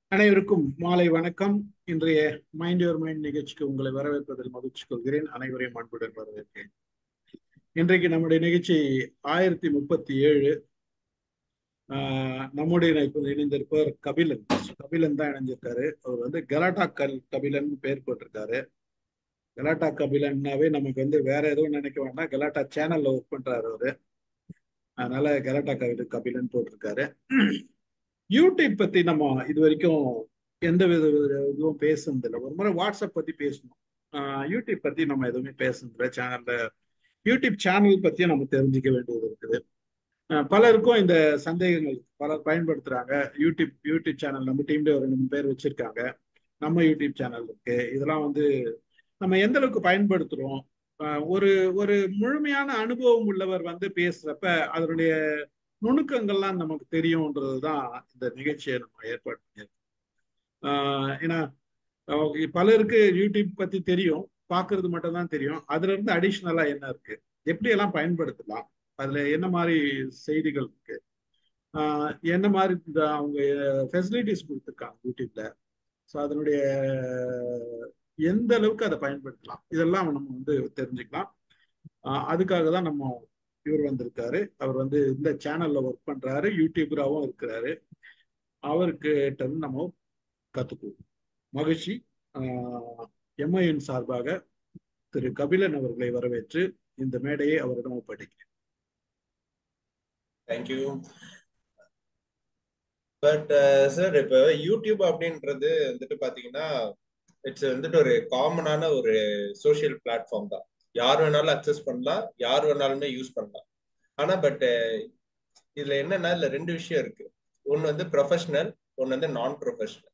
அனைவருக்கும் மாலை வணக்கம் இன்றைய மைண்ட் யுவர் மைண்ட் நிகழ்ச்சிக்கு உங்களை வரவேற்பதில் மகிழ்ச்சி கொள்கிறேன் அனைவரையும் அன்புடன் வரவேற்கிறேன் இன்றைக்கு நம்முடைய நிகழ்ச்சி ஆயிரத்தி முப்பத்தி ஏழு ஆஹ் நம்முடைய இப்போது இணைந்திருப்பவர் கபிலன் கபிலன் தான் இணைஞ்சிருக்காரு அவர் வந்து கலாட்டா கல் கபிலன் பேர் போட்டிருக்காரு கலாட்டா கபிலன்னாவே நமக்கு வந்து வேற எதுவும் நினைக்க வேண்டாம் கலாட்டா சேனல்ல ஒர்க் பண்றாரு அவரு அதனால கலாட்டா கபிலன் கபிலன் போட்டிருக்காரு யூடியூப் பத்தி நம்ம இது வரைக்கும் எந்த வித இதுவும் பேசுனதில்லை ஒரு முறை வாட்ஸ்அப் பத்தி பேசணும் யூடியூப் பத்தி நம்ம எதுவுமே பேசுனதில்லை சேனல்ல யூடியூப் சேனல் பத்தியும் நம்ம தெரிஞ்சுக்க வேண்டியது இருக்குது பலருக்கும் இந்த சந்தேகங்கள் பலர் பயன்படுத்துறாங்க யூடியூப் யூடியூப் சேனல் நம்ம டீம்ல ஒரு ரெண்டு பேர் வச்சிருக்காங்க நம்ம யூடியூப் சேனல் இருக்கு இதெல்லாம் வந்து நம்ம எந்த அளவுக்கு பயன்படுத்துறோம் ஒரு ஒரு முழுமையான அனுபவம் உள்ளவர் வந்து பேசுறப்ப அதனுடைய நுணுக்கங்கள்லாம் நமக்கு தெரியும்ன்றது தான் இந்த நிகழ்ச்சியை நம்ம ஏற்பாடு பண்ணியிருக்கோம் ஏன்னா பலருக்கு யூடியூப் பத்தி தெரியும் பார்க்கறது மட்டும் தான் தெரியும் அதுல இருந்து அடிஷ்னலா என்ன இருக்கு எப்படி எல்லாம் பயன்படுத்தலாம் அதுல என்ன மாதிரி செய்திகள் இருக்கு என்ன மாதிரி இந்த அவங்க ஃபெசிலிட்டிஸ் கொடுத்துருக்காங்க யூடியூப்ல ஸோ அதனுடைய எந்த அளவுக்கு அதை பயன்படுத்தலாம் இதெல்லாம் நம்ம வந்து தெரிஞ்சுக்கலாம் அதுக்காக தான் நம்ம இவர் வந்திருக்காரு அவர் வந்து இந்த சேனல்ல ஒர்க் பண்றாரு யூடியூபராகவும் இருக்கிறாரு அவருக்கு நம்ம கத்துக்குவோம் மகிழ்ச்சி எம்ஐஎன் சார்பாக திரு கபிலன் அவர்களை வரவேற்று இந்த மேடையை அவரிடம் ஒப்படைக்கிறேன் தேங்க்யூ பட் சார் இப்ப யூடியூப் அப்படின்றது வந்துட்டு பாத்தீங்கன்னா இட்ஸ் வந்துட்டு ஒரு காமனான ஒரு சோசியல் பிளாட்ஃபார்ம் தான் யார் வேணாலும் அக்சஸ் பண்ணலாம் யார் வேணாலுமே யூஸ் பண்ணலாம் ஆனா பட் இதுல என்னன்னா இதுல ரெண்டு விஷயம் இருக்கு ஒன்னு வந்து ப்ரொஃபஷனல் ஒன்னு வந்து நான் ப்ரொஃபஷனல்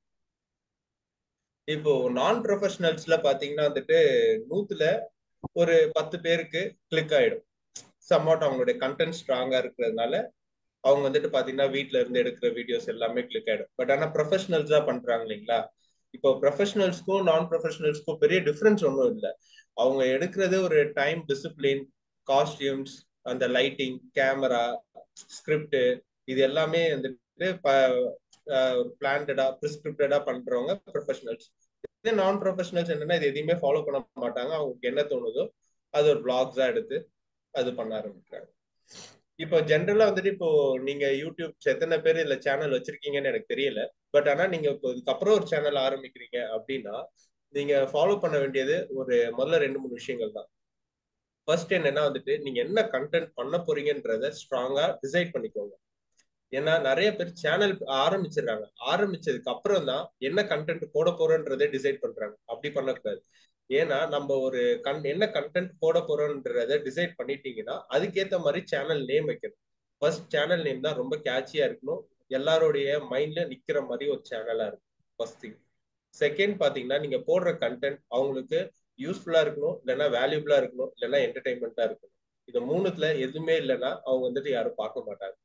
இப்போ நான் ப்ரொஃபஷனல்ஸ்ல பாத்தீங்கன்னா வந்துட்டு நூத்துல ஒரு பத்து பேருக்கு கிளிக் ஆயிடும் சம்வாட் அவங்களுடைய கண்டென்ட் ஸ்ட்ராங்கா இருக்கிறதுனால அவங்க வந்துட்டு பாத்தீங்கன்னா வீட்டுல இருந்து எடுக்கிற வீடியோஸ் எல்லாமே கிளிக் ஆயிடும் பட் ஆனா ப்ரொஃபஷனல்ஸா பண்றாங்க இல்லைங்களா இப்போ ப்ரொஃபஷனல்ஸ்க்கும் நான் ப்ரொஃபஷனல்ஸ்க்கும் பெரிய டிஃப்ரென்ஸ் ஒன்றும் இல்லை அவங்க எடுக்கிறது ஒரு டைம் டிசிப்ளின் காஸ்டியூம்ஸ் அந்த லைட்டிங் கேமரா ஸ்கிரிப்ட் இது எல்லாமே வந்துட்டு பிளான்டடா ப்ரிஸ்கிரிப்டடா பண்றவங்க ப்ரொஃபஷனல்ஸ் இதே நான் ப்ரொஃபஷனல்ஸ் என்னன்னா இது எதையுமே ஃபாலோ பண்ண மாட்டாங்க அவங்களுக்கு என்ன தோணுதோ அது ஒரு பிளாக்ஸா எடுத்து அது பண்ண ஆரம்பிக்கிறாங்க இப்போ ஜென்ரலா வந்துட்டு இப்போ நீங்க யூடியூப் எத்தனை பேர் இதுல சேனல் வச்சிருக்கீங்கன்னு எனக்கு தெரியல பட் ஆனா நீங்க இப்போ இதுக்கப்புறம் ஒரு சேனல் ஆரம்பிக்கிறீங்க அப்படின்னா நீங்க ஃபாலோ பண்ண வேண்டியது ஒரு முதல்ல ரெண்டு மூணு விஷயங்கள் தான் ஃபர்ஸ்ட் என்னன்னா வந்துட்டு நீங்க என்ன கண்டென்ட் பண்ண போறீங்கன்றத ஸ்ட்ராங்கா டிசைட் பண்ணிக்கோங்க ஏன்னா நிறைய பேர் சேனல் ஆரம்பிச்சிடுறாங்க ஆரம்பிச்சதுக்கு அப்புறம் தான் என்ன கண்டென்ட் போட போறோன்றதை டிசைட் பண்றாங்க அப்படி பண்ணக்கூடாது ஏன்னா நம்ம ஒரு கன் என்ன கண்டென்ட் போட போறோம்ன்றத டிசைட் பண்ணிட்டீங்கன்னா அதுக்கேற்ற மாதிரி சேனல் நேம் வைக்கணும் ஃபர்ஸ்ட் சேனல் நேம் தான் ரொம்ப கேட்சியா இருக்கணும் எல்லாருடைய மைண்ட்ல நிக்கிற மாதிரி ஒரு சேனலா இருக்கும் ஃபர்ஸ்ட் திங் செகண்ட் பாத்தீங்கன்னா நீங்க போடுற கண்டென்ட் அவங்களுக்கு யூஸ்ஃபுல்லா இருக்கணும் இல்லைன்னா வேல்யூபிளா இருக்கணும் இல்லைன்னா என்டர்டைன்மெண்டா இருக்கணும் இது மூணுத்துல எதுவுமே இல்லைன்னா அவங்க வந்துட்டு யாரும் பார்க்க மாட்டாங்க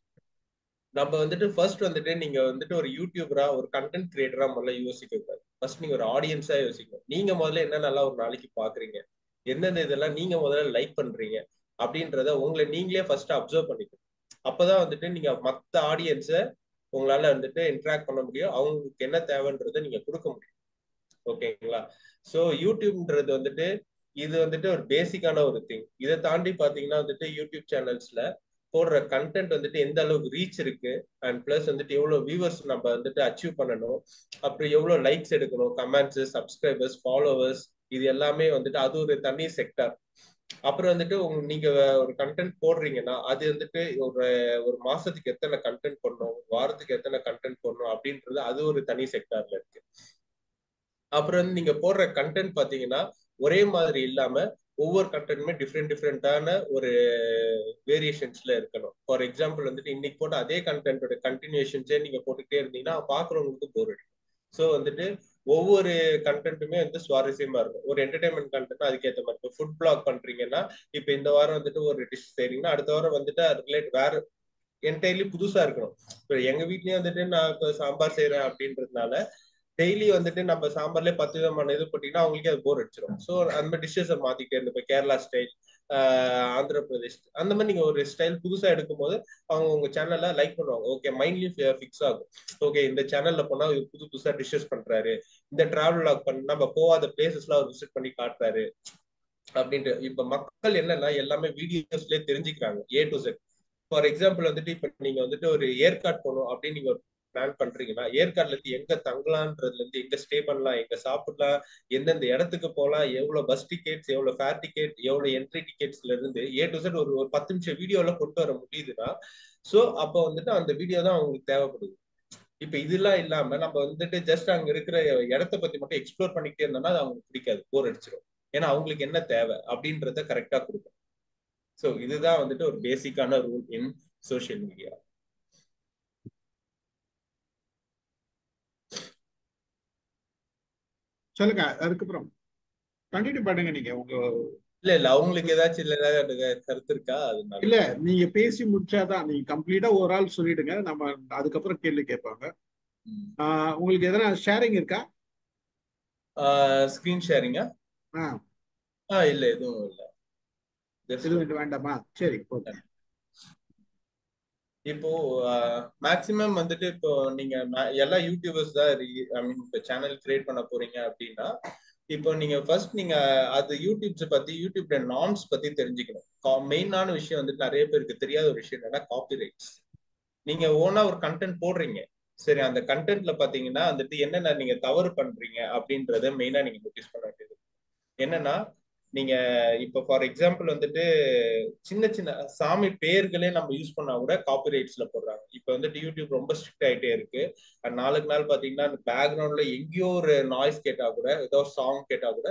நம்ம வந்துட்டு ஃபர்ஸ்ட் வந்துட்டு நீங்க வந்துட்டு ஒரு யூடியூபரா ஒரு கண்டென்ட் கிரியேட்டரா முதல்ல யோசிக்க கூடாது ஃபர்ஸ்ட் நீங்க ஒரு ஆடியன்ஸா யோசிக்கணும் நீங்க முதல்ல என்ன நல்லா ஒரு நாளைக்கு பாக்குறீங்க எந்தெந்த இதெல்லாம் நீங்க முதல்ல லைக் பண்றீங்க அப்படின்றத உங்களை நீங்களே ஃபர்ஸ்ட் அப்சர்வ் பண்ணிக்கணும் அப்பதான் வந்துட்டு நீங்க மத்த ஆடியன்ஸை உங்களால வந்துட்டு இன்ட்ராக்ட் பண்ண முடியும் அவங்களுக்கு என்ன தேவைன்றதை நீங்க கொடுக்க முடியும் ஓகேங்களா ஸோ யூடியூப்ன்றது வந்துட்டு இது வந்துட்டு ஒரு பேசிக்கான ஒரு திங் இதை தாண்டி பாத்தீங்கன்னா வந்துட்டு யூடியூப் சேனல்ஸ்ல போடுற கண்டென்ட் வந்துட்டு எந்த அளவுக்கு ரீச் இருக்கு அண்ட் பிளஸ் வந்துட்டு எவ்வளவு வியூவர்ஸ் நம்ம வந்துட்டு அச்சீவ் பண்ணணும் அப்புறம் எவ்வளவு லைக்ஸ் எடுக்கணும் கமெண்ட்ஸ் சப்ஸ்கிரைபர்ஸ் ஃபாலோவர்ஸ் இது எல்லாமே வந்துட்டு அது ஒரு தனி செக்டர் அப்புறம் வந்துட்டு உங்க நீங்க ஒரு கண்டென்ட் போடுறீங்கன்னா அது வந்துட்டு ஒரு ஒரு மாசத்துக்கு எத்தனை கண்டென்ட் பண்ணணும் ஒரு வாரத்துக்கு எத்தனை கண்டென்ட் பண்ணணும் அப்படின்றது அது ஒரு தனி செக்டார்ல இருக்கு அப்புறம் வந்து நீங்க போடுற கண்டென்ட் பாத்தீங்கன்னா ஒரே மாதிரி இல்லாம ஒவ்வொரு கண்டென்ட்டுமே டிஃப்ரெண்ட் டிஃப்ரெண்டான ஒரு வேரியேஷன்ஸ்ல இருக்கணும் ஃபார் எக்ஸாம்பிள் வந்துட்டு இன்னைக்கு போட்ட அதே கண்டென்ட்டோட கண்டினியூஷன்ஸே நீங்க போட்டுக்கிட்டே இருந்தீங்கன்னா பாக்குறவங்களுக்கு போர் அடிக்கும் ஸோ வந்துட்டு ஒவ்வொரு கண்டென்ட்டுமே வந்து சுவாரஸ்யமா இருக்கும் ஒரு என்டர்டைன்மெண்ட் கண்டென்ட் அதுக்கேற்ற மாதிரி இப்போ ஃபுட் பிளாக் பண்றீங்கன்னா இப்போ இந்த வாரம் வந்துட்டு ஒரு டிஷ் செய்றீங்கன்னா அடுத்த வாரம் வந்துட்டு ரிலேட் வேற என்டையர்லி புதுசா இருக்கணும் இப்போ எங்க வீட்லயும் வந்துட்டு நான் இப்போ சாம்பார் செய்யறேன் அப்படின்றதுனால டெய்லி வந்துட்டு நம்ம சாம்பார்ல பத்து விதமான இது போட்டீங்கன்னா அவங்களுக்கே அது போர் அடிச்சிடும் ஸோ அந்த டிஷ்ஷஸை மாத்திக்கிட்டே இருந்து இப்போ கேரளா ஸ்டைல் ஆந்திர பிரதேஷ் அந்த மாதிரி நீங்க ஒரு ஸ்டைல் புதுசா எடுக்கும்போது அவங்க உங்க சேனல்ல லைக் பண்ணுவாங்க ஓகே மைண்ட்லயும் ஃபிக்ஸ் ஆகும் ஓகே இந்த சேனல்ல போனா புது புதுசா டிஷஸ் பண்றாரு இந்த டிராவல் லாக் பண்ண நம்ம போகாத பிளேசஸ்லாம் அவர் விசிட் பண்ணி காட்டுறாரு அப்படின்ட்டு இப்ப மக்கள் என்னன்னா எல்லாமே வீடியோஸ்லயே தெரிஞ்சுக்கிறாங்க A to Z for example வந்துட்டு இப்ப நீங்க வந்துட்டு ஒரு ஏற்காடு போகணும் அப்படின்னு நீங்க ஒரு பிளான் பண்றீங்கன்னா ஏற்காடுல இருந்து எங்க தங்கலாம்ன்றதுல இருந்து எங்க ஸ்டே பண்ணலாம் எங்க சாப்பிடலாம் எந்தெந்த இடத்துக்கு போகலாம் எவ்வளவு பஸ் டிக்கெட்ஸ் எவ்வளவு ஃபேர் டிக்கெட் எவ்வளவு என்ட்ரி டிக்கெட்ஸ்ல இருந்து ஏ டு செட் ஒரு ஒரு பத்து நிமிஷம் வீடியோல கொண்டு வர முடியுதுன்னா சோ அப்ப வந்துட்டு அந்த வீடியோ தான் அவங்களுக்கு தேவைப்படுது இப்ப இதெல்லாம் இல்லாம நம்ம வந்துட்டு ஜஸ்ட் அங்க இருக்கிற இடத்த பத்தி மட்டும் எக்ஸ்ப்ளோர் பண்ணிக்கிட்டே இருந்தோம்னா அது அவங்களுக்கு பிடிக்காது போர் அடிச்சிடும் ஏன்னா அவங்களுக்கு என்ன தேவை அப்படின்றத கரெக்டா கொடுக்கும் ஸோ இதுதான் வந்துட்டு ஒரு பேசிக்கான ரூல் இன் சோசியல் மீடியா சொல்லுங்க அதுக்கப்புறம் கண்டினியூ பண்ணுங்க நீங்க உங்க இல்ல இல்ல அவங்களுக்கு ஏதாச்சும் இல்ல ஏதாவது கருத்து இருக்கா அது இல்ல நீங்க பேசி முடிச்சாதான் நீங்க கம்ப்ளீட்டா ஒரு ஆள் சொல்லிடுங்க நம்ம அதுக்கப்புறம் கேள்வி கேட்பாங்க உங்களுக்கு எதனா ஷேரிங் இருக்கா ஸ்கிரீன் ஷேரிங்கா ஆ ஆ இல்ல எதுவும் இல்ல எதுவும் வேண்டாமா சரி ஓகே இப்போ மேக்சிமம் வந்துட்டு இப்போ நீங்க எல்லா யூடியூபர்ஸ் தான் ஐ மீன் இப்போ சேனல் கிரியேட் பண்ண போறீங்க அப்படின்னா இப்போ நீங்க ஃபர்ஸ்ட் நீங்க அது யூடியூப்ஸ் பத்தி யூடியூப்ல நார்ம்ஸ் பத்தி தெரிஞ்சுக்கணும் மெயினான விஷயம் வந்துட்டு நிறைய பேருக்கு தெரியாத ஒரு விஷயம் என்னன்னா காப்பி ரைட்ஸ் நீங்க ஓனா ஒரு கண்டென்ட் போடுறீங்க சரி அந்த கண்டென்ட்ல பாத்தீங்கன்னா வந்துட்டு என்னென்ன நீங்க தவறு பண்றீங்க அப்படின்றத மெயினா நீங்க நோட்டீஸ் பண்ண வேண்டியது என்னன்னா நீங்க இப்ப ஃபார் எக்ஸாம்பிள் வந்துட்டு சின்ன சின்ன சாமி பேர்களே நம்ம யூஸ் பண்ணா கூட காப்பிரைட்ஸ்ல போடுறாங்க இப்ப வந்துட்டு யூடியூப் ரொம்ப ஸ்ட்ரிக்ட் ஆயிட்டே இருக்கு நாளுக்கு நாள் பாத்தீங்கன்னா அந்த பேக்ரவுண்ட்ல எங்கேயோ ஒரு நாய்ஸ் கேட்டா கூட ஏதோ ஒரு சாங் கேட்டா கூட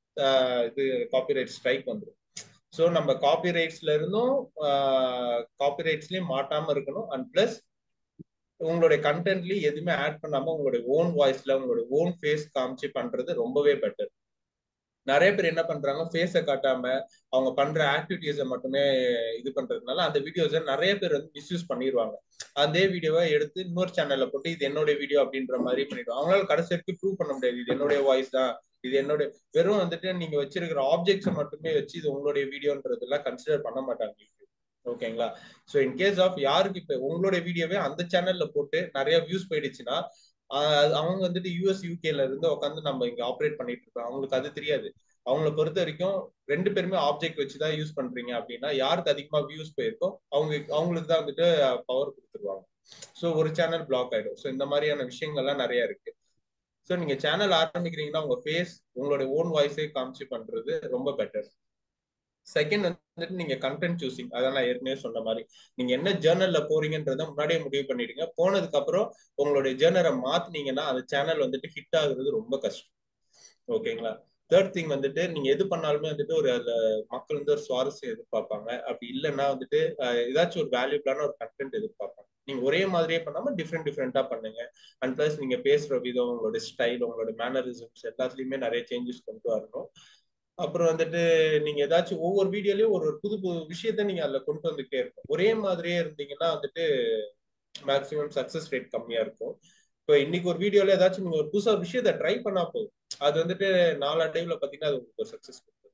இது காப்பிரைட் ஸ்ட்ரைக் வந்துடும் ஸோ நம்ம காப்பிரைட்ஸ்ல இருந்தும் காப்பிரைட்ஸ்லயும் மாட்டாம இருக்கணும் அண்ட் பிளஸ் உங்களுடைய கண்டென்ட்லயும் எதுவுமே ஆட் பண்ணாம உங்களுடைய ஓன் வாய்ஸ்ல உங்களுடைய ஓன் ஃபேஸ் காமிச்சு பண்றது ரொம்பவே பெட்டர் நிறைய பேர் என்ன பண்றாங்க ஃபேஸை காட்டாம அவங்க பண்ற ஆக்டிவிட்டிஸை மட்டுமே இது பண்றதுனால அந்த வீடியோஸை நிறைய பேர் வந்து மிஸ்யூஸ் பண்ணிடுவாங்க அதே வீடியோவை எடுத்து இன்னொரு சேனல்ல போட்டு இது என்னுடைய வீடியோ அப்படின்ற மாதிரி பண்ணிடுவாங்க அவங்களால கடைசி வரைக்கும் ப்ரூவ் பண்ண முடியாது இது என்னுடைய வாய்ஸ் தான் இது என்னுடைய வெறும் வந்துட்டு நீங்க வச்சிருக்கிற ஆப்ஜெக்ட்ஸை மட்டுமே வச்சு இது உங்களுடைய வீடியோன்றதெல்லாம் கன்சிடர் பண்ண மாட்டாங்க ஓகேங்களா ஸோ இன் கேஸ் ஆஃப் யாருக்கு இப்ப உங்களுடைய வீடியோவே அந்த சேனல்ல போட்டு நிறைய வியூஸ் போயிடுச்சுன்னா அவங்க வந்துட்டு யூஎஸ் யூகேல இருந்து உட்காந்து நம்ம இங்க ஆப்ரேட் பண்ணிட்டு இருக்கோம் அவங்களுக்கு அது தெரியாது அவங்கள பொறுத்த வரைக்கும் ரெண்டு பேருமே ஆப்ஜெக்ட் வச்சுதான் யூஸ் பண்றீங்க அப்படின்னா யாருக்கு அதிகமா வியூஸ் போயிருக்கோ அவங்க அவங்களுக்கு தான் வந்துட்டு பவர் கொடுத்துருவாங்க ஸோ ஒரு சேனல் பிளாக் ஆயிடும் ஸோ இந்த மாதிரியான விஷயங்கள்லாம் நிறைய இருக்கு ஸோ நீங்க சேனல் ஆரம்பிக்கிறீங்கன்னா உங்க ஃபேஸ் உங்களோட ஓன் வாய்ஸே காமிச்சு பண்றது ரொம்ப பெட்டர் செகண்ட் வந்துட்டு நீங்க கண்டென்ட் சூசிங் அதான் நான் ஏற்கனவே சொன்ன மாதிரி நீங்க என்ன ஜேர்னல்ல போறீங்கன்றத முன்னாடியே முடிவு பண்ணிடுங்க போனதுக்கு அப்புறம் உங்களுடைய ஜேர்னலை மாத்தினீங்கன்னா அந்த சேனல் வந்துட்டு ஹிட் ஆகுறது ரொம்ப கஷ்டம் ஓகேங்களா தேர்ட் திங் வந்துட்டு நீங்க எது பண்ணாலுமே வந்துட்டு ஒரு அதுல மக்கள் வந்து ஒரு சுவாரஸ்யம் எதிர்பார்ப்பாங்க அப்படி இல்லைன்னா வந்துட்டு ஏதாச்சும் ஒரு வேல்யூபிளான ஒரு கண்டென்ட் எதிர்பார்ப்பாங்க நீங்க ஒரே மாதிரியே பண்ணாம டிஃப்ரெண்ட் டிஃப்ரெண்டா பண்ணுங்க அண்ட் பிளஸ் நீங்க பேசுற விதம் உங்களோட ஸ்டைல் உங்களோட மேனரிசம்ஸ் எல்லாத்துலயுமே நிறைய சேஞ்சஸ் கொண்டு வரணும் அப்புறம் வந்துட்டு நீங்க ஏதாச்சும் ஒவ்வொரு வீடியோலயும் ஒரு புது புது விஷயத்த நீங்க அதுல கொண்டு வந்துட்டே இருக்கும் ஒரே மாதிரியே இருந்தீங்கன்னா வந்துட்டு மேக்சிமம் சக்சஸ் ரேட் கம்மியா இருக்கும் இப்போ இன்னைக்கு ஒரு வீடியோல ஏதாச்சும் நீங்க ஒரு புதுசா விஷயத்த ட்ரை பண்ணா போதும் அது வந்துட்டு நாலடைவுல பாத்தீங்கன்னா அது உங்களுக்கு ஒரு சக்சஸ் கொடுக்கும்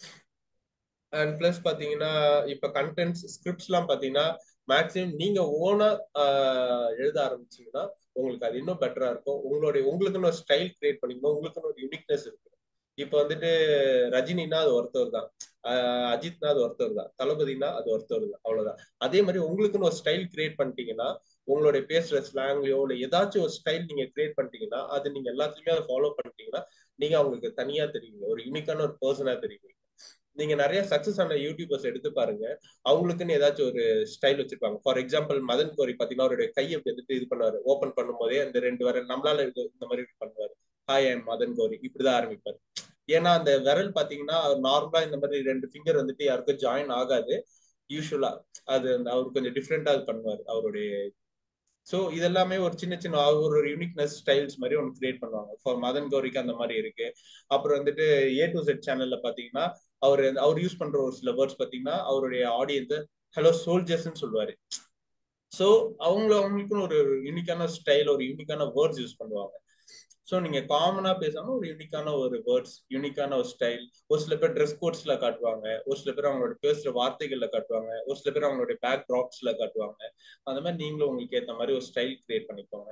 அண்ட் பிளஸ் பாத்தீங்கன்னா இப்ப கண்டென்ட்ஸ் ஸ்கிரிப்ட்ஸ் எல்லாம் பாத்தீங்கன்னா மேக்சிமம் நீங்க ஓனா எழுத ஆரம்பிச்சீங்கன்னா உங்களுக்கு அது இன்னும் பெட்டரா இருக்கும் உங்களுடைய உங்களுக்குன்னு ஒரு ஸ்டைல் கிரியேட் பண்ணிக்கணும் உங்களுக்குன்னு ஒரு யூனிக்னஸ் இருக்கு இப்ப வந்துட்டு ரஜினினா அது ஒருத்தர் தான் அஜித்னா அது ஒருத்தர் தான் தளபதினா அது ஒருத்தர் தான் அவ்வளவுதான் அதே மாதிரி உங்களுக்குன்னு ஒரு ஸ்டைல் கிரியேட் பண்ணிட்டீங்கன்னா உங்களுடைய பேசுற ஸ்லாங்லயோ இல்ல ஏதாச்சும் ஒரு ஸ்டைல் நீங்க கிரியேட் பண்ணிட்டீங்கன்னா அது நீங்க எல்லாத்துலயுமே அதை ஃபாலோ பண்ணிட்டீங்கன்னா நீங்க அவங்களுக்கு தனியா தெரியுங்க ஒரு யூனிக்கான ஒரு பர்சனா தெரியுங்க நீங்க நிறைய சக்சஸ் ஆன யூடியூபர்ஸ் எடுத்து பாருங்க அவங்களுக்குன்னு ஏதாச்சும் ஒரு ஸ்டைல் வச்சிருப்பாங்க ஃபார் எக்ஸாம்பிள் மதன் கோரி பாத்தீங்கன்னா அவருடைய கையை எடுத்து இது பண்ணுவாரு ஓபன் பண்ணும் போதே அந்த ரெண்டு வர நம்மளால இந்த மாதிரி பண்ணுவாரு ஹாய் ஐம் மதன் கோரி இப்படிதான் ஆரம்பிப்பாரு ஏன்னா அந்த விரல் பாத்தீங்கன்னா நார்மலா இந்த மாதிரி ரெண்டு ஃபிங்கர் வந்துட்டு யாருக்கும் ஜாயின் ஆகாது யூஸ்வலா அது அவர் கொஞ்சம் டிஃப்ரெண்டா அது பண்ணுவார் அவருடைய ஸோ இதெல்லாமே ஒரு சின்ன சின்ன ஒரு யூனிக்னஸ் ஸ்டைல்ஸ் மாதிரி ஒன்று கிரியேட் பண்ணுவாங்க ஃபார் மதன் கௌரிக்கு அந்த மாதிரி இருக்கு அப்புறம் வந்துட்டு ஏ டு செட் சேனல்ல பாத்தீங்கன்னா அவர் அவர் யூஸ் பண்ற ஒரு சில வேர்ட்ஸ் பாத்தீங்கன்னா அவருடைய ஆடியன்ஸ் ஹலோ சோல்ஜர்ஸ்ன்னு சொல்லுவாரு ஸோ அவங்க அவங்களுக்குன்னு ஒரு யூனிக்கான ஸ்டைல் ஒரு யூனிக்கான வேர்ட்ஸ் யூஸ் பண்ணுவாங்க ஸோ நீங்க காமனா பேசாம ஒரு யூனிக்கான ஒரு வேர்ட்ஸ் யூனிக்கான ஒரு ஸ்டைல் ஒரு சில பேர் ட்ரெஸ் கோட்ஸ்ல காட்டுவாங்க ஒரு சில பேர் அவங்களோட பேசுற வார்த்தைகள்ல காட்டுவாங்க ஒரு சில பேர் அவங்களுடைய பேக் ட்ராப்ஸ்ல காட்டுவாங்க அந்த மாதிரி நீங்களும் உங்களுக்கு ஏற்ற மாதிரி ஒரு ஸ்டைல் கிரியேட் பண்ணிக்கோங்க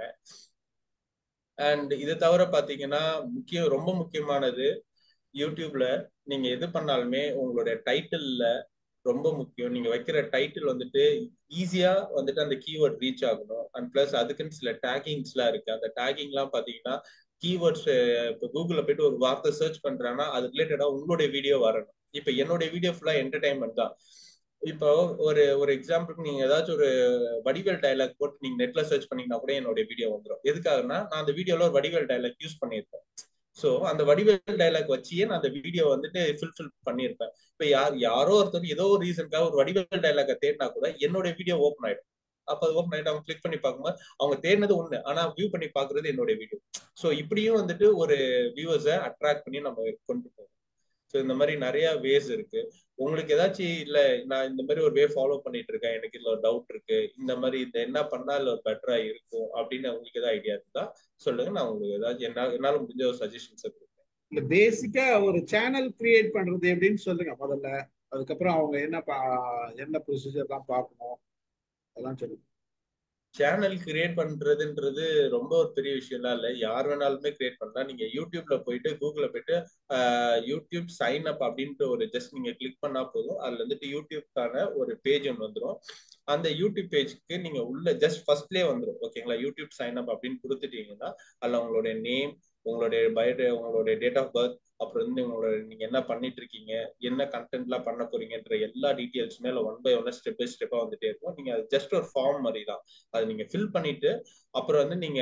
அண்ட் இது தவிர பாத்தீங்கன்னா முக்கியம் ரொம்ப முக்கியமானது யூடியூப்ல நீங்க எது பண்ணாலுமே உங்களுடைய டைட்டில்ல ரொம்ப முக்கியம் நீங்க வைக்கிற டைட்டில் வந்துட்டு ஈஸியா வந்துட்டு அந்த கீவேர்ட் ரீச் ஆகணும் அண்ட் பிளஸ் அதுக்குன்னு சில டேகிங்ஸ் எல்லாம் இருக்கு அந்த டேகிங் எல்லாம் பாத்தீங்கன்னா கீவேர்ட்ஸ் இப்போ கூகுள்ல போயிட்டு ஒரு வார்த்தை சர்ச் பண்றாங்கன்னா அது ரிலேட்டடா உங்களுடைய வீடியோ வரணும் இப்ப என்னுடைய வீடியோ ஃபுல்லா என்டர்டைன்மெண்ட் தான் இப்போ ஒரு ஒரு எக்ஸாம்பிளுக்கு நீங்க ஏதாச்சும் ஒரு வடிவேல் டைலாக் போட்டு நீங்க நெட்ல சர்ச் பண்ணீங்கன்னா கூட என்னுடைய வீடியோ வந்துடும் எதுக்காகனா நான் அந்த வீடியோல ஒரு வடிவேல் டைலாக் யூஸ் பண்ணியிருப்பேன் ஸோ அந்த வடிவேல் டைலாக் வச்சியே நான் அந்த வீடியோ வந்துட்டு ஃபில்ஃபில் பண்ணியிருப்பேன் இப்போ யார் யாரோ ஒருத்தர் ஏதோ ஒரு ரீசனுக்காக ஒரு வடிவேல் டைலாக தேடினா கூட என்னோட வீடியோ ஓப்பன் ஆயிடும் அப்ப அது ஓப்பன் ஆயிட்டு அவங்க கிளிக் பண்ணி பார்க்கும்போது அவங்க தேடினது ஒண்ணு ஆனா வியூ பண்ணி பாக்குறது என்னோட வீடியோ ஸோ இப்படியும் வந்துட்டு ஒரு வியூவர்ஸை அட்ராக்ட் பண்ணி நம்ம கொண்டு போகணும் ஸோ இந்த மாதிரி நிறைய வேஸ் இருக்கு உங்களுக்கு ஏதாச்சும் இல்ல நான் இந்த மாதிரி ஒரு வே ஃபாலோ பண்ணிட்டு இருக்கேன் எனக்கு இதுல ஒரு டவுட் இருக்கு இந்த மாதிரி இந்த என்ன பண்ணா இல்ல பெட்டரா இருக்கும் அப்படின்னு உங்களுக்கு ஏதாவது ஐடியா இருந்தா சொல்லுங்க நான் உங்களுக்கு ஏதாச்சும் என்ன என்னால முடிஞ்ச ஒரு சஜஷன்ஸ் கொடுப்பேன் இந்த பேசிக்கா ஒரு சேனல் கிரியேட் பண்றது எப்படின்னு சொல்லுங்க முதல்ல அதுக்கப்புறம் அவங்க என்ன பா என்ன ப்ரொசீஜர்லாம் பார்க்கணும் அதெல்லாம் சொல்லுங்க சேனல் கிரியேட் பண்றதுன்றது ரொம்ப ஒரு பெரிய விஷயம்லாம் இல்லை யார் வேணாலுமே கிரியேட் பண்ணலாம் நீங்க யூடியூப்ல போயிட்டு கூகுள்ல போயிட்டு யூடியூப் சைன் அப் அப்படின்ட்டு ஒரு ஜஸ்ட் நீங்க கிளிக் பண்ணா போதும் அதுல வந்துட்டு யூடியூப்கான ஒரு பேஜ் ஒன்று வந்துடும் அந்த யூடியூப் பேஜ்க்கு நீங்க உள்ள ஜஸ்ட் ஃபர்ஸ்ட்லேயே வந்துடும் ஓகேங்களா யூடியூப் சைன் அப் அப்படின்னு கொடுத்துட்டீங்கன்னா அதுல உங்களுடைய நேம் உங்களுடைய பயோ உங்களுடைய டேட் ஆஃப் பர்த் அப்புறம் வந்து உங்களோட நீங்க என்ன பண்ணிட்டு இருக்கீங்க என்ன கண்டென்ட்லாம் பண்ண போறீங்கன்ற எல்லா டீட்டெயில்ஸுமே one by one step by ஸ்டெப்பா வந்துட்டே இருக்கும் நீங்க அது ஜஸ்ட் ஒரு ஃபார்ம் மாதிரி தான் அதை நீங்க ஃபில் பண்ணிட்டு அப்புறம் வந்து நீங்க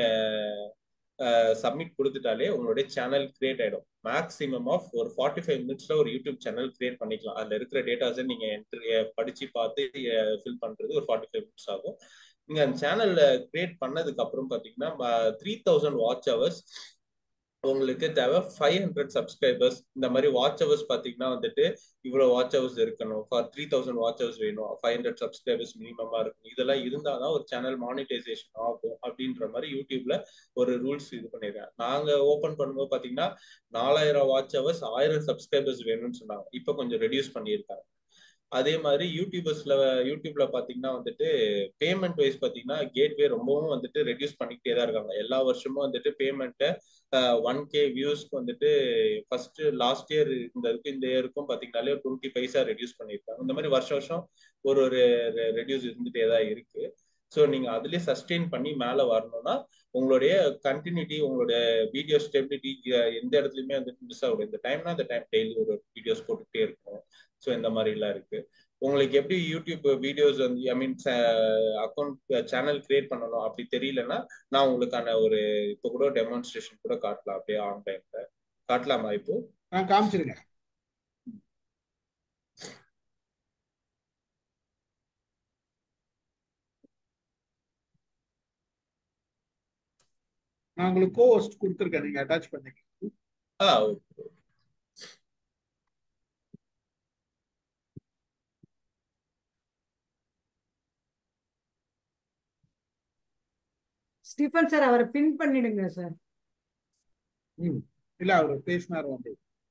சப்மிட் கொடுத்துட்டாலே உங்களுடைய சேனல் கிரியேட் ஆயிடும் மேக்ஸிமம் ஆஃப் ஒரு ஃபார்ட்டி ஃபைவ் மினிட்ஸ்ல ஒரு யூடியூப் சேனல் கிரியேட் பண்ணிக்கலாம் அதுல இருக்கிற டேட்டாஸை நீங்க என்ட்ரி படிச்சு பார்த்து ஃபில் பண்றது ஒரு ஃபார்ட்டி ஃபைவ் மினிட்ஸ் ஆகும் நீங்க அந்த சேனல்ல கிரியேட் பண்ணதுக்கு அப்புறம் பாத்தீங்கன்னா த்ரீ தௌசண்ட் வாட்ச் ஹவர்ஸ் உங்களுக்கு தேவை ஃபைவ் ஹண்ட்ரட் சப்ஸ்கிரைபர்ஸ் இந்த மாதிரி வாட்ச் ஹவர்ஸ் பார்த்தீங்கன்னா வந்துட்டு இவ்வளோ வாட்ச் ஹவர்ஸ் இருக்கணும் for three thousand watch hours வேணும் ஃபைவ் ஹண்ட்ரட் சப்ஸ்கிரைபர்ஸ் மினிமமா இருக்கும் இதெல்லாம் இருந்தால் தான் ஒரு சேனல் மானிட்டைசேஷன் ஆகும் அப்படின்ற மாதிரி யூடியூப்ல ஒரு ரூல்ஸ் இது பண்ணிடுறேன் நாங்க ஓப்பன் பண்ணும்போது பார்த்தீங்கன்னா நாலாயிரம் வாட்ச் ஹவர்ஸ் ஆயிரம் சப்ஸ்கிரைபர்ஸ் வேணும்னு சொன்னாங்க இப்போ கொஞ்சம் ரெடியூஸ் பண்ணியிருக்காங்க அதே மாதிரி யூடியூபர்ஸ்ல யூடியூப்ல பாத்தீங்கன்னா வந்துட்டு பேமெண்ட் வைஸ் பாத்தீங்கன்னா கேட்வே ரொம்பவும் வந்துட்டு ரெடியூஸ் பண்ணிக்கிட்டே தான் இருக்காங்க எல்லா வருஷமும் வந்துட்டு பேமெண்ட்டை ஒன் கே வியூஸ்க்கு வந்துட்டு ஃபர்ஸ்ட் லாஸ்ட் இயர் இந்த இருக்கு இந்த இயருக்கும் பாத்தீங்கன்னாலே ஒரு டுவெண்ட்டி பைசா ரெடியூஸ் பண்ணியிருக்காங்க இந்த மாதிரி வருஷம் வருஷம் ஒரு ஒரு ரெடியூஸ் இருந்துட்டே தான் இருக்கு ஸோ நீங்க அதுலயே சஸ்டெயின் பண்ணி மேல வரணும்னா உங்களுடைய கண்டினியூட்டி உங்களுடைய வீடியோ ஸ்டெபிலிட்டி எந்த இடத்துலயுமே வந்துட்டு மிஸ் ஆகும் இந்த டைம்னா அந்த டைம் டெய்லி ஒரு வீடியோஸ் போட்டுக்கிட்டே இருக்கும் ஸோ இந்த மாதிரிலாம் இருக்கு உங்களுக்கு எப்படி யூடியூப் வீடியோஸ் வந்து I mean account channel create பண்ணணும் அப்படி தெரியலன்னா நான் உங்களுக்கான ஒரு இப்போ கூட டெமான்ஸ்ட்ரேஷன் கூட காட்டலாம் அப்படியே ஆன்லைன்ல காட்டலாமா இப்போ நான் காமிச்சிருங்க நான் உங்களுக்கு கோஸ்ட் கொடுத்துருக்கேன் நீங்க அட்டாச் பண்ணிக்கலாம் ஆ ஓகே ஸ்டீஃபன் சார் அவரை பின் பண்ணிடுங்க சார் ம் இல்ல அவர் பேசினார் வந்து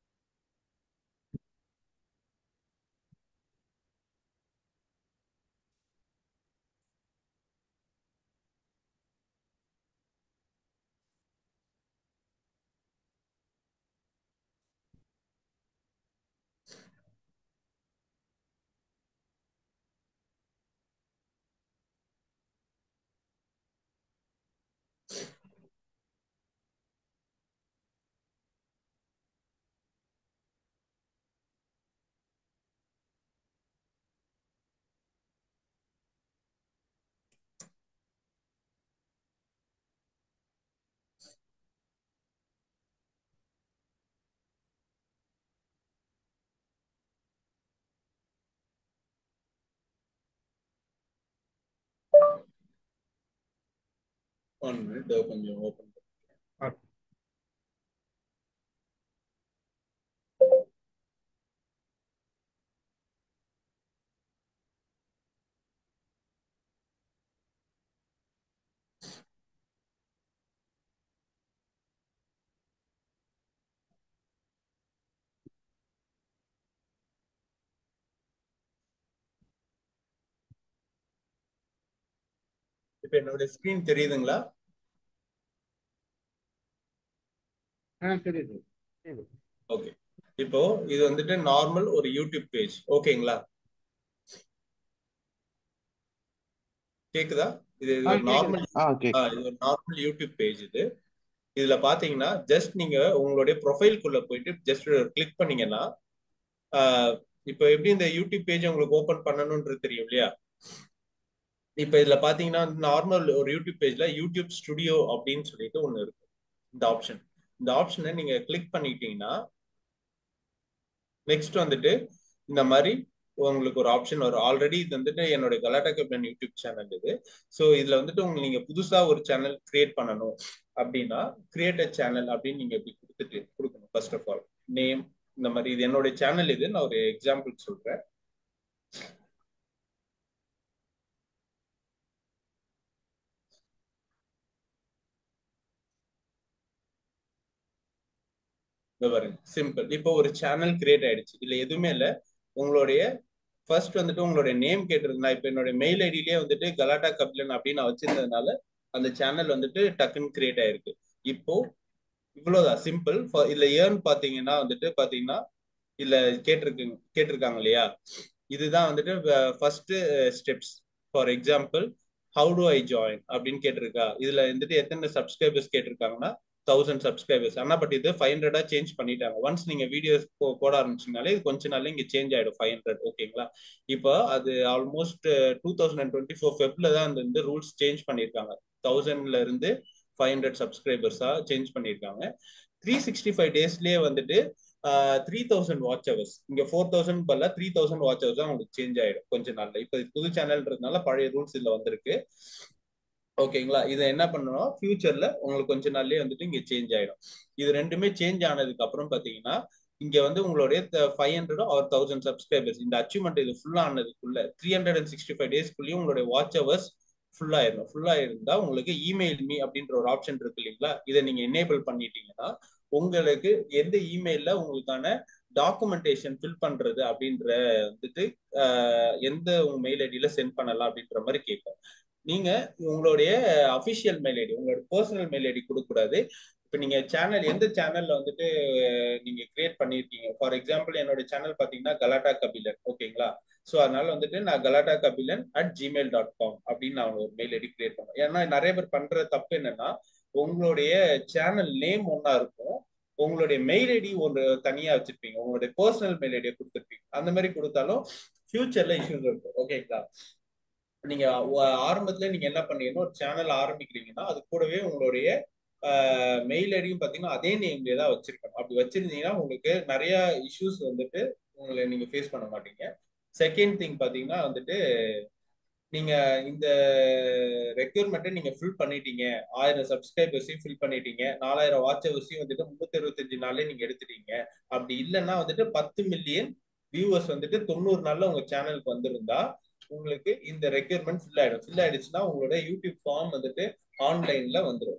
ஒன் மினிட் கொஞ்சம் ஓப்பன் இப்ப என்னோட ஸ்கிரீன் தெரியுதுங்களா ஆ தெரியுது ஓகே இப்போ இது வந்துட்டு நார்மல் ஒரு யூடியூப் பேஜ் ஓகேங்களா கேக்குதா இது இது ஆ, ஒரு கேக்குது. நார்மல் ஆ ஓகே இது ஒரு நார்மல் யூடியூப் பேஜ் இது இதுல பாத்தீங்கன்னா ஜஸ்ட் நீங்க உங்களுடைய ப்ரொஃபைல்குள்ள போயிட்டு ஜஸ்ட் கிளிக் பண்ணீங்கன்னா ஆஹ் இப்போ எப்படி இந்த யூடியூப் பேஜ் உங்களுக்கு ஓபன் பண்ணணும்ன்றது தெரியும் இல்லையா இப்போ இதுல பாத்தீங்கன்னா நார்மல் ஒரு யூடியூப் பேஜ்ல யூடியூப் ஸ்டுடியோ அப்படின்னு சொல்லிட்டு ஒண்ணு இருக்கு இந்த ஆப்ஷன் இந்த ஆப்ஷனை நீங்க கிளிக் பண்ணிட்டீங்கன்னா நெக்ஸ்ட் வந்துட்டு இந்த மாதிரி உங்களுக்கு ஒரு ஆப்ஷன் வரும் ஆல்ரெடி இது வந்துட்டு என்னோட கலாட்டா கேப்டன் யூடியூப் சேனல் இது ஸோ இதுல வந்துட்டு உங்களுக்கு நீங்க புதுசா ஒரு சேனல் கிரியேட் பண்ணணும் அப்படின்னா கிரியேட் அ சேனல் அப்படின்னு நீங்க இப்படி கொடுத்துட்டு கொடுக்கணும் ஃபர்ஸ்ட் ஆஃப் ஆல் நேம் இந்த மாதிரி இது என்னோட சேனல் இது நான் ஒரு எக்ஸாம்பிள் சொல்றேன் இந்த பாருங்க சிம்பிள் இப்போ ஒரு சேனல் கிரியேட் ஆயிடுச்சு இல்ல எதுவுமே இல்ல உங்களுடைய ஃபர்ஸ்ட் வந்துட்டு உங்களுடைய நேம் கேட்டிருந்தா இப்போ என்னுடைய மெயில் ஐடியிலேயே வந்துட்டு கலாட்டா கப்லன் அப்படின்னு நான் வச்சிருந்ததுனால அந்த சேனல் வந்துட்டு டக்குன்னு கிரியேட் ஆயிருக்கு இப்போ இவ்வளவுதான் சிம்பிள் இதுல ஏர்ன் பாத்தீங்கன்னா வந்துட்டு பாத்தீங்கன்னா இல்ல கேட்டிருக்கு கேட்டிருக்காங்க இல்லையா இதுதான் வந்துட்டு first steps for example how to I join அப்படின்னு கேட்டிருக்கா இதுல வந்துட்டு எத்தனை சப்ஸ்கிரைபர்ஸ் கேட்டிருக்காங்கன்னா தௌசண்ட் சப்ஸ்கிரைபர்ஸ் ஆனா பட் இது ஃபைவ் ஹண்ட்ரடா சேஞ்ச் பண்ணிட்டாங்க ஒன்ஸ் நீங்க வீடியோஸ் போட ஆரம்பிச்சீங்கனாலே இது கொஞ்ச நாள்ல இங்க சேஞ்ச் ஆயிடும் ஃபைவ் ஹண்ட்ரட் ஓகேங்களா இப்போ அது almost two thousand and twenty four ஃபெப்ல தான் அந்த வந்து ரூல்ஸ் சேஞ்ச் பண்ணியிருக்காங்க தௌசண்ட்ல இருந்து ஃபைவ் ஹண்ட்ரட் சப்ஸ்கிரைபர்ஸா சேஞ்ச் பண்ணியிருக்காங்க த்ரீ சிக்ஸ்டி ஃபைவ் டேஸ்லயே வந்துட்டு த்ரீ தௌசண்ட் வாட்ச் ஹவர்ஸ் இங்க ஃபோர் தௌசண்ட் பல்ல த்ரீ தௌசண்ட் வாட்ச் ஹவர்ஸ் தான் உங்களுக்கு சேஞ்ச் ஆயிடும் கொஞ்ச நாள்ல இப்போ புது சேனல்ன்றதுனால பழைய ரூல்ஸ் இதுல வந்திருக்கு ஓகேங்களா இதை என்ன பண்ணணும் ஃபியூச்சர்ல உங்களுக்கு கொஞ்ச நாள்லயே வந்துட்டு இங்க சேஞ்ச் ஆயிடும் இது ரெண்டுமே சேஞ்ச் ஆனதுக்கு அப்புறம் பாத்தீங்கன்னா இங்க வந்து உங்களுடைய five hundred or thousand subscribers இந்த அச்சீவ்மெண்ட் இது ஃபுல்லா ஆனதுக்குள்ள three hundred and sixty five டேஸ்க்குள்ளேயும் உங்களுடைய வாட்ச் ஹவர்ஸ் ஃபுல்லா ஆயிரும் ஃபுல்லா இருந்தா உங்களுக்கு இமெயில் மீ அப்படின்ற ஒரு ஆப்ஷன் இருக்கு இல்லைங்களா இதை நீங்க எனேபிள் பண்ணிட்டீங்கன்னா உங்களுக்கு எந்த இமெயில்ல உங்களுக்கான டாக்குமெண்டேஷன் ஃபில் பண்றது அப்படின்ற வந்துட்டு எந்த உங்க மெயில் ஐடியில சென்ட் பண்ணலாம் அப்படின்ற மாதிரி கேட்கும் நீங்க உங்களுடைய அபிஷியல் மெயில் ஐடி உங்களோட பர்சனல் மெயில் ஐடி கொடுக்க கூடாது இப்போ நீங்க சேனல் எந்த சேனல்ல வந்துட்டு நீங்க கிரியேட் பண்ணிருக்கீங்க ஃபார் எக்ஸாம்பிள் என்னோட சேனல் பாத்தீங்கன்னா கலாட்டா கபிலன் ஓகேங்களா ஸோ அதனால வந்துட்டு நான் Galatta Kabilan at Gmail dot com அப்படின்னு நான் ஒரு மெயில் ஐடி கிரியேட் பண்ணேன் ஏன்னா நிறைய பேர் பண்ற தப்பு என்னன்னா உங்களுடைய சேனல் நேம் ஒன்னா இருக்கும் உங்களுடைய மெயில் ஐடி ஒன்று தனியா வச்சிருப்பீங்க உங்களுடைய பர்சனல் மெயில் ஐடியை கொடுத்துருப்பீங்க அந்த மாதிரி கொடுத்தாலும் ஃபியூச்சர்ல இஷ்யூஸ் இருக்கும் ஓகேங்களா நீங்க ஆரம்பத்துல நீங்க என்ன பண்ணீங்கன்னா ஒரு சேனல் ஆரம்பிக்கிறீங்கன்னா அது கூடவே உங்களுடைய மெயில் ஐடியும் பாத்தீங்கன்னா அதே நேம்லயே தான் வச்சிருக்கணும் அப்படி வச்சிருந்தீங்கன்னா உங்களுக்கு நிறைய இஷ்யூஸ் வந்துட்டு உங்களை நீங்க ஃபேஸ் பண்ண மாட்டீங்க செகண்ட் திங் பாத்தீங்கன்னா வந்துட்டு நீங்க இந்த ரெக்யூர்மெண்ட்டை நீங்க ஃபில் பண்ணிட்டீங்க ஆயிரம் சப்ஸ்கிரைபர்ஸையும் ஃபில் பண்ணிட்டீங்க நாலாயிரம் வாட்ச் ஹவர்ஸையும் வந்துட்டு முன்னூத்தி அறுபத்தஞ்சு நாள்ல நீங்க எடுத்துட்டீங்க அப்படி இல்லைன்னா வந்துட்டு பத்து மில்லியன் வியூவர்ஸ் வந்துட்டு தொண்ணூறு நாள்ல உங்க சேனலுக்கு வந்திருந்தா உங்களுக்கு இந்த ரெக்யூர்மெண்ட் ஃபில் ஆயிடும் ஃபில் ஆயிடுச்சுன்னா உங்களோட யூடியூப் ஃபார்ம் வந்துட்டு ஆன்லைன்ல வந்துடும்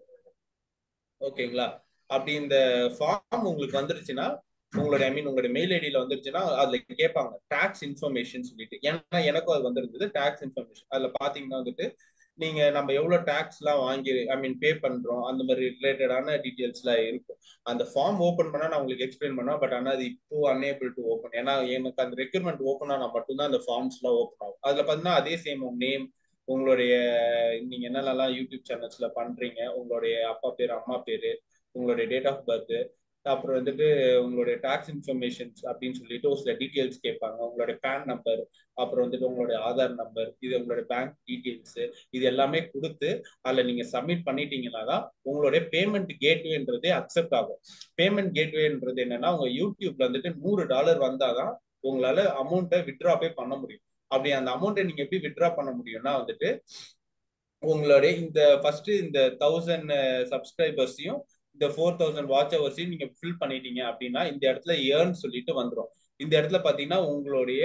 ஓகேங்களா அப்படி இந்த ஃபார்ம் உங்களுக்கு வந்துருச்சுன்னா உங்களுடைய ஐ மீன் உங்களுடைய மெயில் ஐடியில வந்துருச்சுன்னா அதுல கேட்பாங்க டாக்ஸ் இன்ஃபர்மேஷன் சொல்லிட்டு ஏன்னா எனக்கும் அது வந்திருந்தது டாக்ஸ் இன்ஃபர்மேஷன் அதுல பாத்தீங்கன்னா வந்துட்டு நீங்க நம்ம எவ்வளவு டாக்ஸ் எல்லாம் வாங்கி ஐ மீன் பே பண்றோம் அந்த மாதிரி ரிலேட்டடான டீடைல்ஸ் எல்லாம் இருக்கும் அந்த ஃபார்ம் ஓபன் பண்ணா நான் உங்களுக்கு எக்ஸ்பிளைன் பண்ணா பட் ஆனா அது இப்போ அன்ஏபிள் டு ஓப்பன் ஏன்னா எனக்கு அந்த ரெக்யூர்மெண்ட் ஓப்பன் ஆனா மட்டும்தான் அந்த ஃபார்ம்ஸ் எல்லாம் ஓப்பன் ஆகும் அதுல பாத்தீங்கன்னா அதே சேம் நேம் உங்களுடைய நீங்க என்னென்னலாம் யூடியூப் சேனல்ஸ்ல பண்றீங்க உங்களுடைய அப்பா பேர் அம்மா பேரு உங்களுடைய டேட் ஆஃப் பர்த் அப்புறம் வந்துட்டு உங்களுடைய டாக்ஸ் இன்ஃபர்மேஷன்ஸ் அப்படின்னு சொல்லிட்டு ஒரு சில டீட்டெயில்ஸ் கேட்பாங்க உங்களுடைய பேன் நம்பர் அப்புறம் வந்துட்டு உங்களுடைய ஆதார் நம்பர் இது உங்களுடைய பேங்க் டீட்டெயில்ஸ் இது எல்லாமே கொடுத்து அதில் நீங்க சப்மிட் பண்ணிட்டீங்கன்னா தான் உங்களுடைய பேமெண்ட் கேட்வேன்றதே அக்செப்ட் ஆகும் பேமெண்ட் கேட்வேன்றது என்னன்னா உங்க யூடியூப்ல வந்துட்டு நூறு டாலர் வந்தாதான் உங்களால அமௌண்ட்டை வித்ட்ராப்பே பண்ண முடியும் அப்படி அந்த அமௌண்ட்டை நீங்க எப்படி வித்ட்ரா பண்ண முடியும்னா வந்துட்டு உங்களுடைய இந்த ஃபர்ஸ்ட் இந்த தௌசண்ட் சப்ஸ்கிரைபர்ஸையும் இந்த ஃபோர் தௌசண்ட் வாட்ச் ஹவர்ஸையும் நீங்க ஃபில் பண்ணிட்டீங்க அப்படின்னா இந்த இடத்துல ஏர்ன் சொல்லிட்டு வந்துடும் இந்த இடத்துல பாத்தீங்கன்னா உங்களுடைய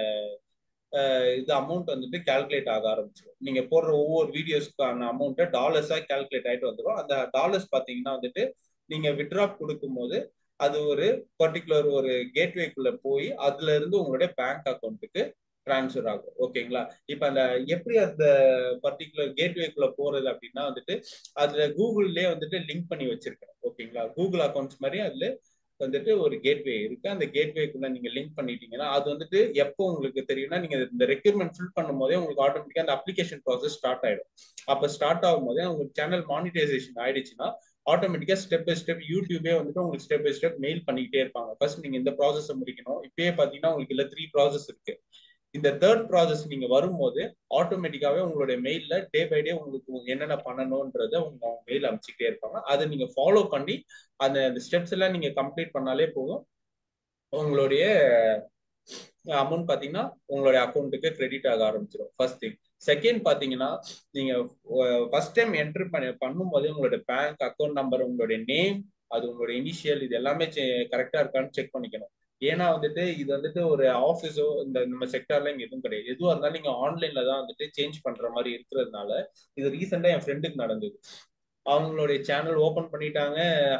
இது அமௌண்ட் வந்துட்டு கால்குலேட் ஆக ஆரம்பிச்சிடும் நீங்க போடுற ஒவ்வொரு வீடியோஸ்க்கான அமௌண்ட்டை டாலர்ஸா கால்குலேட் ஆயிட்டு வந்துடும் அந்த டாலர்ஸ் பாத்தீங்கன்னா வந்துட்டு நீங்க விட்ராப் கொடுக்கும்போது அது ஒரு பர்டிகுலர் ஒரு கேட்வேக்குள்ள போய் அதுல இருந்து உங்களுடைய பேங்க் அக்கௌண்ட்டுக்கு டிரான்ஸ்ஃபர் ஆகும் ஓகேங்களா இப்ப அந்த எப்படி அந்த பர்டிகுலர் கேட்வேக்குள்ள போறது அப்படின்னா வந்துட்டு அதுல கூகுள்லயே வந்துட்டு லிங்க் பண்ணி வச்சிருக்கேன் ஓகேங்களா கூகுள் அக்கௌண்ட்ஸ் மாதிரி அதுல வந்துட்டு ஒரு கேட்வே இருக்கு அந்த கேட்வேக்குள்ள நீங்க லிங்க் பண்ணிட்டீங்கன்னா அது வந்துட்டு எப்போ உங்களுக்கு தெரியும்னா நீங்க இந்த ரெக்யூர்மெண்ட் ஃபில் பண்ணும் போதே உங்களுக்கு ஆட்டோமேட்டிக்கா அந்த அப்ளிகேஷன் ப்ராசஸ் ஸ்டார்ட் ஆயிடும் அப்ப ஸ்டார்ட் ஆகும் போதே உங்களுக்கு சேனல் மானிட்டைசேஷன் ஆயிடுச்சுன்னா ஆட்டோமேட்டிக்கா ஸ்டெப் பை ஸ்டெப் யூடியூபே வந்துட்டு உங்களுக்கு ஸ்டெப் பை ஸ்டெப் மெயில் பண்ணிக்கிட்டே இருப்பாங்க ஃபர்ஸ்ட் நீங்க இந்த ப்ராசஸ் முடிக்கணும் இப்பயே பாத்தீங்கன்னா உங்களுக்கு இல்ல த்ரீ ப்ராசஸ் இருக்கு இந்த தேர்ட் ப்ராசஸ் நீங்க வரும்போது ஆட்டோமேட்டிக்காவே உங்களுடைய மெயில்ல டே பை டே உங்களுக்கு என்னென்ன பண்ணணும்ன்றத உங்க மெயில் அமைச்சுக்கிட்டே இருப்பாங்க அதை நீங்க ஃபாலோ பண்ணி அந்த அந்த ஸ்டெப்ஸ் எல்லாம் நீங்க கம்ப்ளீட் பண்ணாலே போதும் உங்களுடைய அமௌண்ட் பாத்தீங்கன்னா உங்களுடைய அக்கௌண்ட்டுக்கு கிரெடிட் ஆக ஆரம்பிச்சிடும் ஃபர்ஸ்ட் திங் செகண்ட் பாத்தீங்கன்னா நீங்க ஃபர்ஸ்ட் டைம் என்டர் பண்ணி பண்ணும்போது உங்களோட பேங்க் அக்கௌண்ட் நம்பர் உங்களுடைய நேம் அது உங்களோட இனிஷியல் இது எல்லாமே கரெக்டா இருக்கான்னு செக் பண்ணிக்கணும் ஏன்னா வந்துட்டு இது வந்துட்டு ஒரு ஆஃபீஸோ இந்த நம்ம செக்டர்ல இங்க எதுவும் கிடையாது எதுவா இருந்தாலும் நீங்க ஆன்லைன்ல தான் வந்துட்டு சேஞ்ச் பண்ற மாதிரி இருக்கிறதுனால இது ரீசெண்டா என் ஃப்ரெண்டுக்கு நடந்தது அவங்களுடைய சேனல் ஓபன் பண்ணிட்டாங்க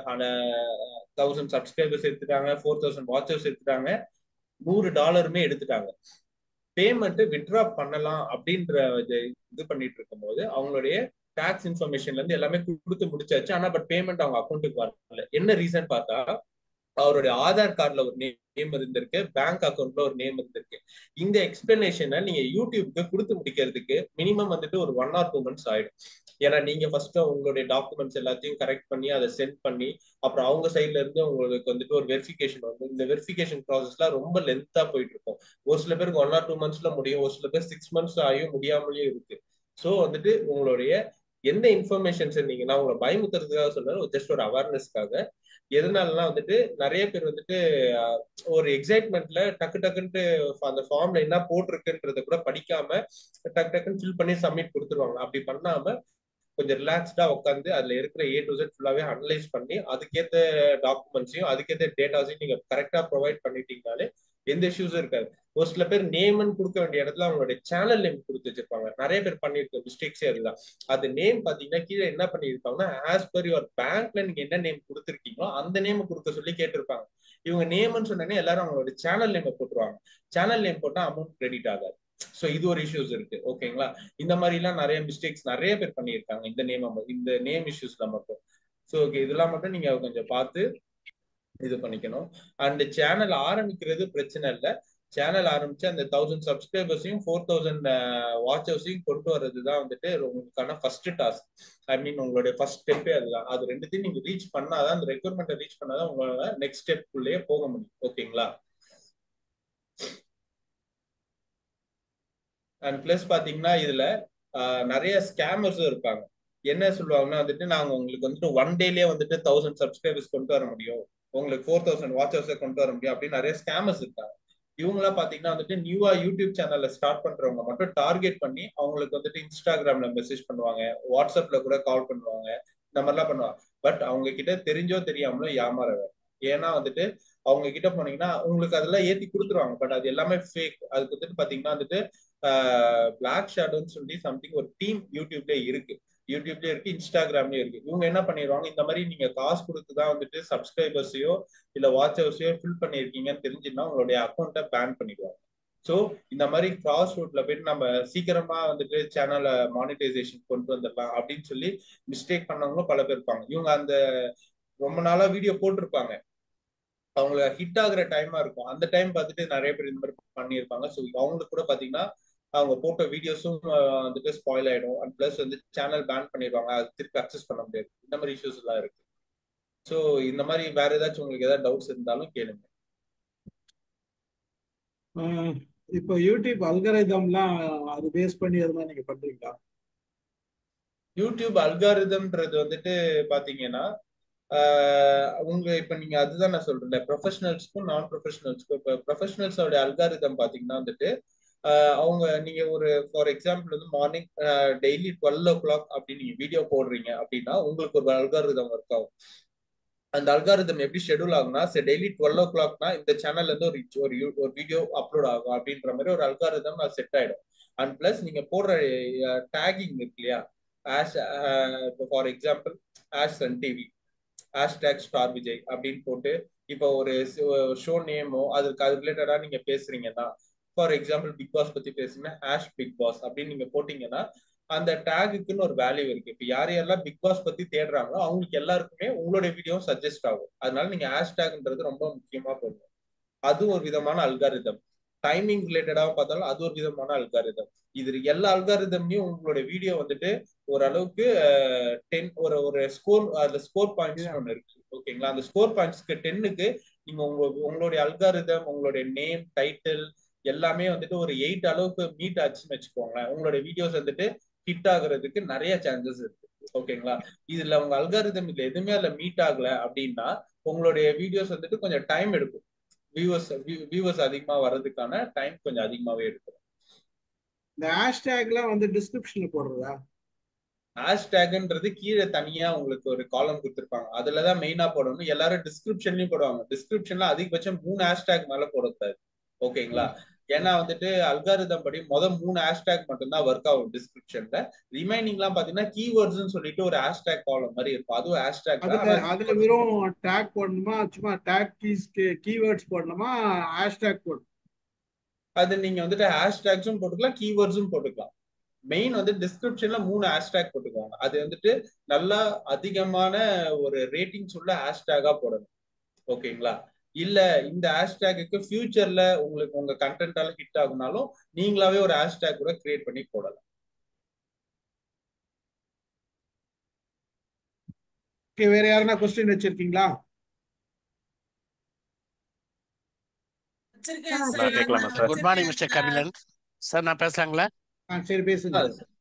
தௌசண்ட் சப்ஸ்கிரைபர்ஸ் எடுத்துட்டாங்க ஃபோர் தௌசண்ட் வாட்சர்ஸ் எடுத்துட்டாங்க நூறு டாலருமே எடுத்துட்டாங்க பேமெண்ட் வித்ட்ரா பண்ணலாம் அப்படின்ற இது பண்ணிட்டு இருக்கும்போது அவங்களுடைய டாக்ஸ் இன்ஃபர்மேஷன்ல இருந்து எல்லாமே கொடுத்து முடிச்சாச்சு ஆனா பட் பேமெண்ட் அவங்க அக்கௌண்ட்டுக்கு வரல என்ன ரீசன் பார்த்தா அவருடைய ஆதார் கார்டுல ஒரு நேம் இருந்திருக்கு பேங்க் அக்கௌண்ட்ல ஒரு நேம் இருந்திருக்கு இந்த எக்ஸ்பிளனேஷனை நீங்க யூடியூப்க்கு கொடுத்து முடிக்கிறதுக்கு மினிமம் வந்துட்டு ஒரு ஒன் ஆர் டூ மந்த்ஸ் ஆயிடும் ஏன்னா நீங்க ஃபர்ஸ்ட் உங்களுடைய டாக்குமெண்ட்ஸ் எல்லாத்தையும் கரெக்ட் பண்ணி அதை சென்ட் பண்ணி அப்புறம் அவங்க சைட்ல இருந்து உங்களுக்கு வந்துட்டு ஒரு வெரிஃபிகேஷன் வந்து இந்த வெரிஃபிகேஷன் ப்ராசஸ்லாம் ரொம்ப லென்த்தா போயிட்டு இருக்கும் ஒரு சில பேருக்கு ஒன் ஆர் டூ மந்த்ஸ்ல முடியும் ஒரு சில பேர் சிக்ஸ் மந்த்ஸ் ஆகியும் முடியாமலேயும் இருக்கு ஸோ வந்துட்டு உங்களுடைய எந்த இன்ஃபர்மேஷன்ஸ் நீங்க நான் உங்களை பயமுத்துறதுக்காக சொல்றேன் ஜஸ்ட் ஒரு அவேர்னஸ்க்காக எதனாலலாம் வந்துட்டு நிறைய பேர் வந்துட்டு ஒரு எக்ஸைட்மெண்ட்ல டக்கு டக்குன்ட்டு அந்த ஃபார்ம்ல என்ன போட்டிருக்குன்றத கூட படிக்காம டக்கு டக்குன்னு ஃபில் பண்ணி சப்மிட் கொடுத்துருவாங்க அப்படி பண்ணாம கொஞ்சம் ரிலாக்ஸ்டா உட்காந்து அதுல இருக்கிற ஏ டு செட் ஃபுல்லாவே அனலைஸ் பண்ணி அதுக்கேற்ற டாக்குமெண்ட்ஸையும் அதுக்கேற்ற டேட்டாஸையும் நீங்க கரெக்டா ப்ரொவைட் பண்ணிட்டீங்கனாலே எந்த இஷ்யூஸும் இருக்காது ஒரு சில பேர் நேம்னு கொடுக்க வேண்டிய இடத்துல அவங்களுடைய சேனல் நேம் கொடுத்து வச்சிருப்பாங்க நிறைய பேர் பண்ணிருக்க மிஸ்டேக்ஸே அதுதான் அது நேம் பாத்தீங்கன்னா கீழே என்ன பண்ணிருப்பாங்கன்னா ஆஸ் பர் யுவர் பேங்க்ல நீங்க என்ன நேம் கொடுத்துருக்கீங்களோ அந்த நேம் கொடுக்க சொல்லி கேட்டிருப்பாங்க இவங்க நேம்னு சொன்னோன்னே எல்லாரும் அவங்களோட சேனல் நேம் போட்டுருவாங்க சேனல் நேம் போட்டா அமௌண்ட் கிரெடிட் ஆகாது ஸோ இது ஒரு இஷ்யூஸ் இருக்கு ஓகேங்களா இந்த மாதிரி எல்லாம் நிறைய மிஸ்டேக்ஸ் நிறைய பேர் பண்ணியிருக்காங்க இந்த நேம் இந்த நேம் இஷ்யூஸ்ல மட்டும் ஸோ ஓகே இதெல்லாம் மட்டும் நீங்க கொஞ்சம் பார்த்து இது பண்ணிக்கணும் அண்ட் சேனல் ஆரம்பிக்கிறது பிரச்சனை இல்லை சேனல் ஆரம்பிச்சு அந்த தௌசண்ட் சப்ஸ்கிரைபர்ஸையும் ஃபோர் தௌசண்ட் வாட்சர்ஸையும் கொண்டு வர்றது தான் வந்துட்டு உங்களுக்கான ஃபர்ஸ்ட் டாஸ்க் ஐ மீன் உங்களுடைய ஃபர்ஸ்ட் ஸ்டெப்பே அதுதான் அது ரெண்டுத்தையும் நீங்க ரீச் பண்ணாதான் அந்த ரெக்யர்மெண்ட்டை ரீச் பண்ணாதான் உங்களால நெக்ஸ்ட் ஸ்டெப்புக்குள்ளேயே போக முடியும் ஓகேங்களா அண்ட் பிளஸ் பாத்தீங்கன்னா இதுல நிறைய ஸ்கேமர்ஸும் இருப்பாங்க என்ன சொல்லுவாங்கன்னா வந்துட்டு நாங்க உங்களுக்கு வந்துட்டு ஒன் டேலயே வந்துட்டு தௌசண்ட் சப்ஸ்கிரைபர்ஸ் கொண்டு வர முடியும் உங்களுக்கு ஃபோர் தௌசண்ட் வாட்சர்ஸை கொண்டு வர முடியும் அப்படின்னு நிறைய ஸ்கேமர்ஸ் இருக்காங்க இவங்களாம் பாத்தீங்கன்னா வந்துட்டு நியூவா யூடியூப் சேனல்ல ஸ்டார்ட் பண்றவங்க மட்டும் டார்கெட் பண்ணி அவங்களுக்கு வந்துட்டு இன்ஸ்டாகிராம்ல மெசேஜ் பண்ணுவாங்க வாட்ஸ்அப்ல கூட கால் பண்ணுவாங்க இந்த மாதிரிலாம் பண்ணுவாங்க பட் அவங்க கிட்ட தெரிஞ்சோ தெரியாமலோ ஏமாற ஏன்னா வந்துட்டு அவங்க கிட்ட போனீங்கன்னா உங்களுக்கு அதெல்லாம் ஏத்தி கொடுத்துருவாங்க பட் அது எல்லாமே ஃபேக் அதுக்கு வந்துட்டு பாத்தீங்கன்னா வந்துட்டு பிளாக் ஷேடோன்னு சொல்லி சம்திங் ஒரு டீம் யூடியூப்ல இருக்கு யூடியூப்லயே இருக்கு இன்ஸ்டாகிராம்லயும் இருக்கு இவங்க என்ன பண்ணிடுவாங்க இந்த மாதிரி நீங்க காசு கொடுத்துதான் வந்துட்டு சப்ஸ்கிரைபர்ஸையோ இல்ல வாட்சர்ஸையோ ஃபில் பண்ணிருக்கீங்கன்னு தெரிஞ்சுன்னா உங்களுடைய அக்கௌண்ட்டை பேன் பண்ணிடுவாங்க ஸோ இந்த மாதிரி கிராஸ் ரூட்ல போயிட்டு நம்ம சீக்கிரமா வந்துட்டு சேனலை மானிட்டைசேஷன் கொண்டு வந்துடலாம் அப்படின்னு சொல்லி மிஸ்டேக் பண்ணவங்களும் பல பேர் இருப்பாங்க இவங்க அந்த ரொம்ப நாளா வீடியோ போட்டிருப்பாங்க அவங்களுக்கு ஹிட் ஆகுற டைமா இருக்கும் அந்த டைம் பார்த்துட்டு நிறைய பேர் இந்த மாதிரி பண்ணியிருப்பாங்க ஸோ அவங்களுக்கு கூட பாத்தீங்கன்னா அவங்க போட்ட வீடியோஸும் வந்துட்டு ஸ்பாயில் ஆயிடும் அண்ட் பிளஸ் வந்து சேனல் பேன் பண்ணிடுவாங்க அது திருப்பி அக்சஸ் பண்ண முடியாது இந்த மாதிரி இஷ்யூஸ் எல்லாம் இருக்கு ஸோ இந்த மாதிரி வேற ஏதாச்சும் உங்களுக்கு ஏதாவது டவுட்ஸ் இருந்தாலும் கேளுங்க இப்போ யூடியூப் அல்கரிதம்லாம் அது பேஸ் பண்ணி அதெல்லாம் நீங்க பண்றீங்களா யூடியூப் அல்காரிதம்ன்றது வந்துட்டு பாத்தீங்கன்னா உங்க இப்ப நீங்க அதுதான் நான் சொல்றேன் ப்ரொஃபஷனல்ஸ்க்கும் நான் ப்ரொஃபஷனல்ஸ்க்கும் இப்ப ப்ரொஃபஷனல்ஸோட அல்காரிதம் பாத்தீங்கன்னா வந்துட்டு அவங்க நீங்க ஒரு ஃபார் எக்ஸாம்பிள் வந்து morning daily twelve o'clock அப்படி நீங்க வீடியோ போடுறீங்க அப்படின்னா உங்களுக்கு ஒரு அல்காரிதம் ஒர்க் ஆகும் அந்த அல்காரிதம் எப்படி ஷெடியூல் ஆகும்னா டெய்லி டுவெல் ஓ கிளாக்னா இந்த சேனல்ல இருந்து ஒரு ஒரு ஒரு வீடியோ அப்லோட் ஆகும் அப்படின்ற மாதிரி ஒரு அல்காரிதம் அது செட் ஆயிடும் அண்ட் பிளஸ் நீங்க போடுற டேகிங் இருக்கு இல்லையா ஆஷ் இப்போ for example hash Sun TV hashtag Star Vijay அப்படின்னு போட்டு இப்போ ஒரு ஷோ நேமோ அதுக்கு அது ரிலேட்டடா நீங்க பேசுறீங்கன்னா ஃபார் எக்ஸாம்பிள் பிக் பாஸ் பத்தி பேசுனா ஹேஷ் பிக் பாஸ் அப்படின்னு நீங்க போட்டீங்கன்னா அந்த டேகுக்குன்னு ஒரு வேல்யூ இருக்கு இப்ப யார் யாரெல்லாம் பிக் பாஸ் பத்தி தேடுறாங்களோ அவங்களுக்கு எல்லாருக்குமே உங்களுடைய வீடியோ சஜஸ்ட் ஆகும் அதனால நீங்க ஹேஷ்டேக்ன்றது ரொம்ப முக்கியமா போடணும் அது ஒரு விதமான அல்காரிதம் டைமிங் ரிலேட்டடாக பார்த்தாலும் அது ஒரு விதமான அல்காரிதம் இது எல்லா அல்காரிதம்லயும் உங்களுடைய வீடியோ வந்துட்டு ஓரளவுக்கு டென் ஒரு ஒரு ஸ்கோர் அந்த ஸ்கோர் பாயிண்ட்ஸ் ஒன்று இருக்கு ஓகேங்களா அந்த ஸ்கோர் பாயிண்ட்ஸ்க்கு டென்னுக்கு நீங்க உங்க உங்களுடைய அல்காரிதம் உங்களுடைய நேம் டைட்டில் எல்லாமே வந்துட்டு ஒரு எயிட் அளவுக்கு மீட் ஆச்சுன்னு வச்சுக்கோங்களேன் உங்களுடைய வீடியோஸ் வந்துட்டு ஹிட் ஆகுறதுக்கு நிறைய சான்சஸ் இருக்கு ஓகேங்களா இதுல உங்க அல்காரிதம் இதுல எதுவுமே அதுல மீட் ஆகல அப்படின்னா உங்களுடைய வீடியோஸ் வந்துட்டு கொஞ்சம் டைம் எடுக்கும் வியூவர்ஸ் வியூவர்ஸ் அதிகமா வர்றதுக்கான டைம் கொஞ்சம் அதிகமாவே எடுக்கும் இந்த ஹேஷ்டேக்லாம் வந்து டிஸ்கிரிப்ஷன்ல போடுறதா ஹேஷ்டேக்ன்றது கீழே தனியா உங்களுக்கு ஒரு காலம் கொடுத்துருப்பாங்க அதுலதான் மெயினா போடணும் எல்லாரும் டிஸ்கிரிப்ஷன்லயும் போடுவாங்க டிஸ்கிரிப்ஷன்ல அதிகபட்சம் மூணு ஹேஷ்டேக் மேல போடக்கூடாது ஓகேங்களா ஏன்னா வந்துட்டு அல்காரிதம் படி மொதல் மூணு ஹேஷ்டேக் மட்டும்தான் ஒர்க் ஆகும் டிஸ்கிரிப்ஷன்ல ரிமைனிங் எல்லாம் பாத்தீங்கன்னா கீவேர்ட்ஸ் சொல்லிட்டு ஒரு ஹேஷ்டேக் காலம் மாதிரி இருக்கும் அதுவும் ஹேஷ்டேக் அதுல அதுல வெறும் டேக் போடணுமா சும்மா டேக் கீஸ் கீவேர்ட்ஸ் போடணுமா ஹேஷ்டேக் போடணும் அது நீங்க வந்துட்டு ஹேஷ்டேக்ஸும் போட்டுக்கலாம் கீவேர்ட்ஸும் போட்டுக்கலாம் மெயின் வந்து டிஸ்கிரிப்ஷன்ல மூணு ஹேஷ்டேக் போட்டுக்குவாங்க அது வந்துட்டு நல்லா அதிகமான ஒரு ரேட்டிங்ஸ் உள்ள ஹேஷ்டேகா போடணும் ஓகேங்களா இல்ல இந்த ஹேஷ்டேக்கு ஃபியூச்சர்ல உங்களுக்கு உங்க கண்டென்ட்டால ஹிட் ஆகுனாலும் நீங்களாவே ஒரு ஹேஷ்டேக் கூட கிரியேட் பண்ணி போடலாம் ஓகே வேற யாருன்னா கொஸ்டின் வச்சிருக்கீங்களா கேட்கலாமா sir good morning mister Kabilan sir நான் பேசலாங்களா ஆ சரி பேசுங்க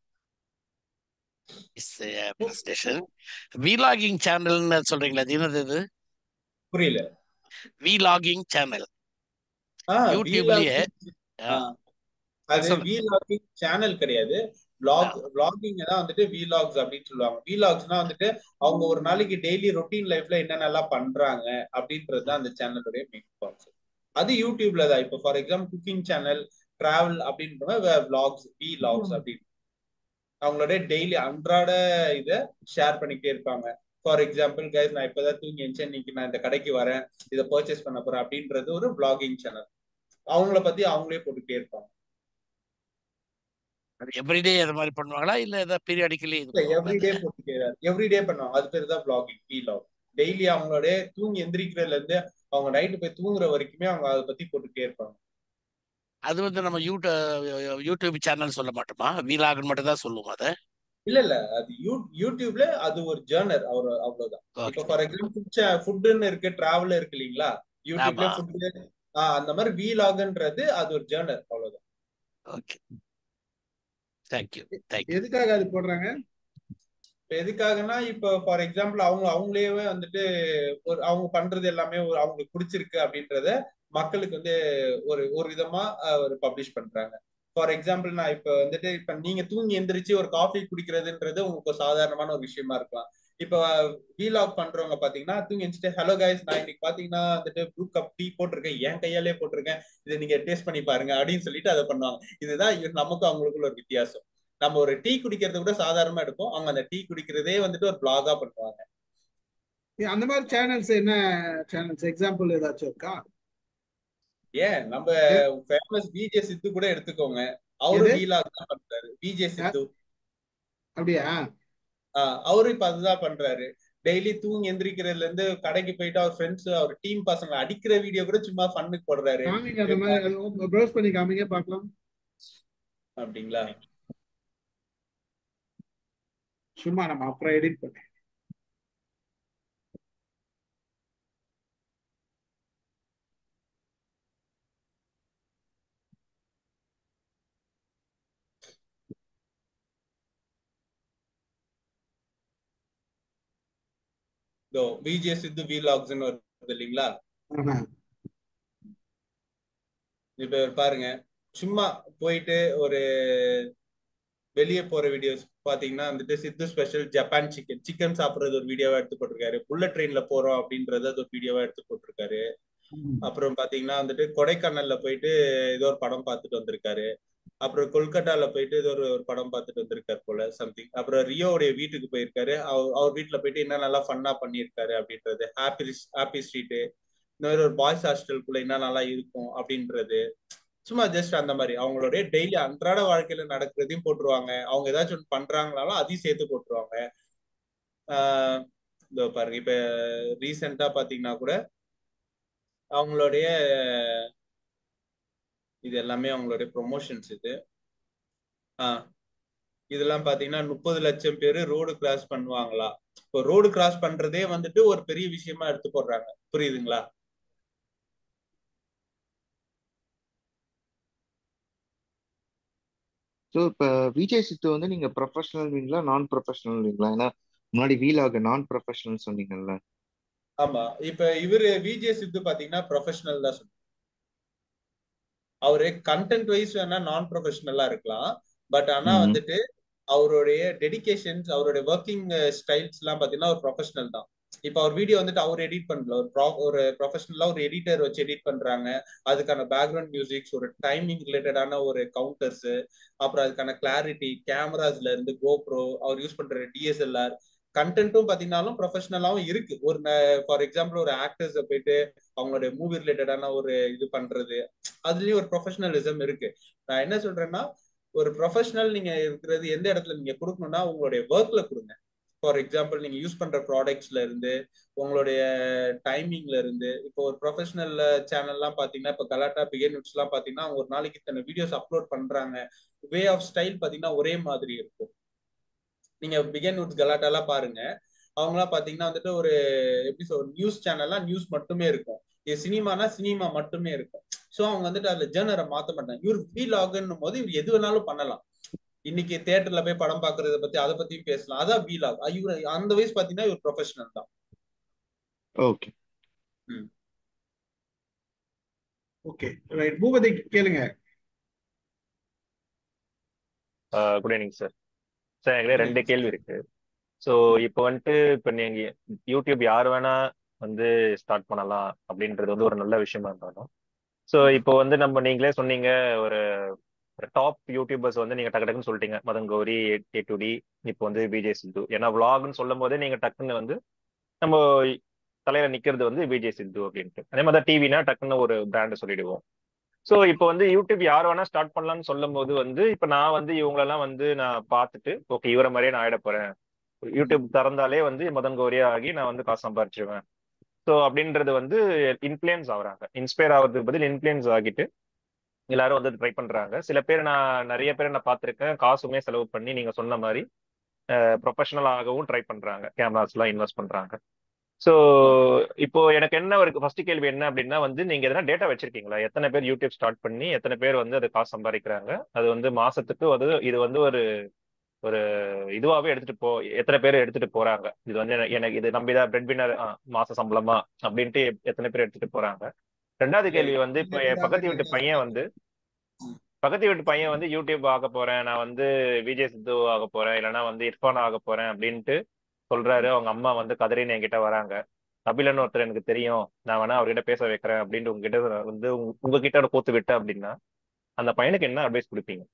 பிரசன்டேஷன் விலாகிங் சேனல்னு சொல்றீங்களா அது என்னது இது புரியல விலாகிங் சேனல் யூடியூப்லயே அது விலாகிங் சேனல் கிடையாது பிளாக் பிளாகிங் தான் வந்துட்டு விலாக்ஸ் அப்படின்னு சொல்லுவாங்க விலாக்ஸ்னா வந்துட்டு அவங்க ஒரு நாளைக்கு டெய்லி ரொட்டீன் லைஃப்ல என்னென்னலாம் பண்றாங்க அப்படின்றது தான் அந்த சேனலுடைய மெயின் கான்செப்ட் அது யூடியூப்ல தான் இப்போ for example cooking channel travel அப்படின்ற விளாக்ஸ் வி லாக்ஸ் அப்படின்னு அவங்களோட டெய்லி அன்றாட இதை ஷேர் பண்ணிக்கிட்டே இருப்பாங்க ஃபார் எக்ஸாம்பிள் கைஸ் நான் இப்பதான் தூங்கி எழுந்தேன் இன்னைக்கு நான் இந்த கடைக்கு வரேன் இதை பர்ச்சேஸ் பண்ண போறேன் அப்படின்றது ஒரு பிளாகிங் சேனல் அவங்கள பத்தி அவங்களே போட்டுக்கிட்டே இருப்பாங்க எவ்ரிடே அது மாதிரி பண்ணுவாங்களா இல்ல ஏதாவது பீரியாடிக்கலி இல்ல எவ்ரிடே போட்டுட்டே எவ்ரிடே பண்ணுவாங்க அது பேர் தான் பிளாகிங் வி லாக் டெய்லி அவங்களோட தூங்கி எந்திரிக்கிறதுல இருந்து அவங்க நைட்டு போய் தூங்குற வரைக்குமே அவங்க அதை பத்தி போட்டுட்டே இருப்பாங்க அது வந்து நம்ம யூடியூப் யூடியூப் சேனல் சொல்ல மாட்டோமா வீலாகன் மட்டும் தான் சொல்லுவோம் அதை இல்ல இல்ல அது யூ யூடியூப்ல அது ஒரு ஜேர்னர் அவர் அவ்வளவுதான் இப்போ ஃபார் எக்ஸாம்பிள் ஃபுட்னு இருக்கு டிராவல் இருக்கு இல்லீங்களா யூடியூப்ல ஃபுட் அந்த மாதிரி வீலாகன்றது அது ஒரு ஜேர்னர் அவ்வளவுதான் ஓகே தேங்க்யூ தேங்க்யூ எதுக்காக அது போடுறாங்க இப்போ எதுக்காகனா இப்போ ஃபார் எக்ஸாம்பிள் அவங்க அவங்களே வந்துட்டு ஒரு அவங்க பண்றது எல்லாமே ஒரு அவங்களுக்கு பிடிச்சிருக்கு அப்படின்றத மக்களுக்கு வந்து ஒரு ஒரு விதமா ஒரு பப்ளிஷ் பண்றாங்க ஃபார் எக்ஸாம்பிள் நான் இப்போ வந்துட்டு இப்போ நீங்க தூங்கி எந்திரிச்சு ஒரு காஃபி குடிக்கிறதுன்றது உங்களுக்கு சாதாரணமான ஒரு விஷயமா இருக்கலாம் இப்போ வீலாக் பண்றவங்க பாத்தீங்கன்னா தூங்கி எந்திரிச்சிட்டு ஹலோ கைஸ் நான் இன்னைக்கு பாத்தீங்கன்னா வந்துட்டு ப்ளூ கப் டீ போட்டிருக்கேன் என் கையாலே போட்டிருக்கேன் இதை நீங்க டேஸ்ட் பண்ணி பாருங்க அப்படின்னு சொல்லிட்டு அதை பண்ணுவாங்க இதுதான் நமக்கும் அவங்களுக்குள்ள ஒரு வித்தியாசம் நம்ம ஒரு டீ குடிக்கிறத கூட சாதாரணமா எடுப்போம் அவங்க அந்த டீ குடிக்கிறதே வந்துட்டு ஒரு பிளாகா பண்ணுவாங்க அந்த மாதிரி சேனல்ஸ் என்ன சேனல்ஸ் எக்ஸாம்பிள் ஏதாச்சும் இருக்கா ஏன் நம்ம ஃபேமஸ் விஜே சித்து கூட எடுத்துக்கோங்க அவரு வீலாக் தான் பண்றாரு விஜே சித்து அப்படியா அவரு இப்ப அதுதான் பண்றாரு டெய்லி தூங்கி எந்திரிக்கிறதுல இருந்து கடைக்கு போயிட்டு அவர் ஃப்ரெண்ட்ஸ் அவர் டீம் பசங்க அடிக்கிற வீடியோ கூட சும்மா ஃபன்னுக்கு போடுறாரு காமிங்க அந்த மாதிரி ப்ரௌஸ் பண்ணி காமிங்க பார்க்கலாம் அப்படிங்களா சும்மா நம்ம அப்புறம் எடிட் பண்ணேன் விஜே சித்து வீலாக்ஸ்னு வருது இல்லைங்களா இப்ப பாருங்க சும்மா போயிட்டு ஒரு வெளியே போற வீடியோஸ் பாத்தீங்கன்னா வந்துட்டு Siddhu special Japan chicken chicken சாப்பிடுறது ஒரு வீடியோவா எடுத்து போட்டிருக்காரு புல்லட் ட்ரெயின்ல போறோம் அப்படின்றது அது ஒரு வீடியோவா எடுத்து போட்டிருக்காரு அப்புறம் பாத்தீங்கன்னா வந்துட்டு கொடைக்கானல்ல போயிட்டு ஏதோ ஒரு படம் பார்த்துட்டு வந்திருக்காரு அப்புறம் கொல்கட்டால போயிட்டு ஏதோ ஒரு ஒரு படம் பார்த்துட்டு வந்திருக்காரு போல சம்திங் அப்புறம் ரியோவுடைய வீட்டுக்கு போயிருக்காரு அவர் வீட்டுல போயிட்டு என்ன நல்லா ஃபன்னா பண்ணியிருக்காரு அப்படின்றது ஹாப்பி ஹாப்பி ஸ்ட்ரீட்டு இந்த மாதிரி ஒரு பாய்ஸ் ஹாஸ்டலுக்குள்ள என்ன நல்லா இருக்கும் அப்படின்றது சும்மா ஜஸ்ட் அந்த மாதிரி அவங்களுடைய டெய்லி அன்றாட வாழ்க்கையில நடக்கிறதையும் போட்டுருவாங்க அவங்க ஏதாச்சும் ஒன்று பண்றாங்கனாலும் அதையும் சேர்த்து போட்டுருவாங்க ஆஹ் இதோ பாருங்க இப்ப ரீசெண்டா பாத்தீங்கன்னா கூட அவங்களுடைய இது எல்லாமே அவங்களுடைய ப்ரொமோஷன்ஸ் இது ஆஹ் இதெல்லாம் பாத்தீங்கன்னா முப்பது லட்சம் பேரு ரோடு கிராஸ் பண்ணுவாங்களா இப்போ ரோடு கிராஸ் பண்றதே வந்துட்டு ஒரு பெரிய விஷயமா எடுத்து போடுறாங்க புரியுதுங்களா ஸோ இப்போ விஜய் சித்து வந்து நீங்க ப்ரொஃபஷனல்வீங்களா நான் ப்ரொஃபஷனல்வீங்களா ஏன்னா முன்னாடி வீலாக நான் ப்ரொஃபஷனல் சொன்னீங்கல்ல ஆமா இப்ப இவரு விஜே சித்து பாத்தீங்கன்னா ப்ரொஃபஷனல் தான் சொல்லுவாங்க அவரு கண்டென்ட் வைஸ் வேணா நான் ப்ரொஃபஷனலா இருக்கலாம் பட் ஆனா ம் வந்துட்டு அவருடைய டெடிகேஷன்ஸ் அவருடைய ஒர்க்கிங் ஸ்டைல்ஸ் எல்லாம் பாத்தீங்கன்னா ஒரு ப்ரொஃபஷனல் தான் இப்ப அவர் வீடியோ வந்துட்டு அவர் எடிட் பண்ணல ஒரு ப்ரா ஒரு ப்ரொஃபஷனலா ஒரு எடிட்டர் வச்சு எடிட் பண்றாங்க அதுக்கான பேக்ரவுண்ட் மியூசிக்ஸ் ஒரு டைமிங் ரிலேட்டடான ஒரு கவுண்டர்ஸ் அப்புறம் அதுக்கான கிளாரிட்டி கேமராஸ்ல இருந்து கோப்ரோ அவர் யூஸ் பண்ற டிஎஸ்எல்ஆர் கண்டென்ட்டும் பாத்தீங்கன்னாலும் ப்ரொஃபஷனலாவும் இருக்கு ஒரு ஃபார் எக்ஸாம்பிள் ஒரு ஆக்டர்ஸ் போயிட்டு அவங்களுடைய மூவி ரிலேட்டடான ஒரு இது பண்றது அதுலயும் ஒரு ப்ரொஃபஷனலிசம் இருக்கு நான் என்ன சொல்றேன்னா ஒரு ப்ரொஃபஷனல் நீங்க இருக்கிறது எந்த இடத்துல நீங்க கொடுக்கணும்னா உங்களுடைய ஒர்க்ல கொடுங்க ஃபார் எக்ஸாம்பிள் நீங்க யூஸ் பண்ற ப்ராடக்ட்ஸ்ல இருந்து உங்களுடைய டைமிங்ல இருந்து இப்போ ஒரு ப்ரொஃபஷனல் சேனல்லாம் பாத்தீங்கன்னா இப்போ கலாட்டா பிகன் நியூஸ் எல்லாம் பாத்தீங்கன்னா அவங்க ஒரு நாளைக்கு இத்தனை வீடியோஸ் அப்லோட் பண்றாங்க வே ஆஃப் ஸ்டைல் பாத்தீங்கன்னா ஒரே மாதிரி இருக்கும் நீங்க பிகன் நூட்ஸ் கலாட்டாலாம் பாருங்க அவங்களாம் பாத்தீங்கன்னா வந்துட்டு ஒரு எப்படி சொல் நியூஸ் சேனல்லாம் நியூஸ் மட்டுமே இருக்கும் இது சினிமானா சினிமா மட்டுமே இருக்கும் ஸோ அவங்க வந்துட்டு அதுல ஜேர்னரை மாத்த மாட்டாங்க இவர் வீலாகுன்னும் போது இவர் எது வேணாலும் பண்ணலாம் இன்னைக்கு தியேட்டர்ல போய் படம் பாக்குறத பத்தி அதை பத்தியும் பேசலாம் அதான் வீலாக் இவர் அந்த வயசு பாத்தீங்கன்னா இவர் ப்ரொஃபஷனல் தான் ஓகே ஓகே ரைட் பூபதி கேளுங்க குட் ஈவினிங் சார் சார் எங்களுக்கு ரெண்டு கேள்வி இருக்கு ஸோ இப்போ வந்துட்டு இப்போ நீங்க யூடியூப் யார் வேணா வந்து ஸ்டார்ட் பண்ணலாம் அப்படின்றது வந்து ஒரு நல்ல விஷயமா இருந்தாலும் ஸோ இப்போ வந்து நம்ம நீங்களே சொன்னீங்க ஒரு டாப் யூடியூபர்ஸ் வந்து நீங்க டக்கு டக்குன்னு சொல்லிட்டீங்க Madan Gowri A to D இப்போ வந்து விஜய் சித்து ஏன்னா விளாக்னு சொல்லும் போதே நீங்க டக்குன்னு வந்து நம்ம தலையில நிக்கிறது வந்து விஜய் சித்து அப்படின்ட்டு அதே மாதிரி தான் டிவினா டக்குன்னு ஒரு பிராண்ட் சொல்லிடுவோம் ஸோ இப்போ வந்து யூடியூப் யார் வேணா ஸ்டார்ட் பண்ணலாம்னு சொல்லும் போது வந்து இப்போ நான் வந்து இவங்களெல்லாம் வந்து நான் பார்த்துட்டு ஓகே இவரை மாதிரியே நான் ஆயிட போறேன் யூடியூப் திறந்தாலே வந்து மதன் கௌரியா ஆகி நான் வந்து காசு சம்பாரிச்சிருவேன் ஸோ அப்படின்றது வந்து இன்ஃப்ளூயன்ஸ் ஆகுறாங்க இன்ஸ்பயர் ஆகிறதுக்கு பதில் இன்ஃப்ளூயன்ஸ் ஆகிட்டு எல்லாரும் வந்து ட்ரை பண்றாங்க சில பேர் நான் நிறைய பேர் நான் பார்த்துருக்கேன் காசுமே செலவு பண்ணி நீங்க சொன்ன மாதிரி ப்ரொஃபஷனல் ஆகவும் ட்ரை பண்றாங்க கேமராஸ்லாம் இன்வெஸ்ட் பண்றாங்க ஸோ இப்போ எனக்கு என்ன ஒரு ஃபர்ஸ்ட் கேள்வி என்ன அப்படின்னா வந்து நீங்க எதனா டேட்டா வச்சிருக்கீங்களா எத்தனை பேர் யூடியூப் ஸ்டார்ட் பண்ணி எத்தனை பேர் வந்து அது காசு சம்பாதிக்கிறாங்க அது வந்து மாசத்துக்கு அது இது வந்து ஒரு ஒரு இதுவாகவே எடுத்துட்டு போ எத்தனை பேர் எடுத்துட்டு போறாங்க இது வந்து எனக்கு இது நம்பிதான் பிரெட் வின்னர் மாச சம்பளமா அப்படின்ட்டு எத்தனை பேர் எடுத்துட்டு போறாங்க ரெண்டாவது கேள்வி வந்து இப்போ என் பக்கத்து வீட்டு பையன் வந்து பக்கத்து வீட்டு பையன் வந்து யூடியூப் ஆக போறேன் நான் வந்து விஜய் சித்து ஆக போறேன் இல்லைன்னா வந்து இர்ஃபான் ஆக போறேன் அப்படின்ட்டு சொல்றாரு அவங்க அம்மா வந்து கதறின்னு என்கிட்ட வராங்க கபிலன் ஒருத்தர் எனக்கு தெரியும் நான் வேணா அவர்கிட்ட பேச வைக்கிறேன் அப்படின்ட்டு உங்ககிட்ட வந்து உங்ககிட்ட கோத்து விட்டேன் அப்படின்னா அந்த பையனுக்கு என்ன அட்வைஸ் கொடுப்பீங்க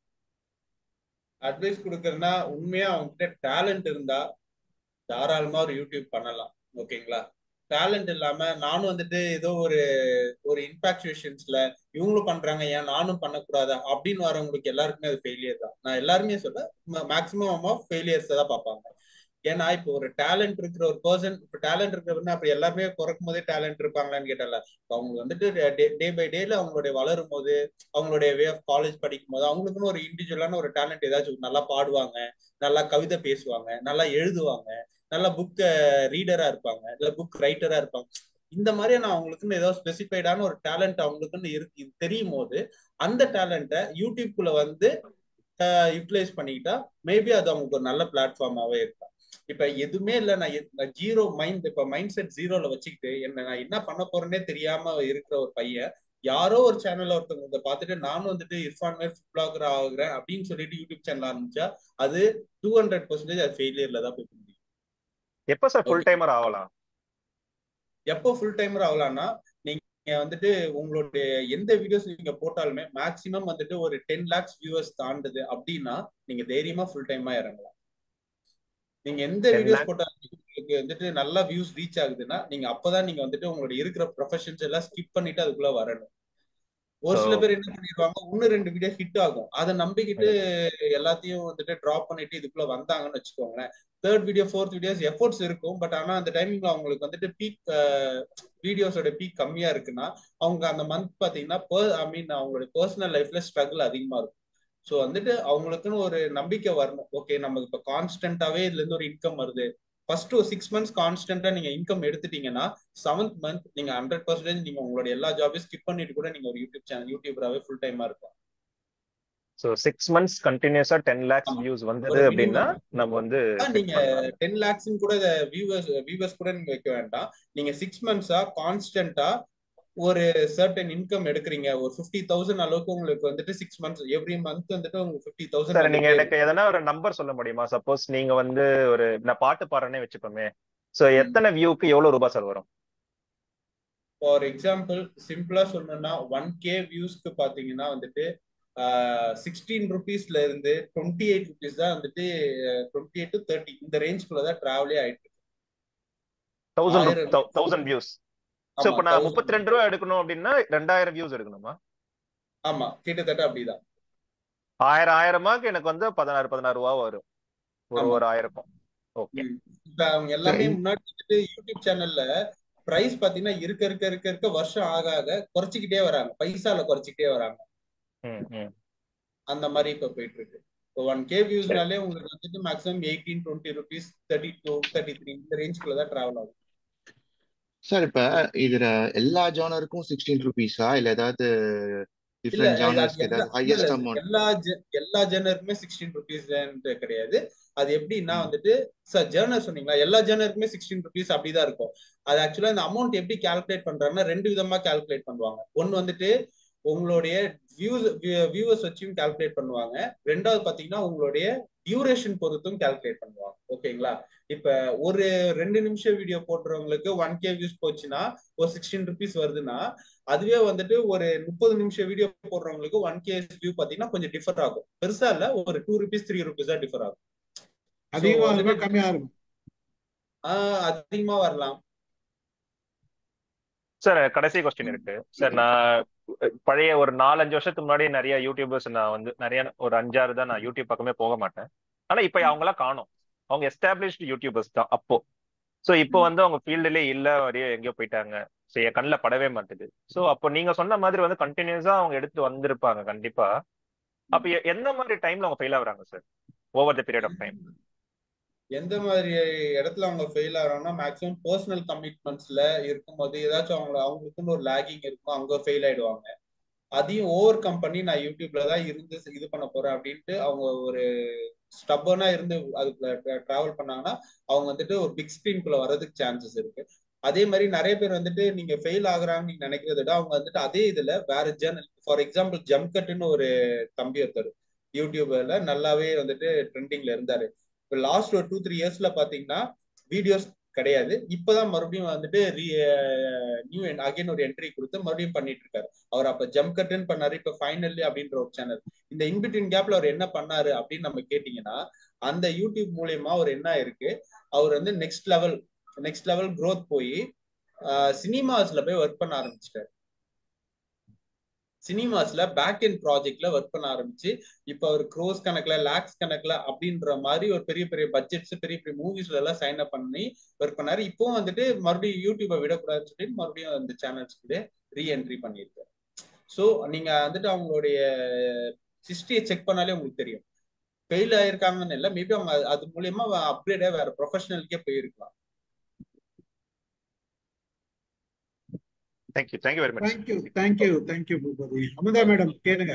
அட்வைஸ் கொடுக்கறதுனா உண்மையா அவங்க கிட்ட டேலண்ட் இருந்தா தாராளமா ஒரு யூடியூப் பண்ணலாம் ஓகேங்களா டேலண்ட் இல்லாம நானும் வந்துட்டு ஏதோ ஒரு ஒரு இன்பாக்சுவேஷன்ஸ்ல இவங்களும் பண்றாங்க ஏன் நானும் பண்ணக்கூடாதா அப்படின்னு வரவங்களுக்கு எல்லாருக்குமே அது ஃபெயிலியர் தான் நான் எல்லாருமே சொல்ல மேக்சிமம் ஆஃப் ஃபெயிலியர்ஸ் தான் பார்ப்பாங்க ஏன்னா இப்போ ஒரு டேலண்ட் இருக்கிற ஒரு பர்சன் இப்போ டேலண்ட் இருக்கிறவங்க அப்படி எல்லாருமே பிறக்கும் போதே டேலண்ட் இருப்பாங்களான்னு கேட்டல அவங்க வந்துட்டு டே பை டேல அவங்களுடைய வளரும் போது அவங்களுடைய வே ஆஃப் காலேஜ் படிக்கும் போது அவங்களுக்குன்னு ஒரு இண்டிவிஜுவலான ஒரு டேலண்ட் ஏதாச்சும் நல்லா பாடுவாங்க நல்லா கவிதை பேசுவாங்க நல்லா எழுதுவாங்க நல்லா புக் ரீடரா இருப்பாங்க இல்ல புக் ரைட்டரா இருப்பாங்க இந்த மாதிரியான அவங்களுக்குன்னு ஏதோ ஸ்பெசிஃபைடான ஒரு டேலண்ட் அவங்களுக்குன்னு இருக்கு தெரியும் போது அந்த டேலண்ட்டை யூடியூப்குள்ள வந்து யூட்டிலைஸ் பண்ணிக்கிட்டா மேபி அது அவங்களுக்கு ஒரு நல்ல பிளாட்ஃபார்மாவே இருக்கும் இப்ப எதுவுமே இல்ல நான் ஜீரோ மைண்ட் இப்ப மைண்ட் செட் ஜீரோல வச்சுக்கிட்டு என்ன நான் என்ன பண்ண போறேன்னே தெரியாம இருக்கிற ஒரு பையன் யாரோ ஒரு சேனல்ல ஒருத்தவங்க இதை பார்த்துட்டு நானும் வந்துட்டு இர்ஃபான் மேல் ஃபுட் பிளாகர் ஆகுறேன் அப்படின்னு சொல்லிட்டு யூடியூப் சேனல் ஆரம்பிச்சா அது டூ ஹண்ட்ரட் பர்சன்டேஜ் அது ஃபெயிலியர்ல தான் போய் முடியும் எப்ப சார் ஃபுல் டைமர் ஆகலாம் எப்போ ஃபுல் டைமர் ஆகலாம்னா நீங்க வந்துட்டு உங்களுடைய எந்த வீடியோஸ் நீங்க போட்டாலுமே மேக்சிமம் வந்துட்டு ஒரு டென் லேக்ஸ் வியூவர்ஸ் தாண்டுது அப்படின்னா நீங்க தைரியமா ஃபுல் டைமா இறங்கலாம் நீங்க எந்த வீடியோஸ் போட்டாலும் உங்களுக்கு வந்துட்டு நல்லா வியூஸ் ரீச் ஆகுதுன்னா நீங்க அப்பதான் நீங்க வந்துட்டு உங்களுடைய இருக்கிற ப்ரொஃபஷன்ஸ் எல்லாம் ஸ்கிப் பண்ணிட்டு அதுக்குள்ள வரணும் ஒரு சில So- பேர் என்ன பண்ணிடுவாங்க ஒன்னு ரெண்டு வீடியோ ஹிட் ஆகும் அதை நம்பிக்கிட்டு எல்லாத்தையும் வந்துட்டு டிராப் பண்ணிட்டு இதுக்குள்ள வந்தாங்கன்னு வச்சுக்கோங்களேன் third video fourth videos efforts இருக்கும் பட் ஆனா அந்த டைமிங்ல அவங்களுக்கு வந்துட்டு பீக் வீடியோஸோட பீக் கம்மியா இருக்குன்னா அவங்க அந்த மந்த் பாத்தீங்கன்னா ஐ மீன் அவங்களோட பர்சனல் லைஃப்ல ஸ்ட்ரகிள் அதிகமா இருக்கும் ஸோ வந்துட்டு அவங்களுக்குன்னு ஒரு நம்பிக்கை வரணும் ஓகே நமக்கு இப்போ கான்ஸ்டன்டாவே இதுல இருந்து ஒரு இன்கம் வருது ஃபர்ஸ்ட் ஒரு சிக்ஸ் மந்த்ஸ் கான்ஸ்டன்டா நீங்க இன்கம் எடுத்துட்டீங்கன்னா செவன்த் மந்த் நீங்க ஹண்ட்ரட் பர்சன்டேஜ் நீங்க உங்களோட எல்லா ஜாபையும் ஸ்கிப் பண்ணிட்டு கூட நீங்க ஒரு யூடியூப் சேனல் யூடியூபராகவே ஃபுல் டைமா இருக்கும் ஸோ சிக்ஸ் மந்த்ஸ் கண்டினியூஸா டென் லேக்ஸ் ஆமா. வியூஸ் வந்தது ஒரு அப்படின்னா minimum. நம்ம வந்து அதான் நீங்க டென் லேக்ஸ் கூட வியூவர்ஸ் வியூவர்ஸ் கூட நீங்க வைக்க வேண்டாம் நீங்க சிக்ஸ் மந்த்ஸா கான்ஸ்டன்டா ஒரு சர்டன் இன்கம் எடுக்கிறீங்க ஒரு ஃபிஃப்டி தௌசண்ட் அளவுக்கு உங்களுக்கு வந்துட்டு சிக்ஸ் மந்த்ஸ் எவ்ரி மந்த் வந்துட்டு உங்களுக்கு ஃபிஃப்டி சார் நீங்க தௌசண்ட் எனக்கு எதனா ஒரு நம்பர் சொல்ல முடியுமா சப்போஸ் நீங்க வந்து ஒரு நான் பாட்டு பாடுறேனே வச்சுப்போமே சோ எத்தனை வியூக்கு எவ்வளவு ரூபாய் சார் வரும் ஃபார் எக்ஸாம்பிள் சிம்பிளா சொல்லணும்னா ஒன் கே வியூஸ்க்கு பாத்தீங்கன்னா வந்துட்டு சிக்ஸ்டீன் ருபீஸ்ல இருந்து டுவெண்ட்டி எயிட் ருபீஸ் தான் வந்துட்டு டுவெண்ட்டி எயிட் டு தேர்ட்டி இந்த ரேஞ்ச்குள்ள தான் டிராவலே ஆயிட்டு இருக்கு. தௌசண்ட் ஆயிரம் தௌசண்ட் வியூஸ் சோ ஆமா, இப்போ நான் 1000 முப்பத்தி ரெண்டு ரூபா எடுக்கணும் அப்படின்னா ரெண்டாயிரம் வியூஸ் எடுக்கணுமா ஆமா கிட்டத்தட்ட அப்படிதான் ஆயிரம் ஆயிரமாக்கு எனக்கு வந்து பதினாறு பதினாறு ரூபா வரும் ஒரு ஆமா. ஒரு ஆயிரம் ஓகே ம். இப்ப அவங்க எல்லாமே சரி. முன்னாடி வந்துட்டு யூடியூப் சேனல்ல பிரைஸ் பாத்தீங்கன்னா இருக்க இருக்க இருக்க இருக்க வருஷம் ஆக ஆக குறைச்சிக்கிட்டே வராங்க பைசால குறைச்சிக்கிட்டே வராங்க ம் ம் அந்த மாதிரி இப்ப போயிட்டு இருக்கு இப்போ ஒன் கே வியூஸ்னாலே உங்களுக்கு வந்துட்டு maximum eighteen twenty rupees thirty two thirty three இந்த ரேஞ்ச்குள்ள தான் டிராவல் ஆகும் சார் இப்ப இதுல எல்லா ஜானருக்கும் சிக்ஸ்டீன் ருபீஸா இல்ல ஏதாவது இல்ல டிஃப்ரெண்ட் அது ஜானர்ஸ்க்கு எல்லா ஏதாவது இல்ல ஹையஸ்ட் இல்ல அமௌண்ட் எல்லா ஜெ- எல்லா ஜெனருக்குமே சிக்ஸ்டீன் ருபீஸ் கிடையாது அது எப்படின்னா வந்துட்டு சார் ஜேர்னர் சொன்னீங்களா எல்லா ஜேர்னருக்குமே சிக்ஸ்டீன் ருபீஸ் அப்படிதான் இருக்கும் அது ஆக்சுவலா இந்த அமௌண்ட் எப்படி கால்குலேட் பண்றாங்கன்னா ரெண்டு விதமா கால்குலேட் பண்ணுவாங்க ஒன்னு வந்துட்டு உங்களுடைய வியூஸ் வியூவர்ஸ் வச்சும் கால்குலேட் பண்ணுவாங்க ரெண்டாவது பாத்தீங்கன்னா உங்களுடைய டியூரேஷன் பொறுத்தும் கால்குலேட் பண்ணுவாங்க ஓகேங்களா இப்ப ஒரு ரெண்டு நிமிஷம் வீடியோ போடுறவங்களுக்கு ஒன் கே வியூஸ் போச்சுன்னா ஒரு சிக்ஸ்டீன் ருபீஸ் வருதுன்னா அதுவே வந்துட்டு ஒரு முப்பது நிமிஷம் வீடியோ போடுறவங்களுக்கு ஒன் கே வியூ பாத்தீங்கன்னா கொஞ்சம் டிஃபர் ஆகும் பெருசா இல்ல ஒரு டூ ருபீஸ் த்ரீ ருபீஸ் தான் டிஃபர் ஆகும் அதிகமா வந்துட்டு- இருக்கும் கம்மியா இருக்கும் ஆஹ் அதிகமா வரலாம் சார் கடைசி கொஸ்டின் இருக்கு சார் நான் பழைய ஒரு நாலஞ்சு வருஷத்துக்கு முன்னாடி நிறைய யூடியூபர்ஸ் நான் வந்து நிறைய ஒரு அஞ்சாறு தான் நான் யூடியூப் பக்கமே போக மாட்டேன் ஆனா இப்ப அவங்க எல்லாம் காணும் அவங்க எஸ்டாப்ளிஷ்டு யூடியூபர்ஸ் தான் அப்போ சோ இப்போ வந்து அவங்க ஃபீல்டுலே இல்ல வரைய எங்கேயோ போயிட்டாங்க ஸோ என் கண்ணில் படவே மாட்டுது ஸோ அப்போ நீங்க சொன்ன மாதிரி வந்து கண்டினியூஸா அவங்க எடுத்து வந்திருப்பாங்க கண்டிப்பா அப்ப எ- எந்த மாதிரி டைம்ல அவங்க ஃபெயில் ஆகுறாங்க sir over the period of time எந்த மாதிரி இடத்துல அவங்க ஃபெயில் ஆகிறாங்கன்னா மேக்ஸிமம் பர்சனல் கமிட்மெண்ட்ஸ்ல இருக்கும்போது ஏதாச்சும் அவங்க அவங்களுக்குன்னு ஒரு லேகிங் இருக்கும் அங்க ஃபெயில் ஆயிடுவாங்க அதையும் ஓவர் கம் பண்ணி நான் யூடியூப்ல தான் இருந்து இது பண்ண போறேன் அப்படின்ட்டு அவங்க ஒரு ஸ்டப்பனா இருந்து அதுக்குள்ள டிராவல் பண்ணாங்கன்னா அவங்க வந்துட்டு ஒரு பிக் ஸ்கிரீன்குள்ள வர்றதுக்கு சான்சஸ் இருக்கு அதே மாதிரி நிறைய பேர் வந்துட்டு நீங்க ஃபெயில் ஆகுறாங்கன்னு நீங்க நினைக்கிறத விட அவங்க வந்துட்டு அதே இதுல வேற ஜேர்னல் ஃபார் எக்ஸாம்பிள் ஜம்கட்னு ஒரு தம்பி ஒருத்தர் யூடியூப்ல நல்லாவே வந்துட்டு ட்ரெண்டிங்ல இருந்தாரு இப்போ லாஸ்ட் ஒரு டூ த்ரீ இயர்ஸ்ல பாத்தீங்கன்னா வீடியோஸ் கிடையாது இப்பதான் மறுபடியும் வந்துட்டு நியூ அகைன் ஒரு என்ட்ரி கொடுத்து மறுபடியும் பண்ணிட்டு இருக்காரு அவர் அப்ப ஜம்கட்னு பண்ணாரு இப்ப ஃபைனல்லி அப்படின்ற ஒரு சேனல் இந்த இன்பிட்வீன் கேப்ல அவர் என்ன பண்ணாரு அப்படின்னு நம்ம கேட்டீங்கன்னா அந்த யூடியூப் மூலியமா அவர் என்ன இருக்கு அவர் வந்து next level next level growth போய் சினிமாஸ்ல போய் ஒர்க் பண்ண ஆரம்பிச்சிட்டாரு சினிமாஸ்ல பேக் எண்ட் ப்ராஜெக்ட்ல ஒர்க் பண்ண ஆரம்பிச்சு இப்ப அவர் க்ரோஸ் கணக்குல லேக்ஸ் கணக்குல அப்படின்ற மாதிரி ஒரு பெரிய பெரிய பட்ஜெட்ஸ் பெரிய பெரிய மூவிஸ்ல எல்லாம் சைன் அப் பண்ணி ஒர்க் பண்ணாரு இப்பவும் வந்துட்டு மறுபடியும் யூடியூபை விடக்கூடாதுன்னு சொல்லி மறுபடியும் அந்த சேனல்ஸ் கூட ரீஎன்ட்ரி பண்ணியிருக்காரு ஸோ நீங்க வந்துட்டு அவங்களுடைய ஹிஸ்டரியை செக் பண்ணாலே உங்களுக்கு தெரியும் ஃபெயில் ஆயிருக்காங்கன்னு இல்லை மேபி அவங்க அது- அது மூலியமா அப்கிரேடா வேற ப்ரொஃபஷனலுக்கே போயிருக்கலாம் thank you thank you very much thank you thank you thank you Boopathi Amudha madam கேளுங்க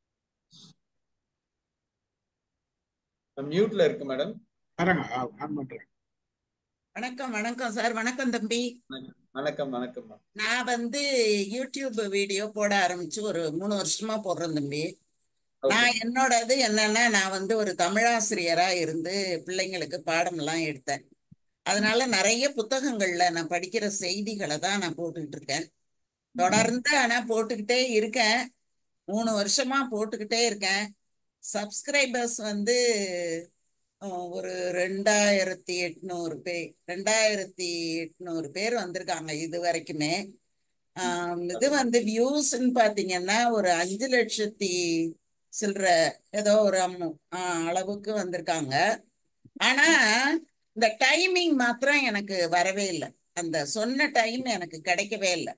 மியூட்ல இருக்கு மேடம் வரங்க ஆன் பண்றேன் வணக்கம் வணக்கம் சார் வணக்கம் தம்பி வணக்கம் வணக்கம் மேம் நான் வந்து யூடியூப் வீடியோ போட ஆரம்பிச்சு ஒரு மூணு வருஷமா போடுறேன் தம்பி ஓகே நான் என்னோட இது என்னன்னா நான் வந்து ஒரு தமிழாசிரியரா இருந்து பிள்ளைங்களுக்கு பாடமெல்லாம் எடுத்தேன் அதனால நிறைய புத்தகங்கள்ல நான் படிக்கிற செய்திகளை தான் நான் போட்டுக்கிட்டு இருக்கேன் தொடர்ந்து ஆனா போட்டுக்கிட்டே இருக்கேன் மூணு வருஷமா போட்டுக்கிட்டே இருக்கேன் சப்ஸ்கிரைபர்ஸ் வந்து அஹ், ஒரு ரெண்டாயிரத்தி எட்நூறு பேர் ரெண்டாயிரத்தி எட்நூறு பேர் வந்திருக்காங்க இது வரைக்குமே ஆம், இது வந்து வியூஸ்ன்னு பாத்தீங்கன்னா ஒரு அஞ்சு லட்சத்தி சில்லற ஏதோ ஒரு அம்மு- ஆ, அளவுக்கு வந்திருக்காங்க ஆனா இந்த டைமிங் மாத்திரம் எனக்கு வரவே இல்லை அந்த சொன்ன டைம் எனக்கு கிடைக்கவே இல்லை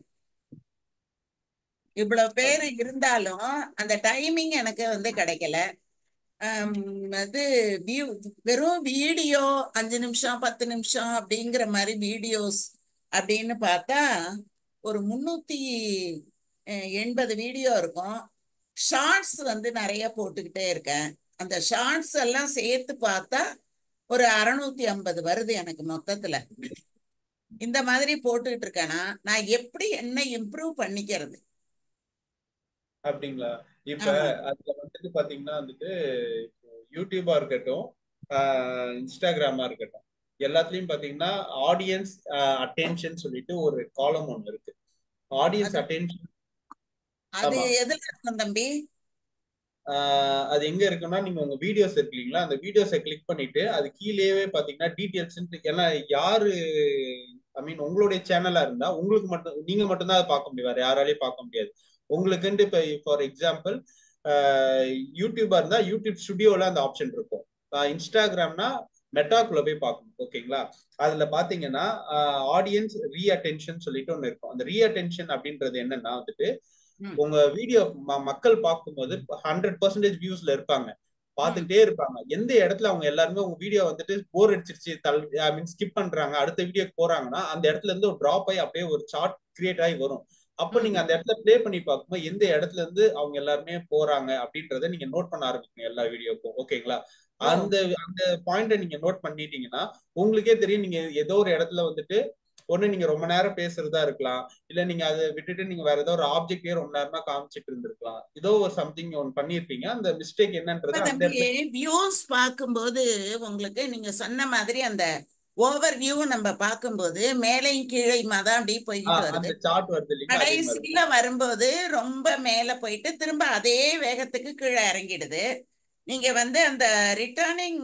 இவ்வளவு பேர் இருந்தாலும் அந்த டைமிங் எனக்கு வந்து கிடைக்கல ஆம், அது வியூ வெறும் வீடியோ அஞ்சு நிமிஷம் பத்து நிமிஷம் அப்படிங்கிற மாதிரி வீடியோஸ் அப்படின்னு பார்த்தா ஒரு முன்னூத்தி அஹ், எண்பது வீடியோ இருக்கும் ஷார்ட்ஸ் வந்து நிறைய போட்டுக்கிட்டே இருக்கேன் அந்த ஷார்ட்ஸ் எல்லாம் சேர்த்து பார்த்தா ஒரு அறுநூத்தி ஐம்பது வருது எனக்கு மொத்தத்துல இந்த மாதிரி போட்டுக்கிட்டு இருக்கேன்னா நான் எப்படி என்ன இம்ப்ரூவ் பண்ணிக்கிறது அப்படிங்களா இப்ப ஆமா அதுல வந்துட்டு பாத்தீங்கன்னா வந்துட்டு இப்போ யூடியூபா இருக்கட்டும் ஆஹ் இன்ஸ்டாகிராமா இருக்கட்டும் எல்லாத்துலயும் பாத்தீங்கன்னா ஆடியன்ஸ் அட்டென்ஷன் சொல்லிட்டு ஒரு காலம் ஒண்ணு இருக்கு ஆடியன்ஸ் அது அட்டென்ஷன் அது ஆமா எதுல இருக்கும் தம்பி ஆஹ் அது எங்க இருக்குன்னா நீங்க உங்க வீடியோஸ் இருக்கு இல்லைங்களா அந்த வீடியோஸை கிளிக் பண்ணிட்டு அது கீழேயே பாத்தீங்கன்னா டீடைல்ஸ் ஏன்னா யாரு ஐ மீன் உங்களுடைய சேனலா இருந்தா உங்களுக்கு மட்டும் நீங்க மட்டும்தான் அதை பார்க்க முடியும் வேற யாராலையும் பார்க்க முடியாது உங்களுக்குன்ட்டு இப்ப ஃபார் எக்ஸாம்பிள் யூடியூபா இருந்தா யூடியூப் ஸ்டுடியோல அந்த ஆப்ஷன் இருக்கும் இன்ஸ்டாகிராம்னா மெட்டாக்குள்ள போய் பார்க்கணும் ஓகேங்களா அதுல பாத்தீங்கன்னா ஆடியன்ஸ் ரீ அட்டென்ஷன் சொல்லிட்டு ஒண்ணு இருக்கும் அந்த ரீ அட்டென்ஷன் அப்படின்றது என்னன்னா வந்துட்டு ம் உங்க வீடியோ மக்கள் பார்க்கும்போது ஹண்ட்ரட் பர்சன்டேஜ் வியூஸ்ல இருப்பாங்க ம் பார்த்துக்கிட்டே இருப்பாங்க எந்த இடத்துல அவங்க எல்லாருமே உங்க வீடியோ வந்துட்டு போர் அடிச்சிருச்சு தள் ஐ மீன் ஸ்கிப் பண்றாங்க அடுத்த வீடியோக்கு போறாங்கன்னா அந்த இடத்துல இருந்து ஒரு டிராப் ஆகி அப்படியே ஒரு சார்ட் கிரியேட் ஆகி வரும் அப்போ நீங்க ம் அந்த இடத்துல ப்ளே பண்ணி பார்க்கும்போது எந்த இடத்துல இருந்து அவங்க எல்லாருமே போறாங்க அப்படின்றத நீங்க நோட் பண்ண ஆரம்பிக்கணும் எல்லா வீடியோக்கும் ஓகேங்களா ஓ அந்த அந்த பாயிண்ட நீங்க நோட் பண்ணிட்டீங்கன்னா உங்களுக்கே தெரியும் நீங்க ஏதோ ஒரு இடத்துல வந்துட்டு ஒண்ணு நீங்க ரொம்ப நேரம் பேசுறதா இருக்கலாம் இல்ல நீங்க அதை விட்டுட்டு நீங்க வேற ஏதோ ஒரு ஆப்ஜெக்டே ரொம்ப நேரமா காமிச்சிட்டு இருந்திருக்கலாம் ஏதோ ஒரு சம்திங் ஒன்னு பண்ணிருப்பீங்க அந்த மிஸ்டேக் இப்ப என்னன்றது அந்த தம்பி இடத்துல வியூஸ் பார்க்கும்போது உங்களுக்கு நீங்க சொன்ன மாதிரி அந்த ஓவர் வியூ நம்ம பார்க்கும்போது மேலையும் கீழையுமா தான் அப்படியே போய்கிட்டு ஆஹ் வருது அந்த சார்ட் வருது இல்லைங்களா அதே மாதிரி கடைசியில வரும்போது ரொம்ப மேல போயிட்டு திரும்ப அதே வேகத்துக்கு கீழே இறங்கிடுது நீங்க வந்து அந்த ரிட்டர்னிங்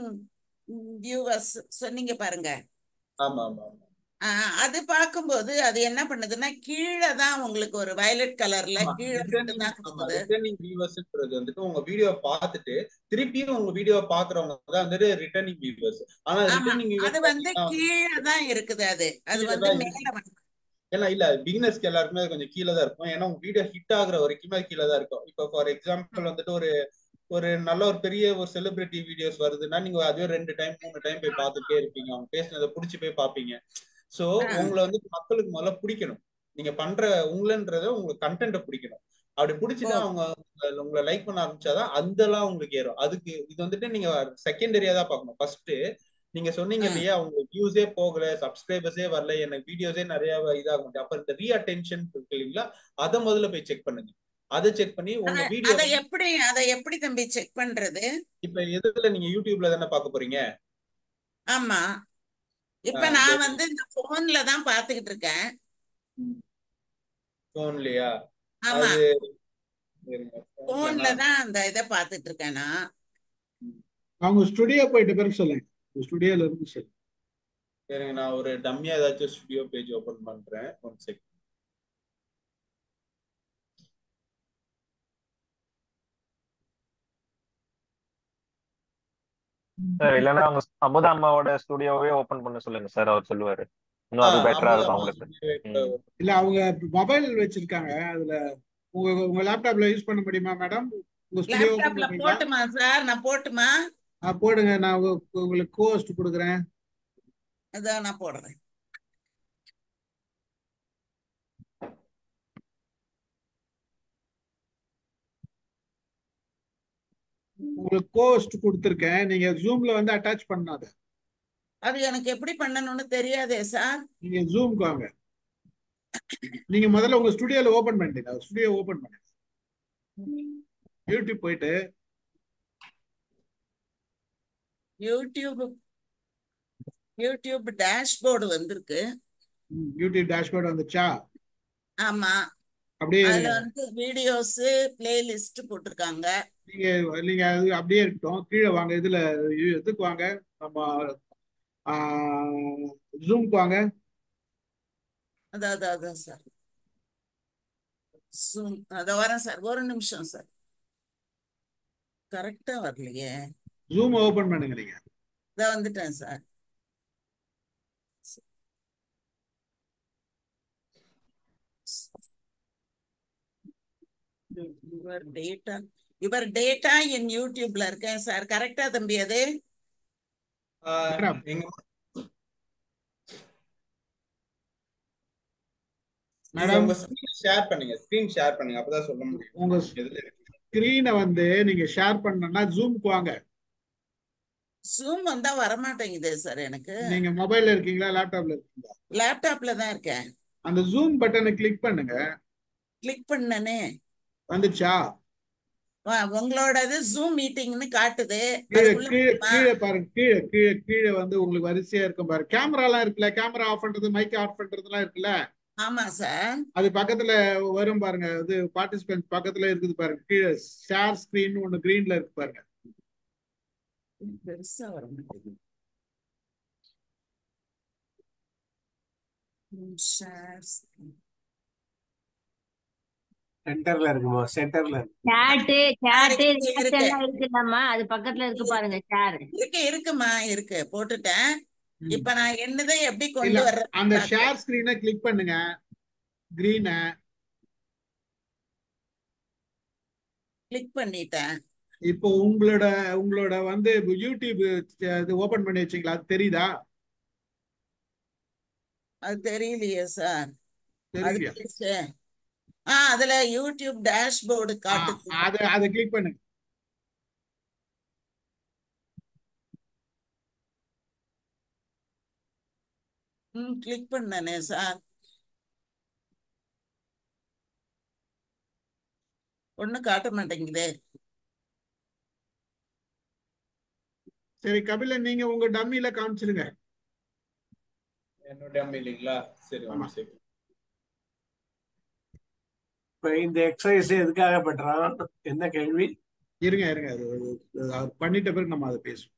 வியூவர்ஸ் சொன்னீங்க பாருங்க ஆமா ஆமா ஆமா ஆஹ் அது பார்க்கும்போது அது என்ன பண்ணுதுன்னா கீழே தான் உங்களுக்கு ஒரு வயலட் கலர்ல ஆமா கீழே ரிட்டர்னிங் மட்டும்தான் ஆமா கொடுக்குது ரிட்டர்னிங் வியூவர்ஸ்ன்றது வந்துட்டு உங்க வீடியோ பார்த்துட்டு திருப்பியும் உங்க வீடியோ பாக்குறவங்க தான் வந்துட்டு ரிட்டர்னிங் வியூவர்ஸ் ஆனா ஆமா ரிட்டர்னிங் அது வியூவர்ஸ் வந்து பாத்தீங்கன்னா கீழே தான் இருக்குது அது அது கீழே வந்து தான் மேல இருக்கு வந்து ஏன்னா இல்ல பிகினர்ஸ்க்கு எல்லாருக்குமே அது கொஞ்சம் கீழே தான் இருக்கும் ஏன்னா உங்க வீடியோ ஹிட் ஆகுற வரைக்குமே அது கீழே தான் இருக்கும் இப்போ ஃபார் எக்ஸாம்பிள் வந்துட்டு ஒரு ஒரு நல்ல ஒரு பெரிய ஒரு செலிபிரிட்டி வீடியோஸ் வருதுன்னா நீங்க அதுவே ரெண்டு டைம் மூணு டைம் போய் பார்த்துட்டே இருப்பீங்க அவங்க பேசினதை புடிச்சு போய் பார்ப்பீங்க சோ ஆ, உங்களை வந்து மக்களுக்கு முதல்ல பிடிக்கணும் நீங்க பண்ற உங்களன்றத உங்களுக்கு கண்டென்ட்டை பிடிக்கணும் அப்படி ஓ பிடிச்சிட்டு அவங்க உங்களை உங்களை லைக் பண்ண ஆரம்பிச்சாதான் அதெல்லாம் உங்களுக்கு ஏறும் அதுக்கு இது வந்துட்டு நீங்க செகண்டரியா தான் பார்க்கணும் ஃபர்ஸ்ட் நீங்க சொன்னீங்க ஆ, இல்லையா உங்களுக்கு வியூஸே போகல சப்ஸ்கிரைபர்ஸே வரல எனக்கு வீடியோஸே நிறைய இதாக முடியும் அப்ப இந்த ரீ அட்டென்ஷன் இருக்கு இல்லைங்களா அதை முதல்ல போய் செக் பண்ணுங்க அதை செக் பண்ணி அத உங்க வீடியோ அதை எப்படி அதை எப்படி தம்பி செக் பண்றது இப்ப எதுல நீங்க யூடியூப்ல தானே பார்க்க போறீங்க ஆமா இப்ப ஆஹ் நான் வந்து இந்த போன்ல தான் பாத்துக்கிட்டு இருக்கேன் போன்லயா ஆமா அது இருங்க, phoneல போன்ல நான் தான் அந்த இதை பாத்துட்டு இருக்கேன் நான் அவங்க ஸ்டுடியோ போயிட்ட பிறகு சொல்லுங்க ஸ்டுடியோல இருந்து சொல்லுங்க இருங்க நான் ஒரு டம்மியா ஏதாச்சும் ஸ்டுடியோ பேஜ் ஓபன் பண்றேன் ஒன் செக் சார் இல்லைன்னா அவங்க அமுதா அம்மாவோட ஸ்டுடியோவே ஓபன் பண்ண சொல்லுங்க சார் அவர் சொல்லுவாரு இன்னும் அது ஆஹ் பெட்டரா அமுதா இருக்கும் அம்மா அவங்களுக்கு ஸ்டுடியோ கூட ம். இல்ல அவங்க மொபைல் வச்சிருக்காங்க அதுல உங்க உங்க லேப்டாப்ல யூஸ் பண்ண முடியுமா மேடம் உங்க ஸ்டுடியோ ஓபன் லேப்டாப்ல பண்றீங்களா போட்டுமா சார் நான் போட்டுமா ஆ போடுங்க நான் உங்க- உங்களுக்கு கோஸ்ட் கொடுக்குறேன் அதான் நான் போடுறேன் உங்களுக்கு கோஸ்ட் கொடுத்துருக்கேன் நீங்க ஜூம்ல வந்து அட்டாச் பண்ணாத அது எனக்கு எப்படி பண்ணணும்னு தெரியாதே சார் நீங்க ஜூம்க்கு வாங்க நீங்க முதல்ல உங்க ஸ்டுடியோல ஓபன் பண்ணிட்டீங்க ஸ்டுடியோ ஓபன் பண்ணுங்க யூடியூப் போயிட்டு யூடியூப் யூடியூப் டேஷ்போர்டு வந்திருக்கு ம், யூடியூப் டேஷ்போர்ட் வந்துச்சா ஆமா அப்படியே அதுல இருங்க வந்து வீடியோஸ் பிளேலிஸ்ட் போட்டிருக்காங்க நீங்க நீங்க அது அப்படியே இருக்கட்டும் கீழே வாங்க இதுல இது- இதுக்கு வாங்க நம்ம ஜூம்க்கு வாங்க அதான் அதான் அதான் சார் Zoom. அதோ வரேன் சார் ஒரு நிமிஷம் சார் கரெக்டா வரலையே ஜூம் ஓபன் பண்ணுங்க நீங்க இதோ வந்துட்டேன் sir your data your data in யூடியூப்ல இருக்கேன் சார் கரெக்டா தம்பி அது ஆஹ் எங்க மேடம் உங்க ஸ்கிரீன் ஷேர் பண்ணுங்க ஸ்கிரீன் ஷேர் பண்ணுங்க அப்பதான் சொல்ல முடியும் உங்க எதுல இருக்கு ஸ்கிரீனை வந்து நீங்க ஷேர் பண்ணணும்னா ஜூம்க்கு வாங்க ஜூம் வந்தா வரமாட்டேங்குது சார் எனக்கு நீங்க மொபைல்ல இருக்கீங்களா லேப்டாப்ல இருக்கீங்களா லேப்டாப்ல தான் இருக்கேன் அந்த ஜூம் பட்டனை கிளிக் பண்ணுங்க கிளிக் பண்ணனே வந்துச்சா வா- உங்களோடது ஜூம் மீட்டிங்னு காட்டுது கீழே அதுக்குள்ள கீழே போமா? கீழே பாருங்க கீழே கீழே கீழே வந்து உங்களுக்கு வரிசையா இருக்கும் பாருங்க கேமரா எல்லாம் இருக்குல்ல கேமரா ஆஃப் பண்றது மைக் ஆஃப் பண்றதுலாம் இருக்குல்ல ஆமா சார் அது பக்கத்துல வரும் பாருங்க அது பார்ட்டிசிபென்ட் பக்கத்துல இருக்குது பாருங்க கீழே ஷேர் ஸ்கிரீன் ஒன்னு கிரீன்ல இருக்கு பாருங்க பெருசா வர மாட்டேங்குது ம், share screen. சென்டர்ல இருக்குமோ சென்டர்ல இருக்கு சாட்டு ஆ, சாட்டு இருக்கு, இருக்கு. எல்லாம் இருக்குதாம்மா அது பக்கத்துல இருக்கு பாருங்க சார் இருக்கு இருக்குமா இருக்கு போட்டுட்டேன் ம். இப்ப நான் என்னதை எப்படி இல்ல கொண்டு வர்றது அந்த ஷேர் ஸ்கிரீனை கிளிக் பண்ணுங்க கிரீனை கிளிக் பண்ணிட்டேன் இப்போ உங்களோட உங்களோட வந்து யூடியூப் இது ஓபன் பண்ணி வச்சீங்களா அது தெரியுதா அது தெரியலையே சார் அது தெரியலையா பெருசு. ஆ அதுல யூடியூப் டேஷ்போர்டு ஆ, காட்டுது அது அதை கிளிக் பண்ணுங்க ம் கிளிக் பண்ணனே சார் ஒண்ணும் காட்ட மாட்டேங்குதே சரி கபிலன் நீங்க உங்க டம்மில காமிச்சிருங்க என்னோட அம்மா இல்லைங்களா சரி ஆமா. ஒன்று சரி இப்ப இந்த எக்ஸசைஸ் எதுக்காக பண்றோம் என்ன கேள்வி இருங்க இருங்க அது அது- அது பண்ணிட்ட பிறகு நம்ம அதை பேசுவோம்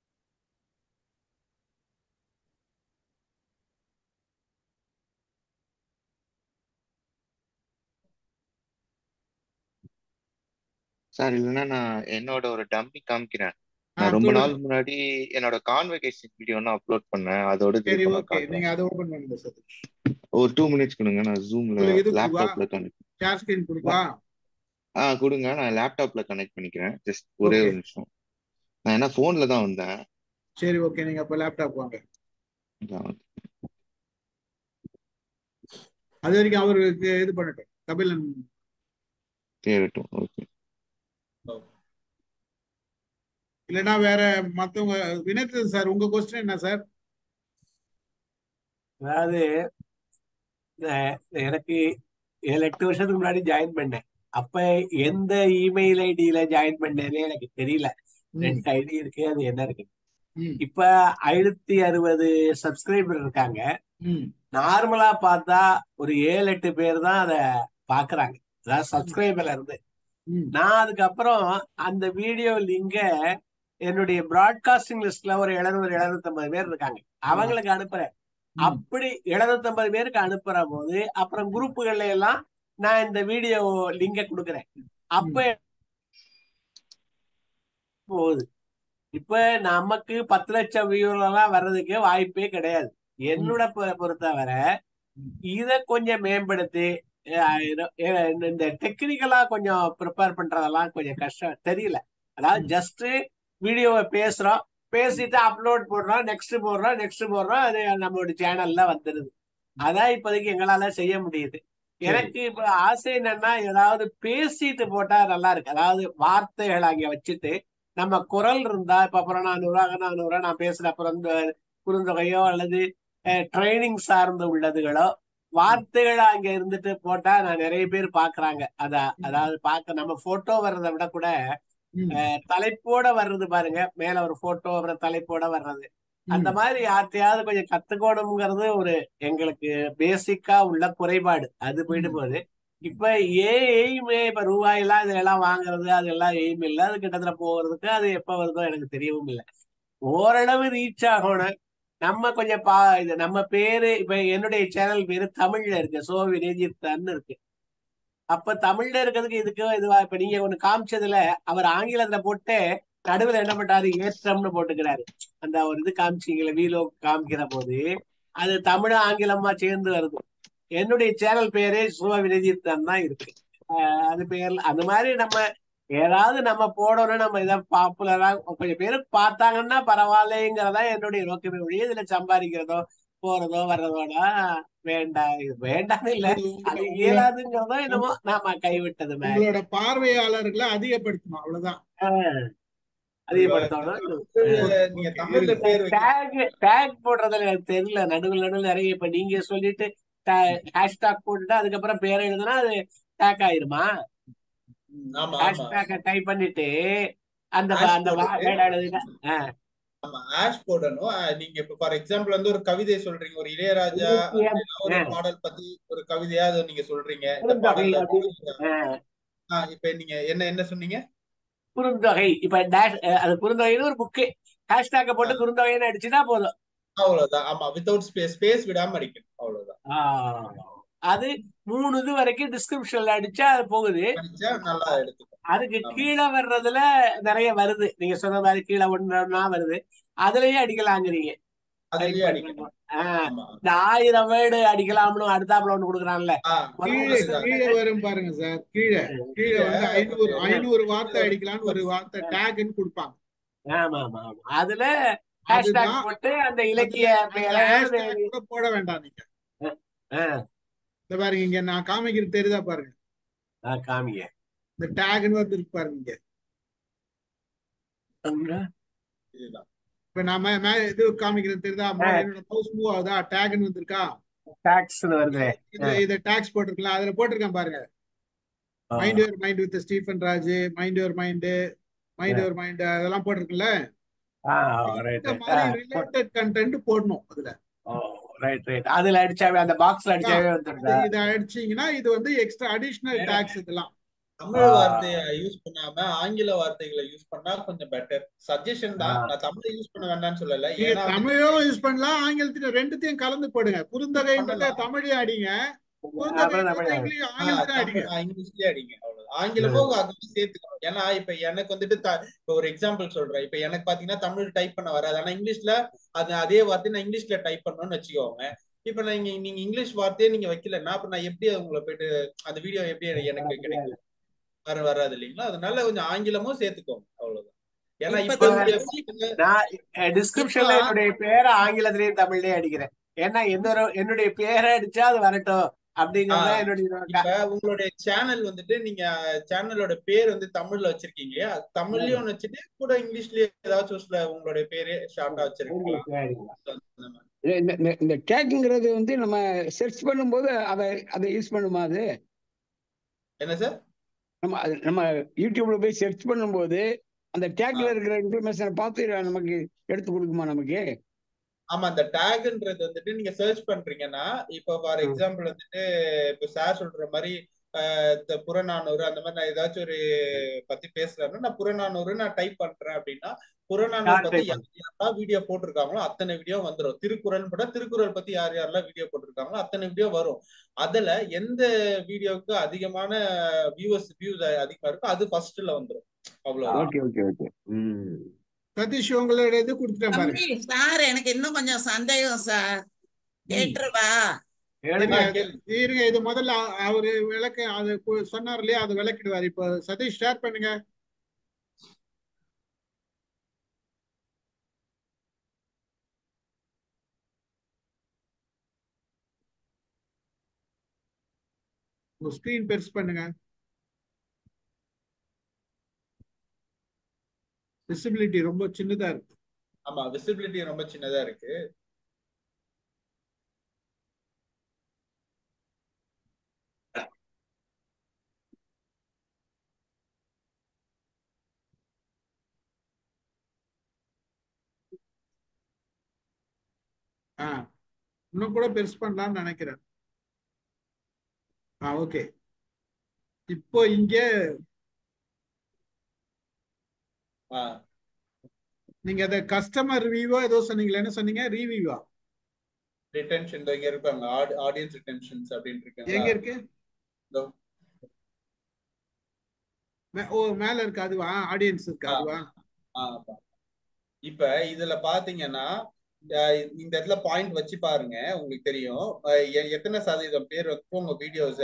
சார் இல்லைன்னா நான் என்னோட ஒரு டம்மி காமிக்கிறேன் ஆ, நான் ரொம்ப சொல்லுங்க. நாள் முன்னாடி என்னோட கான்வெகேஷன் வீடியோ ஒன்று அப்லோட் பண்ணேன் அதோட இது சரி இப்ப நான் ஓகே காட்டுறேன் நீங்க அதை ஓபன் பண்ணுங்க சார் ஒரு டூ மினிட்ஸ் கொடுங்க நான் ஜூம்ல உங்களுக்கு இது கொடுவா லேப்டாப்ல கனெக்ட் ஷேர் ஸ்கிரீன் கொடுப்பா ஆ கொடுங்க நான் லேப்டாப்ல கனெக்ட் பண்ணிக்கிறேன் ஜஸ்ட் ஒரே Okay. ஒரு நிமிஷம் நான் என்ன போன்ல தான் வந்தேன் சரி ஓகே நீங்க அப்ப லேப்டாப் வாங்க அதான். அது வரைக்கும் அவருக்கு இது பண்ணட்டும் கபிலன் தேரட்டும் ஓகே இல்லைன்னா வேற மத்தவங்க வினத் சார் உங்க கொஸ்டின் என்ன சார் அதாவது இந்த- எனக்கு ஏழு எட்டு வருஷத்துக்கு முன்னாடி ஜாயின் பண்ணேன் அப்ப எந்த இமெயில் ஐடியில ஜாயின் பண்ணேனே எனக்கு தெரியல ம், ரெண்டு ஐடி இருக்கு அது என்ன இருக்கு ம், இப்ப ஐநூத்தி அறுபது சப்ஸ்கிரைபர் இருக்காங்க ம், நார்மலா பார்த்தா ஒரு ஏழு எட்டு பேர் தான் அத பாக்குறாங்க அதாவது சப்ஸ்கிரைபர்ல இருந்து ம், நான் அதுக்கப்புறம் அந்த வீடியோ லிங்க என்னுடைய பிராட்காஸ்டிங் லிஸ்ட்ல ஒரு எழுநூறு எழுநூத்தம்பது பேர் இருக்காங்க அவங்களுக்கு அனுப்புறேன் ம், அப்படி எழுநூத்தம்பது பேருக்கு அனுப்புற போது அப்புறம் குரூப்புகள்ல எல்லாம் நான் இந்த வீடியோ லிங்க கொடுக்குறேன் அப்ப போகுது இப்ப நமக்கு பத்து லட்சம் வியூலாம் வர்றதுக்கு வாய்ப்பே கிடையாது என்னோட பொ- பொறுத்தவரை இத கொஞ்சம் மேம்படுத்தி அஹ் இது- அஹ் இந்த டெக்னிக்கலா கொஞ்சம் ப்ரிப்பேர் பண்றதெல்லாம் கொஞ்சம் கஷ்டம் தெரியல அதாவது ஜஸ்ட் வீடியோவை பேசுறோம் பேசிட்டு அப்லோட் போடுறோம் நெக்ஸ்ட் போடுறோம் நெக்ஸ்ட் போடுறோம் அது நம்மளோட சேனல்ல வந்துருது அதான் இப்போதைக்கு எங்களால செய்ய முடியுது எனக்கு இப்ப ஆசை என்னன்னா ஏதாவது பேசிட்டு போட்டா நல்லா இருக்கு அதாவது வார்த்தைகள் அங்க வச்சுட்டு நம்ம குரல் இருந்தா இப்ப அப்புறம் நானூறுவா நானூறுவா நான் பேசுற அப்புறம் இந்த குறுந்தொகையோ அல்லது ட்ரைனிங் சார்ந்த உள்ளதுகளோ வார்த்தைகள் அங்க இருந்துட்டு போட்டா நான் நிறைய பேர் பாக்குறாங்க அத அதாவது பார்க்க நம்ம போட்டோ வர்றதை விட கூட ம், அஹ், தலைப்போட வர்றது பாருங்க மேல ஒரு போட்டோ அப்புறம் தலைப்போட வர்றது அந்த ம், மாதிரி யார்ட்டையாவது கொஞ்சம் கத்துக்கணுங்கிறது ஒரு எங்களுக்கு பேசிக்கா உள்ள குறைபாடு அது போயிட்டு ம். போகுது இப்ப ஏ எய்மே இப்ப ரூபாய் எல்லாம் இதெல்லாம் வாங்குறது அதெல்லாம் எய்ம் இல்ல அது கிட்டத்தட்ட போகிறதுக்கு அது எப்ப வருதோ எனக்கு தெரியவும் இல்லை ஓரளவு ரீச் ஆகணும் நம்ம கொஞ்சம் பா இது நம்ம பேரு இப்ப என்னுடைய சேனல் பேரு தமிழ்ல இருக்கு சோ வினேஜித்தன் இருக்கு அப்ப தமிழ்ல இருக்கிறதுக்கு இதுக்கு இதுவா இப்ப நீங்க ஒண்ணு காமிச்சதுல அவர் ஆங்கிலத்துல போட்டு நடுவுல என்ன பண்றாரு ஏற்றம்னு போட்டுக்கிறாரு அந்த ஒரு இது காமிச்சீங்களே வீலோ காமிக்கிற போது அது தமிழ் ஆங்கிலமா சேர்ந்து வருது என்னுடைய சேனல் பேரே சுவ விரதித்தான் தான் இருக்கு ஆஹ் அது பேர்ல அந்த மாதிரி நம்ம ஏதாவது நம்ம போடணும் நம்ம இதை பாப்புலரா கொஞ்சம் பேரு பார்த்தாங்கன்னா பரவாயில்லைங்கிறதா என்னுடைய நோக்கமே ஒழிய இதுல சம்பாதிக்கிறதோ போறதோ வர்றதோட வேண்டாம் இது வேண்டாம் இல்ல அது உங்க- அது உங்களோட இயலாதுங்கிறதோ என்னமோ நாம கைவிட்டது மாதிரி உங்களோட பார்வையாளர்களை அதிகப்படுத்தணும் அவ்வளவுதான் ஆஹ் அதிகப்படுத்தணும் தமிழ்ல நீங்க தமிழ்ல பேர் வைக்க டேக் டேக் போடுறதுல எனக்கு தெரியல நடுவில் நடுவில் நிறைய இப்ப நீங்க சொல்லிட்டு ஹேஷ்டாக் போட்டுட்டு அதுக்கப்புறம் பேர் எழுதுனா அது டேக் ஆயிருமா ஆமா ஆமா ஹேஷ்டாக டைப் பண்ணிட்டு அந்த Hash அந்த போட்டுட்டு. வேர்ட் எழுதுனா ஆஹ் ஆமா ஆஷ் போடணும் அஹ் நீங்க இப்ப ஃபார் எக்ஸாம்பிள் வந்து ஒரு கவிதை சொல்றீங்க ஒரு இளையராஜா இலக்கியம், அப்படின்னா ஒரு ஆ. பாடல் பத்தி ஒரு கவிதையா அதை நீங்க சொல்றீங்க இந்த குறுந்தொகை பாடல்ல அப்படி ஆஹ் ஆஹ் இப்ப நீங்க என்ன என்ன சொன்னீங்க குறுந்தொகை இப்ப டேஷ் அது குறுந்தொகைன்னு ஒரு புக்கு ஹேஷ்டாக போட்டு குறுந்தொகைன்னு அடிச்சுட்டா போதும் அவ்வளவுதான் ஆமா வித்தவுட் ஸ்பேஸ் ஸ்பேஸ் விடாம அடிக்கணும் அவ்வளவுதான் ஆஹ் அது மூணு இது வரைக்கும் டிஸ்கிரிப்ஷன்ல அடிச்சா அது போகுது அடிச்சா நல்லா எடுத்துக்கும் அதுக்கு ஆமா. கீழே வர்றதுல நிறைய வருது நீங்க சொன்ன மாதிரி கீழே ஒன்றா வருது அதுலயே அடிக்கலாங்கிறீங்க அதுலயே அடிக்கணும் ஆஹ் ஆமா இந்த ஆயிரம் வேர்டு அடிக்கலாம்னு அடுத்தாப்புல ஒண்ணு கொடுக்குறான்ல ஆஹ் கீழே மறுபடியும் கீழே வரும் பாருங்க சார் கீழே கீழே வந்து ஐநூறு ஐநூறு வார்த்தை அடிக்கலாம்னு ஒரு வார்த்தை டேக்னு கொடுப்பாங்க ஆமா ஆமா ஆமா அதுல ஹேஷ்டாக் அதுதான் போட்டு அந்த இலக்கிய அந்த பெயரை hashtag கூட போட வேண்டாம் நீங்க ஆஹ் இந்த பாருங்க இங்க நான் காமிக்கிறது தெரியுதா பாருங்க ஆஹ் காமிங்க இந்த டேக்னு வந்து இருக்கு பாருங்க இங்க இதுதான் இப்ப நாம மே- இது காமிக்கிறது தெரியுதா ம- என்னோட மவுஸ் மூவ் ஆகுதா டேக்னு வந்திருக்கா டாக்ஸ்னு வருது இது இத டாக்ஸ் போட்டிருக்கலாம் அதுல போட்டிருக்கேன் பாருங்க mind your mind with Stephen Raj mind your mind mind your mind அதெல்லாம் போட்டிருக்குல்ல ரைட் இந்த மாதிரி ரிலேட்டட் கண்டென்ட் போடணும் அதுல ரைட் ரைட் அதுல அடிச்சாவே அந்த பாக்ஸ்ல அடிச்சாவே வந்துருதா இத அடிச்சீங்கன்னா இது வந்து எக்ஸ்ட்ரா அடிஷனல் டாக்ஸ் இதெல்லாம் தமிழ் ஆ. வார்த்தையை யூஸ் பண்ணாம ஆங்கில வார்த்தைகளை யூஸ் பண்ணா கொஞ்சம் பெட்டர் சஜஷன் தான் ஆ. நான் தமிழை யூஸ் பண்ண வேண்டாம்னு சொல்லல நீங்க ஏன்னா வந்து தமிழும் யூஸ் பண்ணலாம் ஆங்கிலத்திலும் ரெண்டுத்தையும் கலந்து போடுங்க குறுந்தொகைன்றத பண்ணலாம். தமிழையும் அடிங்க அப்புறம் நம்ம குறுந்தொகைன்றத இங்கிலீஷ் ஆ, ஆங்கிலத்திலும் அடிங்க தமிழ், ஆ, இங்கிலீஷ்லயே அடிங்க அவ்வளவுதான் ஆங்கிலமும் அது வந்து சேர்த்துக்கணும் ஏன்னா இப்ப எனக்கு வந்துட்டு த- இப்ப ஒரு எக்ஸாம்பிள் சொல்றேன் இப்ப எனக்கு பாத்தீங்கன்னா தமிழ் டைப் பண்ண வராது ஆனா இங்கிலீஷ்ல அது அதே வார்த்தை நான் இங்கிலீஷ்ல டைப் பண்ணணும்னு வச்சுக்கோங்க இப்ப நான் இங்க நீங்க இங்கிலீஷ் வார்த்தையே நீங்க வைக்கலன்னா அப்ப நான் எப்படி உங்களை போயிட்டு அந்த வீடியோ எப்படி எனக்கு கிடைக்கும் வர வராது இல்லைங்களா அதனால கொஞ்சம் ஆங்கிலமும் சேர்த்துக்கோங்க அவ்வளவுதான் ஏன்னா இப்ப இப்ப தமிழ் இருக்கக்கூடிய நான் டிஸ்கிரிப்ஷன்ல இப்போ- என்னுடைய பேரை ஆங்கிலத்திலயும் தமிழ்லயும் அடிக்கிறேன் ஏன்னா எந்த ஒரு என்னுடைய பேரை அடிச்சா அது வரட்டும் அப்படிங்கறத ஆ. என்னுடைய நோக்கம். இப்ப உங்களுடைய சேனல் வந்துட்டு நீங்க சேனலோட பேர் வந்து தமிழ்ல வச்சிருக்கீங்க இல்லையா தமிழ்லயும் ஒண்ணு வச்சுட்டு கூட இங்கிலீஷ்லயே ஏதாச்சும் சில உங்களுடைய பேரு ஷார்ட்டா வச்சிருக்கலாம் அந்த மாதிரி. இந்த இந்த- இந்த டேக்குங்கிறது வந்து நம்ம சர்ச் பண்ணும்போது அதை அதை யூஸ் பண்ணுமா அது என்ன சார் நம்ம அது நம்ம யூடியூப்ல போய் சர்ச் பண்ணும்போது அந்த டேக்ல இருக்கிற இன்ஃபர்மேஷனை பார்த்து நமக்கு எடுத்து கொடுக்குமா நமக்கு ஆமா அந்த டேக்ன்றது வந்துட்டு நீங்க சர்ச் பண்றீங்கன்னா இப்போ ஃபார் ம். எக்ஸாம்பிள் வந்துட்டு இப்போ சார் சொல்ற மாதிரி ஆஹ் த- புறநானூறு அந்த மாதிரி நான் ஏதாச்சும் ஒரு பத்தி பேசுறேன்னா நான் புறநானூறு நான் டைப் பண்றேன் அப்படின்னா புறநானூறு யார் பத்தி type யார் யாரெல்லாம் வீடியோ போட்டிருக்காங்களோ அத்தனை வீடியோ வந்துரும் திருக்குறள் கூட திருக்குறள் பத்தி யார் யாரெல்லாம் வீடியோ போட்டிருக்காங்களோ அத்தனை வீடியோ வரும் அதுல எந்த வீடியோவுக்கு அதிகமான வியூவர்ஸ் வியூஸ் அதிகமா இருக்கோ அது ஃபர்ஸ்ட்ல வந்துரும் அவ்வளவுதான் ஓகே ஓகே ஓகே ம் சதீஷ் உங்களோட இது கொடுத்துட்டேன் பாருங்க தம்பி சார் எனக்கு இன்னும் கொஞ்சம் சந்தேகம் சார் கேட்டுருவா கேளுங்க. ஆ, கேளுங்க. இருங்க இது முதல்ல அ- அவரு விளக்க அது கு- சொன்னார் இல்லையா அது விளக்கிடுவார் இப்போ சதீஷ் ஷேர் பண்ணுங்க உங்க ஸ்கிரீன் பெருசு பண்ணுங்க விசிபிலிட்டி ரொம்ப சின்னதா இருக்கு ஆமா விசிபிலிட்டி ரொம்ப சின்னதா இருக்கு ஆ இன்னும் கூட பெருசு பண்ணலாம்னு நினைக்கிறேன் ஆ ஓகே இப்போ இங்க ஆ நீங்க அத கஸ்டமர் ரிவ்யூவா ஏதோ சொன்னீங்களா என்ன சொன்னீங்க ரிவ்யூவா ரிட்டென்ஷன் இங்க இருப்பாங்க ஆடியன்ஸ் ரிட்டென்ஷன்ஸ் அப்படின்னு எங்க இருக்குங்களா இருக்கு இதோ. மே- ஓ மேல இருக்கு அதுவா ஆடியன்ஸ் இருக்கு ஆ, அதுவா ஆமா. இப்ப இதுல பாத்தீங்கன்னா அஹ் இந்த இடத்துல பாயிண்ட் வச்சு பாருங்க உங்களுக்கு தெரியும் அஹ் எ- எத்தனை சதவீதம் பேர் வந்து உங்க வீடியோஸ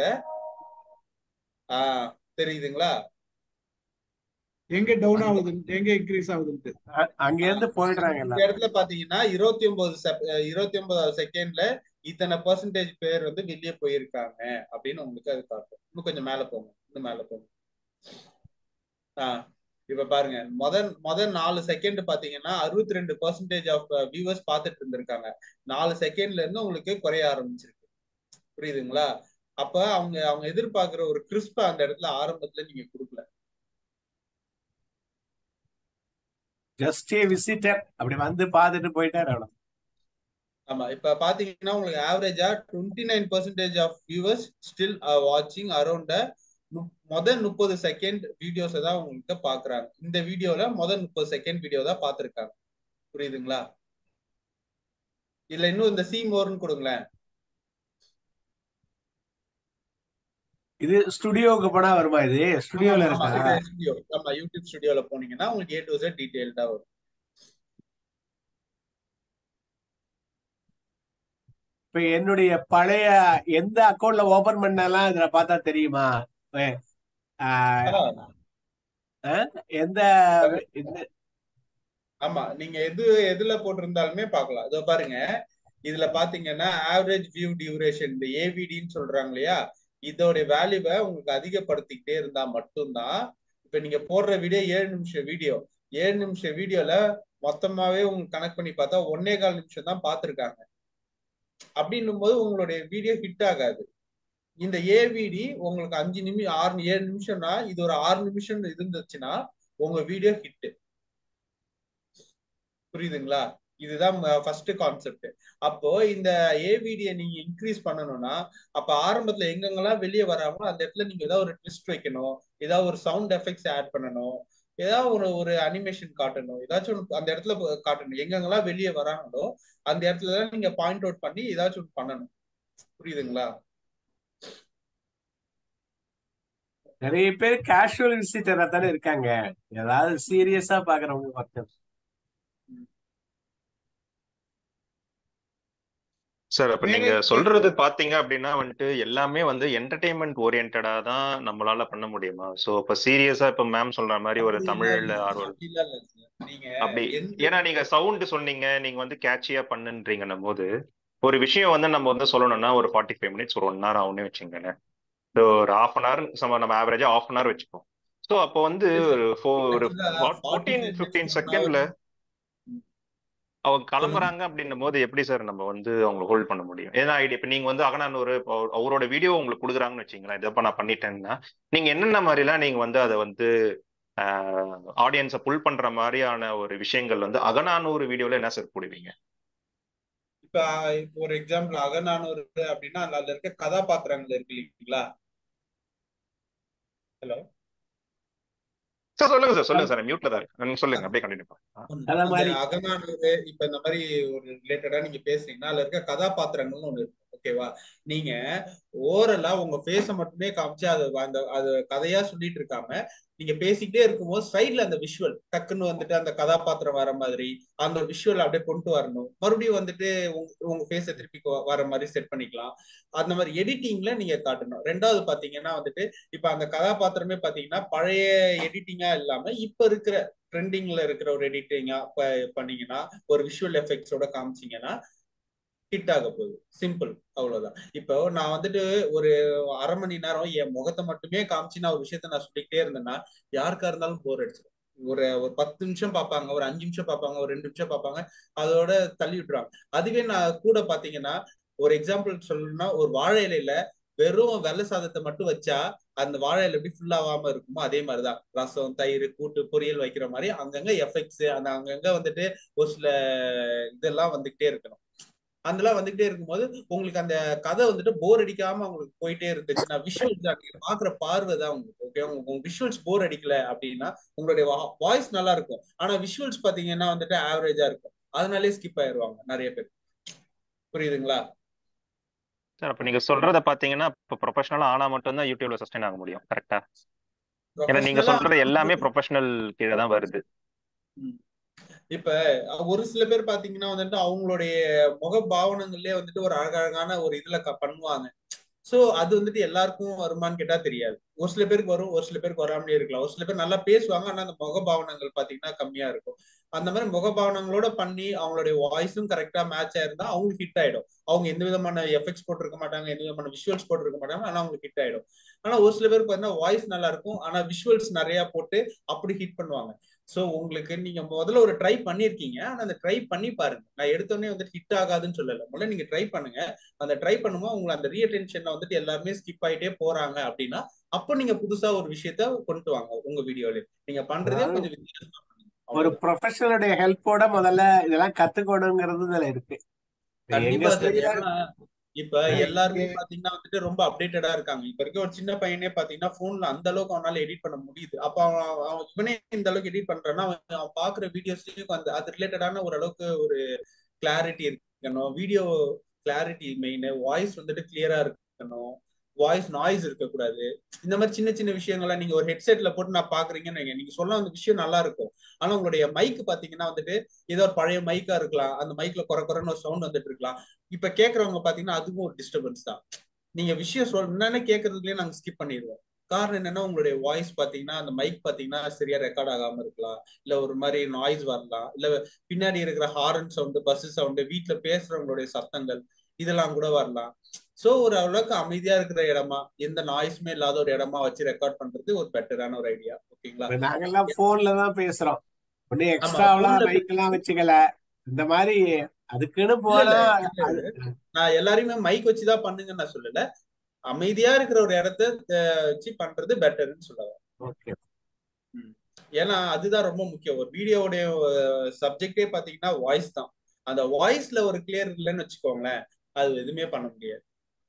ஆஹ் தெரியுதுங்களா எங்க டவுன் அந்த ஆகுது எங்க இன்க்ரீஸ் ஆகுதுன்ட்டு அ- அங்க இருந்து போயிடுறாங்க இந்த எல்லாரும் இடத்துல பாத்தீங்கன்னா இருபத்தி ஒன்பது இருபத்தி ஒன்பதாவது செகண்ட்ல இத்தனை பர்சன்டேஜ் பேர் வந்து வெளியே போயிருக்காங்க அப்படின்னு உங்களுக்கு அது காட்டும் இன்னும் கொஞ்சம் மேல போங்க இன்னும் மேல போங்க ஆஹ் இப்ப பாருங்க முதல் முதல் நாலு செகண்ட் பாத்தீங்கன்னா அறுபத்தி ரெண்டு பர்சன்டேஜ் ஆஃப் வியூவர்ஸ் பார்த்துட்டு இருந்திருக்காங்க நாலு செகண்ட்ல இருந்து உங்களுக்கு குறைய ஆரம்பிச்சிருக்கு புரியுதுங்களா அப்ப அவங்க அவங்க எதிர்பார்க்கிற ஒரு கிறிஸ்ப அந்த இடத்துல ஆரம்பத்துல நீங்க கொடுக்கல ஜஸ்ட் ஏ விசிட்டர் அப்படி வந்து பார்த்துட்டு போயிட்டாரு அவ்வளவு ஆமா இப்ப பாத்தீங்கன்னா உங்களுக்கு ஆவரேஜா twenty nine percentage of viewers still வாட்சிங் அரௌண்ட் முதல் முப்பது செகண்ட் வீடியோஸை தான் உங்களுக்கு பாக்குறாங்க இந்த வீடியோல முதல் முப்பது செகண்ட் வீடியோ தான் பார்த்திருக்காங்க புரியுதுங்களா இல்ல இன்னும் இந்த சி மோர்னு கொடுங்களேன் இது ஸ்டுடியோவுக்கு போனா வருமா இது ஸ்டுடியோல ஆமா இருக்கா இது ஸ்டுடியோ ஆமா யூடியூப் ஸ்டுடியோல போனீங்கன்னா உங்களுக்கு ஏ டு Z டீடைல்டா வரும் இப்ப என்னுடைய பழைய எந்த அக்கௌண்ட்ல ஓபன் பண்ணலாம் இதுல பார்த்தா தெரியுமா ஏ, ஆஹ், ஆ, ஆஹ், எந்த இந்த ஆமா நீங்க எது எதுல போட்டிருந்தாலுமே பார்க்கலாம் இதோ பாருங்க இதுல பாத்தீங்கன்னா ஆவரேஜ் வியூ டியூரேஷன் இந்த ஏவிடின்னு சொல்றாங்க இல்லையா இதோட வேல்யூவை உங்களுக்கு அதிகப்படுத்திக்கிட்டே இருந்தா மட்டும்தான் இப்ப நீங்க போடுற வீடியோ ஏழு நிமிஷம் வீடியோ ஏழு நிமிஷம் வீடியோல மொத்தமாவே உங்களுக்கு கனெக்ட் பண்ணி பார்த்தா ஒன்னே கால் நிமிஷம் தான் பார்த்திருக்காங்க அப்படின்னும் போது உங்களுடைய வீடியோ ஹிட் ஆகாது இந்த ஏவிடி உங்களுக்கு அஞ்சு நிமிஷம் ஆறு ஏழு நிமிஷம்னா இது ஒரு ஆறு நிமிஷம் இருந்துச்சுன்னா உங்க வீடியோ ஹிட் புரியுதுங்களா இதுதான் ஃபர்ஸ்ட் கான்செப்ட் அப்போ இந்த ஏவிடியை நீங்க இன்க்ரீஸ் பண்ணணும்னா அப்ப ஆரம்பத்துல எங்கெங்கெல்லாம் வெளியே வராங்களோ அந்த இடத்துல நீங்க ஏதாவது ஒரு ட்விஸ்ட் வைக்கணும் ஏதாவது ஒரு சவுண்ட் எஃபெக்ட்ஸ் ஆட் பண்ணணும் ஏதாவது ஒரு ஒரு அனிமேஷன் காட்டணும் ஏதாச்சும் ஒன்று அந்த இடத்துல போ- காட்டணும் எங்கெங்கெல்லாம் வெளியே வராங்களோ அந்த இடத்துல தான் நீங்க பாயிண்ட் அவுட் பண்ணி ஏதாச்சும் ஒன்று பண்ணணும் புரியுதுங்களா நிறைய பேர் கேஷுவல் விசிட்டரா தானே இருக்காங்க ஏதாவது சீரியஸா பாக்குறவங்க மட்டும் சார் அப்ப வேற நீங்க சொல்றது பாத்தீங்க அப்படின்னா வந்துட்டு எல்லாமே வந்து என்டர்டைன்மெண்ட் ஓரியன்டா தான் நம்மளால பண்ண முடியுமா சோ அப்ப சீரியஸா இப்ப மேம் சொல்ற மாதிரி ஒரு அப்படி இல்ல தமிழ்ல ஆர்வம் அப்படிலாம் இல்ல sir. நீங்க அப்படி எந்த ஏன்னா நீங்க சவுண்ட் சொன்னீங்க நீங்க வந்து கேட்சியா பண்ணுன்றீங்கன்னும் போது ஒரு விஷயம் வந்து நம்ம வந்து சொல்லணும்னா ஒரு ஃபார்ட்டி ஃபைவ் மினிட்ஸ் ஒரு ஒன் ஹவர் ஆகும்னு வச்சுங்களேன் So, ஒரு ஹாஃப் அன் ஹவர் நம்ம ஆவரேஜா ஹாஃப் அன் ஹவர் வச்சுப்போம் ஸோ அப்போ வந்து இல்ல ஒரு sir. ஃபோ- ஒரு Actually, forty fourteen five fifteen minutes one செகண்ட்ல ஹவர் அவங்க சொல்லுங்க கிளம்புறாங்க அப்படின்னும் போது எப்படி சார் நம்ம வந்து அவங்க ஹோல்ட் பண்ண முடியும் ஏன்னா ஐடி இப்ப நீங்க வந்து அகனானூர் இப்போ அவரோட வீடியோ உங்களுக்கு கொடுக்குறாங்கன்னு வச்சுங்களேன் இதப்ப நான் பண்ணிட்டேன்னா நீங்க என்னென்ன மாதிரிலாம் நீங்க வந்து அதை வந்து ஆடியன்ஸை புல் பண்ற மாதிரியான ஒரு விஷயங்கள் வந்து அகநானூறு வீடியோல என்ன சார் போடுவீங்க இப்ப இப்போ ஒரு எக்ஸாம்பிள் அகநானூறு அப்படின்னா அதுல அதுல இருக்க கதாபாத்திரங்கள் இருக்கு இல்லைங்களா ஹலோ சார் சொல்லுங்க சார் சொல்லுங்க சார் மியூட்ல தான் இருக்கு நீங்க சொல்லுங்க அப்படியே கண்டினியூ பண்ணுங்க அத அந்த மாதிரி அகநானூறு இப்ப இந்த மாதிரி ஒரு ரிலேட்டடா நீங்க பேசுறீங்கன்னா அதுல இருக்க கதாபாத்திரங்கள்னு ஒண்ணு இருக்கு ஓகேவா நீங்க ஓரலா உங்க ஃபேஸ மட்டுமே காமிச்சு அது அந்த அது கதையா சொல்லிட்டு இருக்காம நீங்க பேசிக்கிட்டே இருக்கும்போது சைட்ல அந்த விஷுவல் டக்குன்னு வந்துட்டு அந்த கதாபாத்திரம் வர மாதிரி அந்த விஷுவல் அப்படியே கொண்டு வரணும் மறுபடியும் வந்துட்டு உங்க உங்க ஃபேஸ திருப்பி கொ- வர மாதிரி செட் பண்ணிக்கலாம் அந்த மாதிரி எடிட்டிங்ல நீங்க காட்டணும் ரெண்டாவது பாத்தீங்கன்னா வந்துட்டு இப்ப அந்த கதாபாத்திரமே பாத்தீங்கன்னா பழைய எடிட்டிங்கா இல்லாம இப்ப இருக்கிற ட்ரெண்டிங்ல இருக்கிற ஒரு எடிட்டிங்கா பண்ணீங்கன்னா ஒரு விஷுவல் எஃபெக்ட்ஸோட காமிச்சீங்கன்னா ஹிட் ஆக போகுது சிம்பிள் அவ்வளவுதான் இப்போ நான் வந்துட்டு ஒரு அரை மணி நேரம் என் முகத்தை மட்டுமே காமிச்சு நான் ஒரு விஷயத்த நான் சொல்லிக்கிட்டே இருந்தேன்னா யாருக்கா இருந்தாலும் போர் அடிச்சிடும் ஒரு ஒரு பத்து நிமிஷம் பார்ப்பாங்க ஒரு அஞ்சு நிமிஷம் பார்ப்பாங்க ஒரு ரெண்டு நிமிஷம் பார்ப்பாங்க அதோட தள்ளி விட்டுருவாங்க அதுவே நான் கூட பாத்தீங்கன்னா ஒரு எக்ஸாம்பிள் சொல்லணும்னா ஒரு வாழை இலையில வெறும் வெள்ளை சாதத்தை மட்டும் வச்சா அந்த வாழை இலை எப்படி ஃபுல் ஆகாம இருக்குமோ அதே மாதிரிதான் ரசம் தயிர் கூட்டு பொரியல் வைக்கிற மாதிரி அங்கங்க எஃபெக்ட்ஸ் அந்த அங்கங்க வந்துட்டு ஒரு சில இதெல்லாம் வந்துகிட்டே இருக்கணும் அதெல்லாம் வந்துகிட்டே இருக்கும்போது உங்களுக்கு அந்த கதை வந்துட்டு போர் அடிக்காம உங்களுக்கு போயிட்டே இருந்துச்சுன்னா விஷுவல்ஸ் நீங்க பாக்குற பார்வை தான் உங்களுக்கு ஓகே உங்க விஷுவல்ஸ் போர் அடிக்கல அப்படின்னா உங்களுடைய வாய்ஸ் நல்லா இருக்கும் ஆனா விஷுவல்ஸ் பாத்தீங்கன்னா வந்துட்டு ஆவரேஜா இருக்கும் அதனாலே ஸ்கிப் ஆயிருவாங்க நிறைய பேர் புரியுதுங்களா சார் அப்ப நீங்க சொல்றத பாத்தீங்கன்னா இப்போ ப்ரொஃபஷனலா ஆனா மட்டும்தான் யூடியூப்ல சஸ்டைன் ஆக முடியும் கரெக்டா ஏன்னா நீங்க ப்ரொஃபஷனலா சொல்றது எல்லாமே ப்ரொஃபஷனல் கீழே தான் வருது இப்ப ஒரு சில பேர் பாத்தீங்கன்னா வந்துட்டு அவங்களுடைய முக பாவனங்கள்லயே வந்துட்டு ஒரு அழகழகான ஒரு இதுல க- பண்ணுவாங்க சோ அது வந்துட்டு எல்லாருக்கும் வருமான்னு கேட்டா தெரியாது ஒரு சில பேருக்கு வரும் ஒரு சில பேருக்கு வராமலே இருக்கலாம் ஒரு சில பேர் நல்லா பேசுவாங்க ஆனா அந்த முக பாவனங்கள் பாத்தீங்கன்னா கம்மியா இருக்கும் அந்த மாதிரி முக பாவனங்களோட பண்ணி அவங்களுடைய வாய்ஸும் கரெக்டா மேட்ச் ஆயிருந்தா அவங்களுக்கு ஹிட் ஆயிடும் அவங்க எந்த விதமான எஃபெக்ட்ஸ் போட்டிருக்க மாட்டாங்க எந்த விதமான விஷுவல்ஸ் போட்டிருக்க மாட்டாங்க ஆனா அவங்களுக்கு ஹிட் ஆயிடும் ஆனா ஒரு சில பேருக்கு பார்த்தீங்கன்னா வாய்ஸ் நல்லா இருக்கும் ஆனா விஷுவல்ஸ் நிறைய போட்டு அப்படி ஹிட் பண்ணுவாங்க சோ உங்களுக்கு நீங்க முதல்ல ஒரு ட்ரை பண்ணிருக்கீங்க ஆனா அந்த ட்ரை பண்ணி பாருங்க நான் எடுத்தோடனே வந்துட்டு ஹிட் ஆகாதுன்னு சொல்லல முதல்ல நீங்க ட்ரை பண்ணுங்க அந்த ட்ரை பண்ணும்போது உங்களை அந்த ரீஅட்டென்ஷன்ல வந்துட்டு எல்லாருமே ஸ்கிப் ஆயிட்டே போறாங்க அப்படின்னா அப்போ நீங்க புதுசா ஒரு விஷயத்த கொண்டு வாங்க உங்க வீடியோல நீங்க பண்றதே அதாவது கொஞ்சம் வித்தியாசமா பண்ணுங்க ஒரு அவ்வளவுதான் ப்ரொஃபஷனலுடைய ஹெல்ப்போட முதல்ல இதெல்லாம் கத்துக்கணுங்கிறது இதுல இருக்கு இப்ப எங்க கண்டிப்பா சார் சரியா ஏன்னா இப்ப எல்லாருமே பாத்தீங்கன்னா வந்துட்டு ரொம்ப அப்டேட்டடா இருக்காங்க இப்ப இருக்க ஒரு சின்ன பையனே பாத்தீங்கன்னா போன்ல அந்த அளவுக்கு அவனால எடிட் பண்ண முடியுது அப்ப அவன் அவன் இவனே இந்த அளவுக்கு எடிட் பண்றான்னா அவன் அவன் பாக்குற வீடியோஸ்லயும் அந்த அது ரிலேட்டடான ஓரளவுக்கு ஒரு கிளாரிட்டி இருக்கணும் வீடியோ கிளாரிட்டி மெயின் வாய்ஸ் வந்துட்டு கிளியரா இருக்கணும் வாய்ஸ் நாய்ஸ் இருக்கக்கூடாது இந்த மாதிரி சின்ன சின்ன விஷயங்கள்லாம் நீங்க ஒரு ஹெட்செட்ல போட்டு நான் பாக்குறீங்கன்னு வைங்க. நீங்க சொல்ல அந்த விஷயம் நல்லா இருக்கும் ஆனா உங்களுடைய மைக் பாத்தீங்கன்னா வந்துட்டு ஏதோ ஒரு பழைய மைக்கா இருக்கலாம் அந்த மைக்ல குறை குறைன்னு ஒரு சவுண்ட் வந்துட்டு இருக்கலாம் இப்ப கேக்குறவங்க பாத்தீங்கன்னா அதுவும் ஒரு டிஸ்டர்பன்ஸ் தான் நீங்க விஷயம் சொல் என்னன்னு கேக்குறதுலயே நாங்க ஸ்கிப் பண்ணிடுவோம் காரணம் என்னன்னா உங்களுடைய வாய்ஸ் பாத்தீங்கன்னா அந்த மைக் பாத்தீங்கன்னா சரியா ரெக்கார்ட் ஆகாம இருக்கலாம் இல்ல ஒரு மாதிரி நாய்ஸ் வரலாம் இல்ல பின்னாடி இருக்கிற ஹாரன் சவுண்டு பஸ் சவுண்டு வீட்டுல பேசுறவங்களுடைய சத்தங்கள் இதெல்லாம் கூட வரலாம் சோ ஒரு அளவுக்கு அமைதியா இருக்கிற இடமா எந்த நாய்ஸுமே இல்லாத ஒரு இடமா வச்சு ரெக்கார்ட் பண்றது ஒரு பெட்டரான ஒரு ஐடியா ஓகேங்களா இப்ப நாங்கெல்லாம் போன்ல தான் பேசுறோம் ஒன்னும் ஆமா எக்ஸ்ட்ராவெல்லாம் போன்ல மைக் எல்லாம் வச்சுக்கல இந்த மாதிரி அதுக்குன்னு இல்ல போனா இல்ல அது நான் எல்லாரையுமே மைக் வச்சுதான் பண்ணுங்கன்னு நான் சொல்லல அமைதியா இருக்கிற ஒரு இடத்த அஹ், வச்சு பண்றது பெட்டர்னு சொல்லுவேன் ஓகே ஏன்னா அதுதான் ரொம்ப முக்கியம் ஒரு வீடியோவுடைய சப்ஜெக்டே பாத்தீங்கன்னா வாய்ஸ் தான் அந்த வாய்ஸ்ல ஒரு கிளியர் இல்லைன்னு வச்சுக்கோங்களேன் அது எதுவுமே பண்ண முடியாது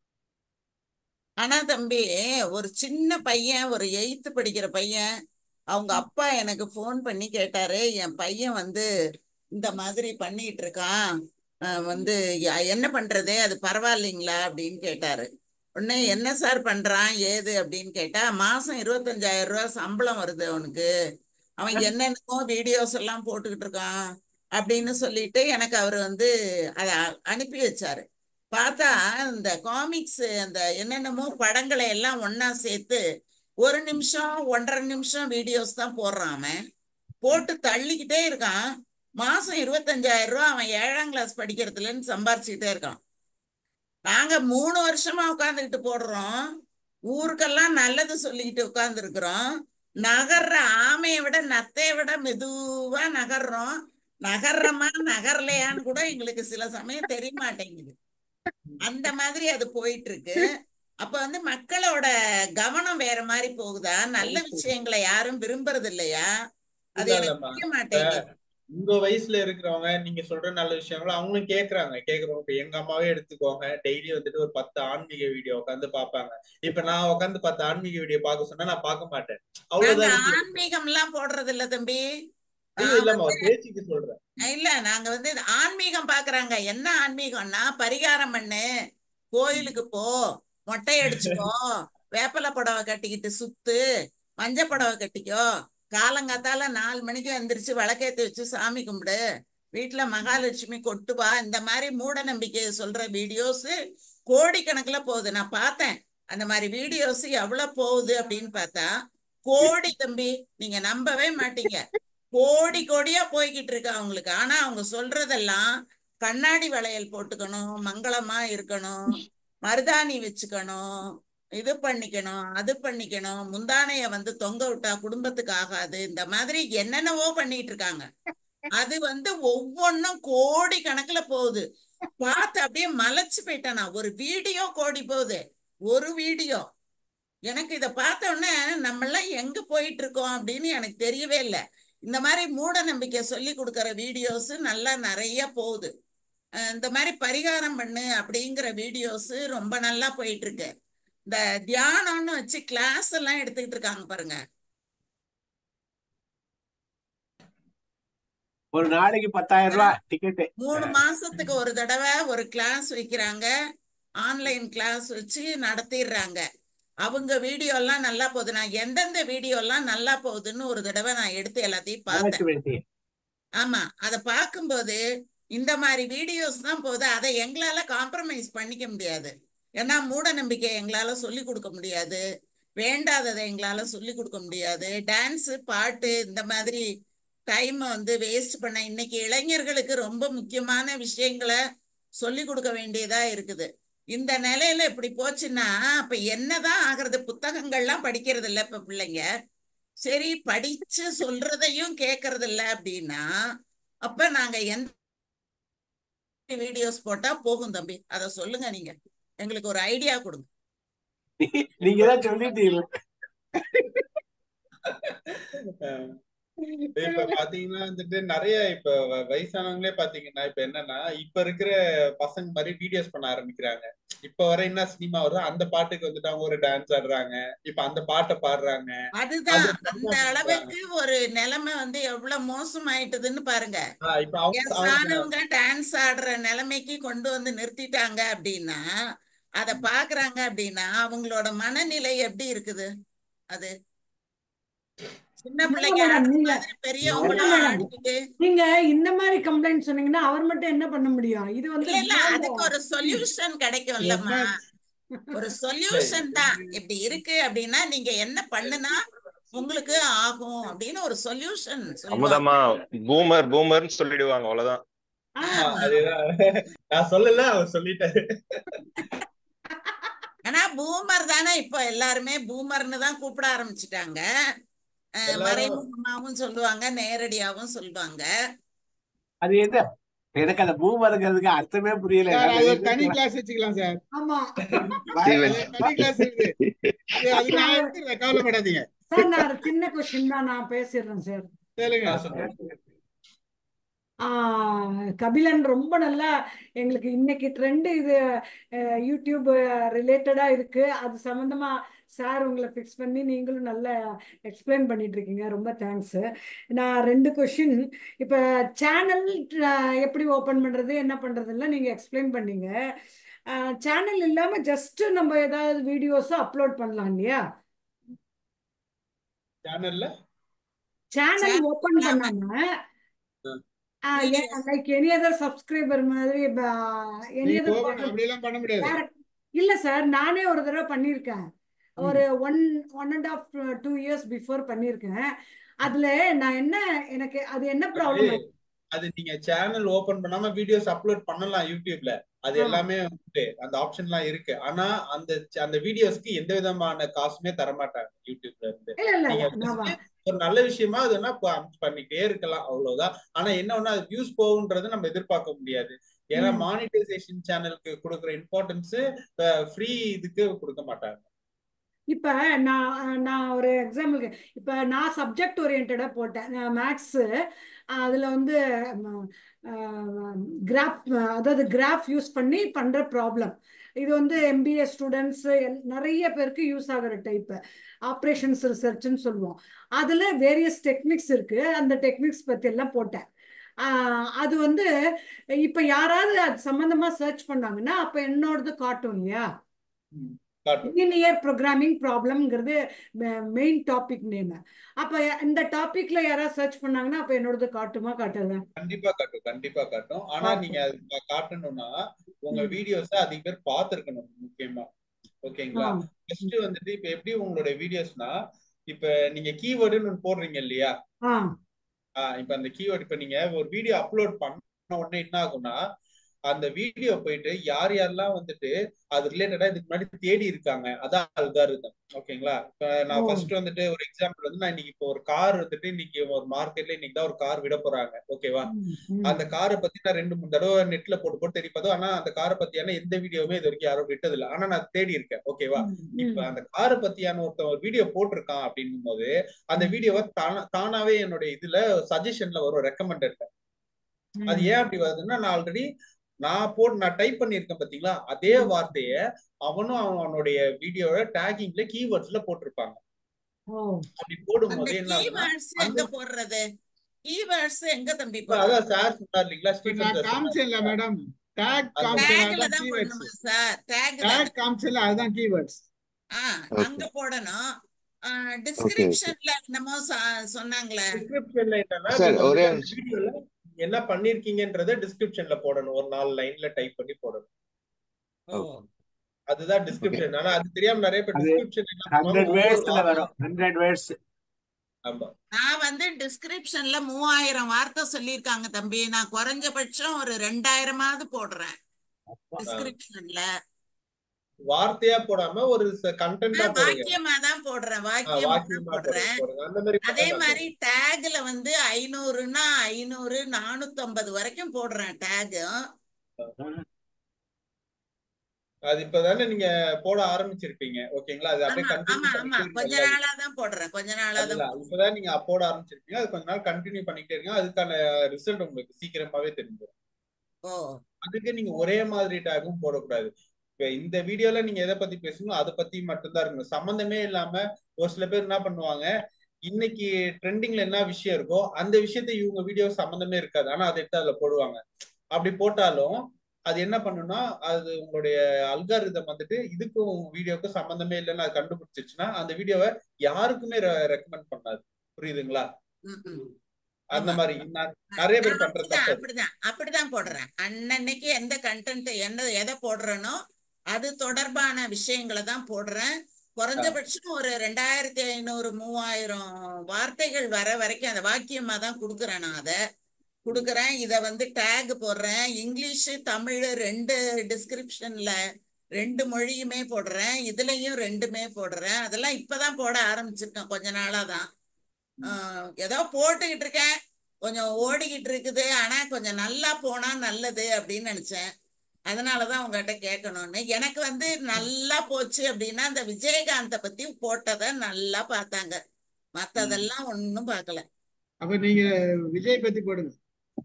ஆனா தம்பி ஒரு சின்ன பையன் ஒரு எயித்து படிக்கிற பையன் அவங்க அப்பா எனக்கு ஃபோன் பண்ணி கேட்டாரு என் பையன் வந்து இந்த மாதிரி பண்ணிட்டு இருக்கான் அஹ் வந்து ய- என்ன பண்றது அது பரவாயில்லைங்களா அப்படின்னு கேட்டாரு உடனே என்ன சார் பண்றான் ஏது அப்படின்னு கேட்டா மாசம் இருபத்தஞ்சாயிரம் ரூபாய் சம்பளம் வருது அவனுக்கு அவன் என்னென்னமோ வீடியோஸ் எல்லாம் போட்டுக்கிட்டு இருக்கான் அப்படின்னு சொல்லிட்டு எனக்கு அவர் வந்து அதை அ- அனுப்பி வச்சாரு பார்த்தா இந்த காமிக்ஸ் அந்த என்னென்னமோ படங்களை எல்லாம் ஒண்ணா சேர்த்து ஒரு நிமிஷம் ஒன்றரை நிமிஷம் வீடியோஸ் தான் போடுறான் அவன் போட்டு தள்ளிக்கிட்டே இருக்கான் மாசம் இருபத்தஞ்சாயிரம் ரூபாய் அவன் ஏழாம் கிளாஸ் படிக்கிறதுலன்னு சம்பாரிச்சுக்கிட்டே இருக்கான் நாங்க மூணு வருஷமா உட்காந்துக்கிட்டு போடுறோம் ஊருக்கெல்லாம் நல்லது சொல்லிக்கிட்டு உட்கார்ந்து இருக்கிறோம் நகர்ற ஆமையை விட நத்தையை விட மெதுவா நகர்றோம் நகர்றோமா நகரலையான்னு கூட எங்களுக்கு சில சமயம் தெரிய மாட்டேங்குது அந்த மாதிரி அது போயிட்டு இருக்கு அப்ப வந்து மக்களோட கவனம் வேற மாதிரி போகுதா நல்ல விஷயங்களை யாரும் விரும்புறது இல்லையா அது இல்ல எனக்கு இல்லம்மா புரிய இப்ப மாட்டேங்குது உங்க வயசுல இருக்கிறவங்க நீங்க சொல்ற நல்ல விஷயங்களும் அவங்களும் கேக்குறாங்க கேக்குறவங்க இப்ப எங்க அம்மாவே எடுத்துக்கோங்க டெய்லி வந்துட்டு ஒரு பத்து ஆன்மீக வீடியோ உட்காந்து பாப்பாங்க இப்ப நான் உட்காந்து பத்து ஆன்மீக வீடியோ பார்க்க சொன்னா நான் பார்க்க மாட்டேன் நாங்க அவ்வளவுதான் வித்தியாசம் ஆன்மீகம் எல்லாம் போடுறது இல்ல தம்பி ஐயோ நான் இல்லம்மா வந்து ஒரு பேச்சுக்கு சொல்றேன் இல்ல நாங்க வந்து இது ஆன்மீகம் பாக்குறாங்க என்ன ஆன்மீகம்னா பரிகாரம் பண்ணு கோயிலுக்கு போ மொட்டை அடிச்சுக்கோ வேப்பலை புடவை கட்டிக்கிட்டு சுத்து மஞ்ச புடவை கட்டிக்கோ காலங்காத்தால நாலு மணிக்கு எந்திரிச்சு விளக்கேத்தி வச்சு சாமி கும்பிடு வீட்டுல மகாலட்சுமி கொட்டு வா இந்த மாதிரி மூட நம்பிக்கை சொல்ற வீடியோஸ் கோடிக்கணக்குல போகுது நான் பார்த்தேன் அந்த மாதிரி வீடியோஸ் எவ்வளவு போகுது அப்படின்னு பார்த்தா கோடி தம்பி நீங்க நம்பவே மாட்டீங்க கோடி கோடியா போய்கிட்டு இருக்கு அவங்களுக்கு ஆனா அவங்க சொல்றதெல்லாம் கண்ணாடி வளையல் போட்டுக்கணும் மங்களமா இருக்கணும் மருதாணி வச்சுக்கணும் இது பண்ணிக்கணும் அது பண்ணிக்கணும் முந்தானைய வந்து தொங்க விட்டா குடும்பத்துக்கு ஆகாது இந்த மாதிரி என்னென்னவோ பண்ணிட்டு இருக்காங்க அது வந்து ஒவ்வொன்றும் கோடி கணக்குல போகுது பார்த்து அப்படியே மலைச்சு போயிட்டேன் நான் ஒரு வீடியோ கோடி போகுது ஒரு வீடியோ எனக்கு இதை பார்த்த உடனே நம்மெல்லாம் எங்க போயிட்டு இருக்கோம் அப்படின்னு எனக்கு தெரியவே இல்லை இந்த மாதிரி மூட நம்பிக்கை சொல்லி கொடுக்குற வீடியோஸ் நல்லா நிறைய போகுது அஹ் இந்த மாதிரி பரிகாரம் பண்ணு அப்படிங்கிற வீடியோஸ் ரொம்ப நல்லா போயிட்டு இருக்கு இந்த தியானம்னு வச்சு கிளாஸ் எல்லாம் எடுத்துக்கிட்டு இருக்காங்க பாருங்க ஒரு நாளைக்கு பத்தாயிரம் ரூபாய் டிக்கெட்டு மூணு மாசத்துக்கு ஒரு தடவை ஒரு கிளாஸ் வைக்கிறாங்க ஆன்லைன் கிளாஸ் வச்சு நடத்திடுறாங்க அவங்க வீடியோ எல்லாம் நல்லா போகுது நான் எந்தெந்த வீடியோ எல்லாம் நல்லா போகுதுன்னு ஒரு தடவை நான் எடுத்து எல்லாத்தையும் ஆராய்ச்சி பார்த்தேன் பண்ணிட்டீங்க ஆமா அதை பார்க்கும்போது இந்த மாதிரி வீடியோஸ் தான் போகுது அதை எங்களால காம்ப்ரமைஸ் பண்ணிக்க முடியாது ஏன்னா மூட நம்பிக்கை எங்களால சொல்லி கொடுக்க முடியாது வேண்டாததை எங்களால சொல்லி கொடுக்க முடியாது டான்ஸ் பாட்டு இந்த மாதிரி டைம் வந்து வேஸ்ட் பண்ண இன்னைக்கு இளைஞர்களுக்கு ரொம்ப முக்கியமான விஷயங்களை சொல்லி கொடுக்க வேண்டியதா இருக்குது இந்த நிலையில இப்படி போச்சுன்னா அப்ப என்னதான் ஆகுறது புத்தகங்கள்லாம் படிக்கிறது இல்ல இப்ப பிள்ளைங்க சரி படிச்சு சொல்றதையும் கேட்கறது இல்ல அப்படின்னா அப்ப நாங்க எந்த வீடியோஸ் போட்டா போகும் தம்பி அத சொல்லுங்க நீங்க எங்களுக்கு ஒரு ஐடியா கொடுங்க நீங்க தான் சொல்லிட்டீங்க இப்ப பாத்தீங்கன்னா வந்துட்டு நிறைய இப்ப வ- வயசானவங்களே பாத்தீங்கன்னா இப்ப என்னன்னா இப்ப இருக்கிற பசங்க மாதிரி வீடியோஸ் பண்ண ஆரம்பிக்கிறாங்க இப்ப வர என்ன சினிமா வருதோ அந்த பாட்டுக்கு வந்துட்டு அவங்க ஒரு டான்ஸ் ஆடுறாங்க இப்ப அந்த பாட்டை பாடுறாங்க அதுதான் அது அந்த அளவுக்கு ஒரு நிலைமை வந்து எவ்வளவு மோசமாயிட்டுதுன்னு பாருங்க ஆஹ் இப்ப அவங்க அவங்க வயசானவங்க டான்ஸ் ஆடுற நிலைமைக்கு கொண்டு வந்து நிறுத்திட்டாங்க அப்படின்னா அத பாக்குறாங்க அப்படின்னா அவங்களோட மனநிலை எப்படி இருக்குது அது சின்ன பிள்ளைங்க மேடம் ஆடுற நீங்க மாதிரி பெரியவங்களும் மேடம் ஆடிக்கிட்டு நீங்க இந்த மாதிரி கம்ப்ளைண்ட் சொன்னீங்கன்னா அவர் மட்டும் என்ன பண்ண முடியும் இது வந்து இல்ல இல்ல அதுக்கு ஒரு சொல்யூஷன் கிடைக்கும்லம்மா ஒரு சொல்யூஷன் தான் இப்படி இருக்கு அப்படின்னா நீங்க என்ன பண்ணுனா உங்களுக்கு ஆகும் அப்படின்னு ஒரு சொல்யூஷன் சொல்லுவாங்க அமுதமா பூமர் பூமர்னு சொல்லிடுவாங்க அவ்வளவுதான் ஆமா, அதேதான் நான் சொல்லல அவர் சொல்லிட்டாரு ஆனா பூமர் தானே இப்போ எல்லாருமே பூமர்னு தான் கூப்பிட ஆரம்பிச்சிட்டாங்க அஹ் எல்லாரும் மறைமுகமாவும் சொல்லுவாங்க நேரடியாவும் சொல்லுவாங்க அது என்ன எனக்கு அந்த பூமருங்கிறதுக்கு அர்த்தமே புரியல சார் நான் அது ஒரு வெளியே தனி போய் கிளாஸ் வச்சுக்கலாம் சார் ஆமா ஸ்டீவன் அது தனி கிளாஸ் இருக்கு அது அது நான் எடுத்துக்கிறேன் கவலைப்படாதீங்க சார் நான் ஒரு சின்ன கொஸ்டின் தான் நான் பேசிடுறேன் சார் சொல்லுங்க நான் சொல்றேன் ஆஹ் கபிலன் ரொம்ப நல்லா எங்களுக்கு இன்னைக்கு ட்ரெண்ட் இது அஹ், யூடியூப் ரிலேட்டடா இருக்கு அது சம்பந்தமா சார் உங்களை ஃபிக்ஸ் பண்ணி நீங்களும் நல்லா எக்ஸ்பிளைன் பண்ணிட்டு இருக்கீங்க ரொம்ப தேங்க்ஸ் நான் ரெண்டு கொஷின் இப்போ சேனல் எப்படி ஓப்பன் பண்றது என்ன பண்றதுன்னா நீங்க எக்ஸ்பிளைன் பண்ணீங்க சேனல் இல்லாம ஜஸ்ட் நம்ம ஏதாவது வீடியோஸோ அப்லோட் பண்ணலாம் இல்லையா சேனல்ல சேனல் சேனல் ஓப்பன் இல்லாம பண்ணாம video like any other subscriber மாதிரி எனி நீங்க அதர் ஓபன் அப்படி எல்லாம் பண்ண முடியாது டேரக்ட் இல்ல சார் நானே ஒரு தடவை பண்ணியிருக்கேன் ஒரு one one and half two years before பண்ணியிருக்கேன் அதுல நான் என்ன எனக்கு அது என்ன அது ப்ராப்ளம் அது நீங்க சேனல் ஓபன் பண்ணாம வீடியோஸ் அப்லோட் பண்ணலாம் யூடியூப்ல அது ஆ எல்லாமே உண்டு அந்த ஆப்ஷன்லாம் இருக்கு ஆனா அந்த அந்த வீடியோஸ்க்கு எந்த விதமான காசுமே தர மாட்டாங்க யூடியூப்ல இருந்து இல்ல இல்ல நீங்க இல்ல நான் வா- just ஒரு நல்ல விஷயமா அதுனா பண்ணிட்டே இருக்கலாம் அவ்வளவுதான் ஆனா என்ன ஒண்ணு அது வியூஸ் போகுன்றது நம்ம எதிர்பார்க்க முடியாது ஏன்னா ம் மானிட்டைசேஷன் சேனலுக்கு கொடுக்குற இம்பார்ட்டன்ஸ் ஃப்ரீ இதுக்கு கொடுக்க மாட்டாங்க இப்ப நான் நான் ஒரு எக்ஸாம்பிளுக்கு இப்ப நான் சப்ஜெக்ட் ஓரியன்டா போட்டேன் மேக்ஸ் அதுல வந்து கிராஃப் அதாவது கிராஃப் யூஸ் பண்ணி பண்ற ப்ராப்ளம் இது வந்து எம்பிஏ ஸ்டூடெண்ட்ஸ் நிறைய பேருக்கு யூஸ் ஆகுற டைப் ஆப்ரேஷன்ஸ் ரிசர்ச்னு சொல்லுவோம் அதுல வேரியஸ் டெக்னிக்ஸ் இருக்கு அந்த டெக்னிக்ஸ் பத்தி எல்லாம் போட்டேன் ஆஹ் அது வந்து இப்ப யாராவது அது சம்பந்தமா சர்ச் பண்ணாங்கன்னா அப்ப என்னோடது காட்டும் இல்லையா ம், காட்டும் லீனியர் ப்ரோக்ராமிங் ப்ராப்ளம்ங்கிறது மெயின் டாபிக் நேம் அப்ப இந்த டாபிக்ல யாராவது சர்ச் பண்ணாங்கன்னா அப்ப என்னோடது காட்டுமா காட்டாதா கண்டிப்பா காட்டும் கண்டிப்பா காட்டும் ஆனா நீங்க காட்டும் அது கா- காட்டணும்னா உங்க ம். வீடியோஸ அதிக பேர் பார்த்திருக்கணும் முக்கியமா ஓகேங்களா ஆ ஃபர்ஸ்ட் வந்துட்டு இப்ப எப்படி உங்களோட வீடியோஸ்னா இப்ப நீங்க கீவேர்டுன்னு ஒன்று போடுறீங்க இல்லையா ஆ ஆஹ் இப்ப அந்த கீவேர்டு இப்ப நீங்க ஒரு வீடியோ அப்லோட் பண்ண உடனே என்ன ஆகும்னா அந்த வீடியோ போயிட்டு யார் யாரெல்லாம் வந்துட்டு அது ரிலேட்டடா இதுக்கு முன்னாடி தேடி இருக்காங்க அதான் அல்காரிதம் ஓகேங்களா இப்ப ஓ நான் ஃபர்ஸ்ட் வந்துட்டு ஒரு எக்ஸாம்பிள் வந்து நான் இன்னைக்கு இப்போ ஒரு கார் வந்துட்டு இன்னைக்கு ஒரு மார்க்கெட்ல இன்னைக்கு தான் ஒரு கார் விட போறாங்க ஓகேவா ம் ம் அந்த காரை பத்தி நான் ரெண்டு மூணு தடவை நெட்ல போட்டு போட்டு தேடி பார்த்தோம் ஆனா அந்த காரை பத்தியான எந்த வீடியோவுமே இது வரைக்கும் யாரும் விட்டது இல்லை ஆனா நான் தேடி இருக்கேன் ஓகேவா ம் இப்ப ம் அந்த காரை பத்தியான ஒருத்தன் ஒரு வீடியோ போட்டிருக்கான் அப்படின்னும் போது அந்த ம் வீடியோவை தானா தானாவே என்னுடைய இதுல சஜஷன்ல வரும் ரெக்கமெண்டட்ல அது ம் ஏன் அப்படி வருதுன்னா நான் ஆல்ரெடி நான் போட்டு நான் டைப் பண்ணியிருக்கேன் பாத்தீங்களா அதே ம். வார்த்தைய அவனும் அவனுடைய வீடியோட டேகிங்ல கீவேர்ட்ஸ்ல போட்டிருப்பாங்க ஓ அப்படி அந்த போடும்போது என்ன ஆகுதுன்னா கீவேர்ட்ஸ் அந்த எங்க போடுறது கீவேர்ட்ஸ் எங்க தம்பி இப்ப போடுறது அதான் சார் சொன்னார் இல்லைங்களா இப்ப ஸ்டீஃபன் நான் சார் சொன்னார் காமிச்சேன்ல இல்லைங்களா மேடம் டேக் அது காமிச்சேன் டேக்ல அதுதான் தான் கீவேர்ட்ஸ் பண்ணணுமா சார் டேக் தானே டேக் காமிச்சேன்ல அதுதான் கீவேர்ட்ஸ் ஆ ஓகே அங்க போடணும் ஓகே ஓகே டிஸ்கிரிப்ஷன்ல என்னமோ சொ- சொன்னாங்களே டிஸ்கிரிப்ஷன்ல என்னன்னா சார் நீங்க ஒரே வந்துட்டு அந்த நிமிஷம் வீடியோல என்ன பண்ணிருக்கீங்கன்றத டிஸ்கிரிப்ஷன்ல போடணும் ஒரு நாலு லைன்ல டைப் பண்ணி போடணும் ஓ ஓகே அதுதான் ஓகே டிஸ்கிரிப்ஷன் ஆனா அது தெரியாம நிறைய பேர் அது டிஸ்கிரிப்ஷன் என்ன பண்ணுவாங்க ஹண்ட்ரட் ஒவ்வொரு வேர்ட்ஸ்ல வார்த்தை வரும் ஹண்ட்ரட் வேர்ட்ஸ் ஆமா நான் வந்து டிஸ்கிரிப்ஷன்ல மூவாயிரம் வார்த்தை சொல்லியிருக்காங்க தம்பி நான் குறைஞ்சபட்சம் ஒரு ரெண்டாயிரமாவது போடுறேன் ஆ. டிஸ்கிரிப்ஷன்ல வார்த்தையா போடாம ஒரு கண்டென்ட்டா போடுங்க வாக்கியமா தான் போடுறேன் ஆ, வாக்கியமா தான் வாக்கியமா போடுங்க போடுறேன் போடுங்க அந்த மாதிரி அதே பண்ணா மாதிரி நல்லது டேக்ல வந்து ஐநூறுனா ஐநூறு நானூத்தம்பது வரைக்கும் போடுறேன் டேக் அது இப்பதானே நீங்க போட ஆரம்பிச்சிருப்பீங்க ஓகேங்களா அது அப்படியே ஆமா கண்டினியூ ஆமா ஆமா பண்ணிட்டே கொஞ்ச இருங்க நாளா தான் போடுறேன் கொஞ்ச நாளா தான் அதுதான் போடுறேன் இப்பதான் நீங்க போட ஆரம்பிச்சிருப்பீங்க அது கொஞ்ச நாள் கண்டினியூ பண்ணிட்டே இருங்க அதுக்கான ரிசல்ட் உங்களுக்கு சீக்கிரமாவே தெரிஞ்சிடும் ஓ அதுக்கு நீங்க ஒரே மாதிரி டேகும் போடக்கூடாது இப்ப இந்த வீடியோல நீங்க எதை பத்தி பேசணும் அதை பத்தி மட்டும்தான் இருக்கணும் சம்பந்தமே இல்லாம ஒரு சில பேர் என்ன பண்ணுவாங்க இன்னைக்கு ட்ரெண்டிங்ல என்ன விஷயம் இருக்கோ அந்த விஷயத்த இவங்க வீடியோ சம்பந்தமே இருக்காது ஆனா அதை எடுத்து அதுல போடுவாங்க அப்படி போட்டாலும் அது என்ன பண்ணும்னா அது உங்களுடைய அல்காரிதம் வந்துட்டு இதுக்கும் உங்க வீடியோக்கும் சம்பந்தமே இல்லைன்னு அது கண்டுபிடிச்சிச்சுன்னா அந்த வீடியோவை யாருக்குமே ரெக்கமெண்ட் பண்ணாது புரியுதுங்களா ம், ம். அந்த ஆமா மாதிரி ந- நிறைய பேர் நான் பண்ற அப்படிதான் தப்பு அது அப்படிதான் அப்படிதான் போடுறேன் அன்னன்னைக்கு எந்த கண்டென்ட் என்ன எதை போடுறேனோ அது தொடர்பான விஷயங்களை தான் போடுறேன் ஆ, குறைஞ்சபட்சம் ஒரு ரெண்டாயிரத்தி ஐநூறு மூவாயிரம் வார்த்தைகள் வர வரைக்கும் அந்த வாக்கியமா தான் கொடுக்குறேன் நான் அதை கொடுக்குறேன் இதை வந்து டேக் போடுறேன் இங்கிலீஷ் தமிழ் ரெண்டு டிஸ்கிரிப்ஷன்ல ரெண்டு மொழியுமே போடுறேன் இதுலயும் ரெண்டுமே போடுறேன் அதெல்லாம் இப்பதான் போட ஆரம்பிச்சிருக்கேன் கொஞ்ச நாளா தான் ஆஹ் ஏதோ போட்டுக்கிட்டு இருக்கேன் கொஞ்சம் ஓடிக்கிட்டு இருக்குது ஆனா கொஞ்சம் நல்லா போனா நல்லது அப்படின்னு நினைச்சேன் அதனாலதான் உங்ககிட்ட கேட்கணும்னு எனக்கு வந்து நல்லா போச்சு அப்படின்னா அந்த விஜயகாந்த பத்தி போட்டதை நல்லா பார்த்தாங்க ம். மத்ததெல்லாம் ஒன்னும் பார்க்கல அப்ப நீங்க விஜய் பத்தி போடுங்க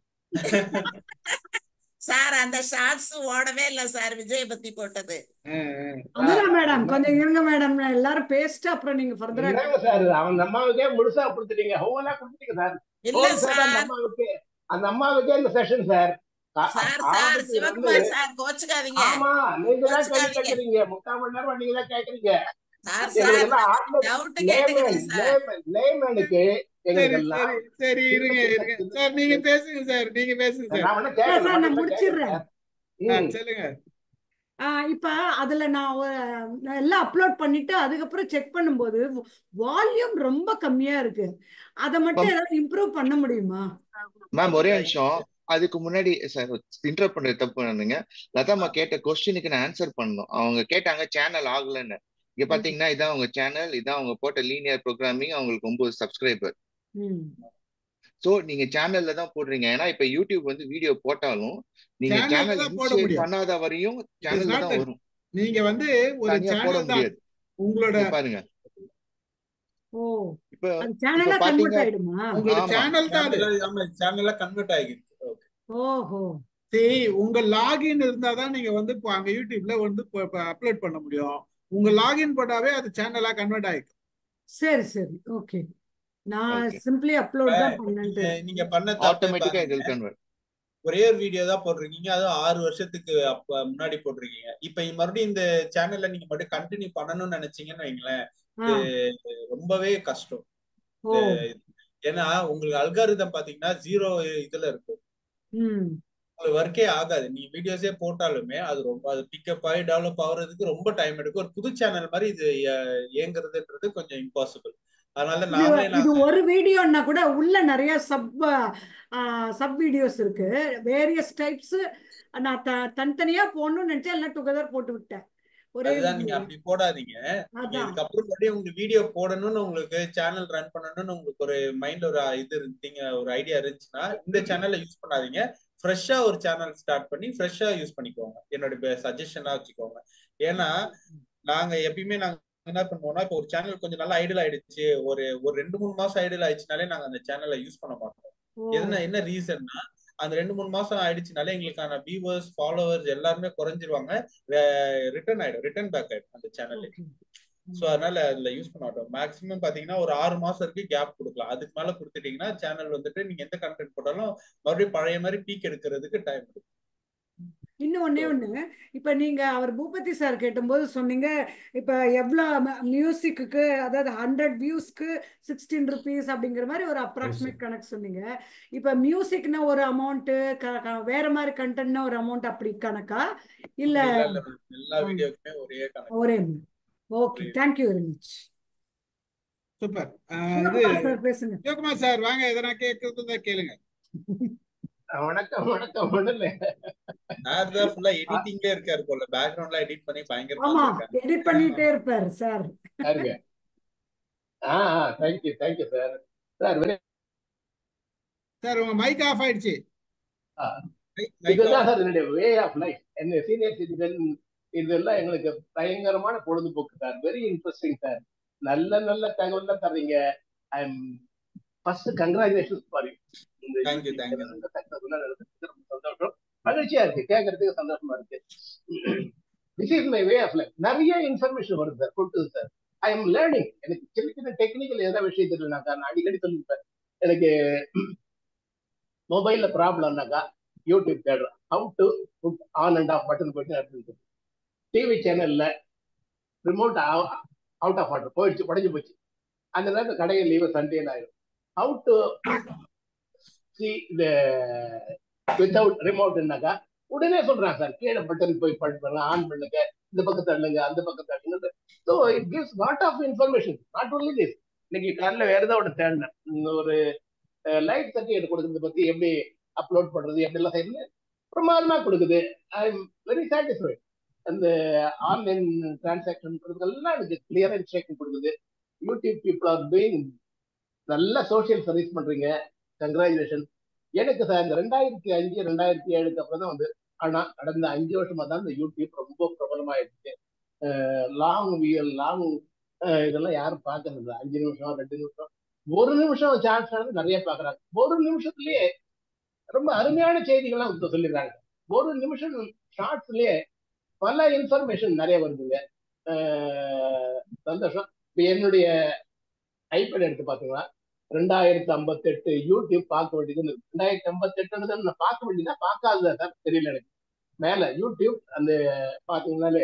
சார் அந்த ஷார்ட்ஸ் ஓடவே இல்லை சார் விஜய் பத்தி போட்டது ஆ, ஆ. அமுதா மேடம் கொஞ்சம் இருங்க மேடம் எல்லாரும் பேசிட்டு அப்புறம் நீங்க ஃபர்தரா என்னங்க சார் அவன் அம்மாவுக்கே முழுசா கொடுத்துட்டீங்க ஹோலா கொடுத்துட்டீங்க சார் இல்ல ஹோல் சார் அந்த சார் அம்மாவுக்கு அந்த அம்மாவுக்கே இந்த செஷன் சார் ஆ- சார் சார் ஆரம்பத்துல வந்து சிவகுமார் சார் கோச்சுக்காதீங்க ஆமா நீங்க தான் கேள்வி கோச்சுக்காதீங்க கேட்கறீங்க முக்கால் மணி நேரம் நீங்க தான் கேட்கறீங்க சார் எங்களுக்கு சார் எல்லாம் ஆர்டினரி டவுட் லேமேன் கேட்டுக்கிறேன் சார் லேமேன் லேமேனுக்கு சரி எங்களுக்கு எல்லாம் சரி சரி இருங்க சின்ன இருங்க சின்ன சார் நீங்க பேசுங்க சார் நீங்க பேசுங்க சார் நான் ஒன்னும் சார் கேட்கல சார் நான் மட்டும் தான் கேட்கறேன் முடிச்சிடுறேன் சார் ஆ, ம் சொல்லுங்க ஆஹ் இப்ப அதுல நான் ஒரு- நான் எல்லாம் அப்லோட் பண்ணிட்டு அதுக்கப்புறம் செக் பண்ணும்போது வால்யூம் ரொம்ப கம்மியா இருக்கு அதை மட்டும் ஏதாவது இம்ப்ரூவ் பண்ண முடியுமா மேம் ஒரே நிமிஷம் அதுக்கு முன்னாடி சார் இன்டர் பண்றது தப்பு பண்ணுங்க லதாமா கேட்ட கொஸ்டினுக்கு நான் ஆன்சர் பண்ணணும் அவங்க கேட்டாங்க சேனல் ஆகலைன்னு இங்க ம், பாத்தீங்கன்னா இதான் அவங்க சேனல் இதான் அவங்க போட்ட லீனியர் ப்ரோக்ராமிங் அவங்களுக்கு ஒன்பது சப்ஸ்கிரைபர் ம். சோ நீங்க சேனல்ல தான் போடுறீங்க ஏன்னா இப்ப யூடியூப் வந்து வீடியோ போட்டாலும் நீங்க சேனல்ல சேனல் தான் போட இனிஷியேட் முடியும் பண்ணாத வரையும் இட் இஸ் சேனல்ல நாட் தான் வரும் நீங்க வந்து ஒரு தனியா போட சேனல் தான் முடியாது உங்களோட இங்க பாருங்க ஓ இப்ப அது இப்ப சேனலா பாத்தீங்க கன்வெர்ட் ஆயிடுமா உங்களோட ஆமா சேனல் தான் அது சேனல்ல ஆமா சேனல்ல கன்வெர்ட் ஆகிருக்கு ஓகே ஓஹோ சரி உங்க லாகின் இருந்தாதான் நீங்க வந்து இப்போ அங்க யூடியூப்ல வந்து அப்லோட் பண்ண முடியும் உங்க லாகின் போட்டாவே அது சேனலா கன்வெர்ட் ஆயிக்கும் சரி சரி ஓகே நான் ஓகே சிம்பிளி இப்ப அப்லோட் தான் நீங்க பண்ணேன்ட்டு நீங்க பண்ண தப்பே ஆட்டோமேட்டிக்கா பாருங்க இதில் கன்வெர்ட் ஒரே ஒரு வீடியோ தான் போட்டிருக்கீங்க அதுவும் ஆறு வருஷத்துக்கு அப்ப முன்னாடி போட்டிருக்கீங்க இப்ப மறுபடியும் இந்த சேனல்ல நீங்க மட்டும் கண்டினியூ பண்ணணும்னு நினைச்சீங்கன்னு வைங்களேன் ஆ இது ரொம்பவே கஷ்டம் ஓ இது ஏன்னா உங்களுக்கு அல்காரிதம் பாத்தீங்கன்னா ஜீரோ இதுல இருக்கும் ம் உங்களுக்கு ஒர்க்கே ஆகாது நீ வீடியோஸே போட்டாலுமே அது ரொம்ப அது பிக்கப் ஆகி டெவலப் ஆகுறதுக்கு ரொம்ப டைம் எடுக்கும் ஒரு புது சேனல் மாதிரி இது இய- இயங்குறதுன்றது கொஞ்சம் இம்பாசிபிள் அதனால இது நாமளே இது நாங்க ஒரு வீடியோன்னா கூட உள்ள நிறைய சப் சப் வீடியோஸ் இருக்கு வேரியஸ் டைப்ஸ் நான் த தனித்தனியா போடணும்னு நினைச்சேன் எல்லாம் டுகெதர் போட்டு விட்டேன் ஒரே அதுதான் நீங்க வீடியோ அப்படி போடாதீங்க நீங்க அதான் இதுக்கப்புறம் மறுபடியும் உங்களுக்கு வீடியோ போடணும்னு உங்களுக்கு சேனல் ரன் பண்ணணும்னு உங்களுக்கு ஒரு மைண்ட்ல ஒரு இது இருந்தீங்க ஒரு ஐடியா இருந்துச்சுன்னா இந்த சேனலை யூஸ் பண்ணாதீங்க ஃப்ரெஷ்ஷா ஒரு சேனல் ஸ்டார்ட் பண்ணி ஃப்ரெஷ்ஷா யூஸ் பண்ணிக்கோங்க என்னோட சஜஷனா வச்சுக்கோங்க ஏன்னா நாங்க எப்பயுமே நாங்க என்ன பண்ணுவோம்னா இப்போ ஒரு சேனல் கொஞ்சம் நல்லா ஐடியல் ஆயிடுச்சு ஒரு ஒரு ரெண்டு மூணு மாசம் ஐடியல் ஆயிடுச்சுனாலே நாங்க அந்த சேனலை யூஸ் பண்ண மாட்டோம் ஓ எதுனா என்ன ரீசன்னா அந்த ரெண்டு மூணு மாசம் ஆயிடுச்சுனாலே எங்களுக்கான வியூவர்ஸ் ஃபாலோவர்ஸ் எல்லாருமே குறைஞ்சிருவாங்க ரிட்டர்ன் ஆயிடும் ரிட்டர்ன் பேக் ஆயிடும் அந்த சேனல் ஓகே ஸோ அதனால அதுல யூஸ் பண்ண மாட்டோம் மேக்ஸிமம் பாத்தீங்கன்னா ஒரு ஆறு மாசம் வரைக்கும் கேப் கொடுக்கலாம் அதுக்கு மேல கொடுத்துட்டீங்கன்னா சேனல் வந்துட்டு நீங்க எந்த கண்டென்ட் போட்டாலும் மறுபடியும் பழைய மாதிரி பீக் எடுக்கிறதுக்கு டைம் எடுக்கும் இன்னும் ஒண்ணே ஒண்ணு இப்ப நீங்க அவர் பூபதி சார் கேட்டும்போது சொன்னீங்க இப்ப எவ்வளவு மியூசிக்கு அதாவது ஹண்ட்ரட் வியூஸ்க்கு சிக்ஸ்டீன் ருபீஸ் அப்படிங்கிற மாதிரி ஒரு அப்ராக்சிமேட் கணக்கு சொன்னீங்க இப்ப மியூசிக்னா ஒரு அமௌண்ட் வேற மாதிரி கண்டென்ட்னா ஒரு அமௌண்ட் அப்படி கணக்கா இல்ல அப்படிலாம் இல்ல மேம் எல்லா ஆ, வீடியோக்குமே ஒரே கணக்கு ஒரே okay thank you very much super இது சிவகுமார் சார் பேசுங்க சிவகுமார் சார் வாங்க எதனா கேட்கறது இருந்தா கேளுங்க வணக்கம் வணக்கம் ஒண்ணுல சார் தான் ஃபுல்லா எடிட்டிங்ல இருக்காரு போல பேக்ரவுண்ட்ல எடிட் பண்ணி பயங்கரமா ஆமா வந்திருக்காரு எடிட் பண்ணிட்டே இருப்பார் சார் பாருங்க ஆ thank you thank you sir sir very sir உங்க மைக் ஆஃப் ஆயிடுச்சு மைக் இதுதான் ஆஃப் சார் என்னுடைய வே ஆஃப் லைஃப் என்ன சீனியர் சிட்டிசன் இதெல்லாம் எங்களுக்கு பயங்கரமான பொழுதுபோக்கு சார் வெரி இன்ட்ரெஸ்டிங் சார் நல்ல நல்ல தகவல் தான் தர்றீங்க I am first congratulation for you இந்த தேங்க்யூ யூடியூப் தேங்க்யூ சேனல் இந்த சக்சஸ்ஃபுல்லா நடந்ததுக்கு ரொம்ப சந்தோஷம் மகிழ்ச்சியா இருக்கு கேட்கறதுக்கு சந்தோஷமா இருக்கு this is my way of life நிறைய இன்ஃபர்மேஷன் வருது சார் கொடுத்தது சார் ஐ எம் லேர்னிங் எனக்கு சின்ன சின்ன டெக்னிக்கல் ஏதாவது விஷயம் தெரியலனாக்கா நான் அடிக்கடி சொல்லியிருப்பேன் எனக்கு மொபைல்ல ப்ராப்ளம்னாக்கா யூடியூப் தேடுறேன் how to put on and off button போயிட்டு நடந்துருக்கு டிவி சேனல்ல ரிமோட் அவுட் ஆஃப் ஆர்டர் போயிடுச்சு உடஞ்சு போச்சு அந்த நேரத்தில் கடையில் லீவு சண்டே ஆயிடும் ஹவு டு சி இந்த வித்தவுட் ரிமோட்னாக்கா உடனே சொல்றான் சார் கீழே பட்டன் போய் பண்ணுங்க ஆன் பண்ணுங்க இந்த பக்கம் தள்ளுங்க அந்த பக்கம் தள்ளுங்க so it gives lot of information not only this இன்னைக்கு காலைல வேற ஏதாவது ஒன்று தேடினேன் உம் ஒரு லைட் சர்டிஃபிகேட் கொடுக்கறத பத்தி எப்படி அப்லோட் பண்றது எப்படி எல்லாம் செய்யறது பிரமாதமா கொடுக்குது ஐ எம் வெரி சாட்டிஸ்ஃபைட் அந்த ஆன்லைன் டிரான்சாக்ஷன் கொடுக்குறதெல்லாம் எனக்கு கிளியரா இன்ஸ்ட்ரக்ஷன் கொடுக்குது யூடியூப் பீப்புள் ஆர் டூயிங் நல்ல சோஷியல் சர்வீஸ் பண்றீங்க கங்க்ராச்சுலேஷன் எனக்கு சார் இந்த ரெண்டாயிரத்தி அஞ்சு ரெண்டாயிரத்தி ஏழுக்கு அப்புறம் தான் வந்து ஆனா கடந்த அஞ்சு வருஷமா தான் இந்த யூடியூப் ரொம்ப பிரபலமாயிடுச்சு லாங் வியல் லாங் இதெல்லாம் யாரும் பார்க்கறது இல்லை அஞ்சு நிமிஷம் ரெண்டு நிமிஷம் ஒரு நிமிஷம் சான்ஸ் ஆனது நிறைய பாக்குறாங்க ஒரு நிமிஷத்துலயே ரொம்ப அருமையான செய்திகள்லாம் இப்ப சொல்லிடுறாங்க ஒரு நிமிஷம் ஷார்ட்ஸ்லயே பல இன்ஃபர்மேஷன் நிறைய வருதுங்க அஹ் சந்தோஷம் இப்ப என்னுடைய ஐபேட் எடுத்து பாத்தீங்கன்னா ரெண்டாயிரத்தி ஐம்பத்தெட்டு யூடியூப் பார்க்க வேண்டியது ரெண்டாயிரத்தி ஐம்பத்தெட்டு நான் பார்க்க வேண்டியதா பார்க்காததா சார் தெரியல எனக்கு மேல யூடியூப் அந்த பாத்தீங்கன்னாலே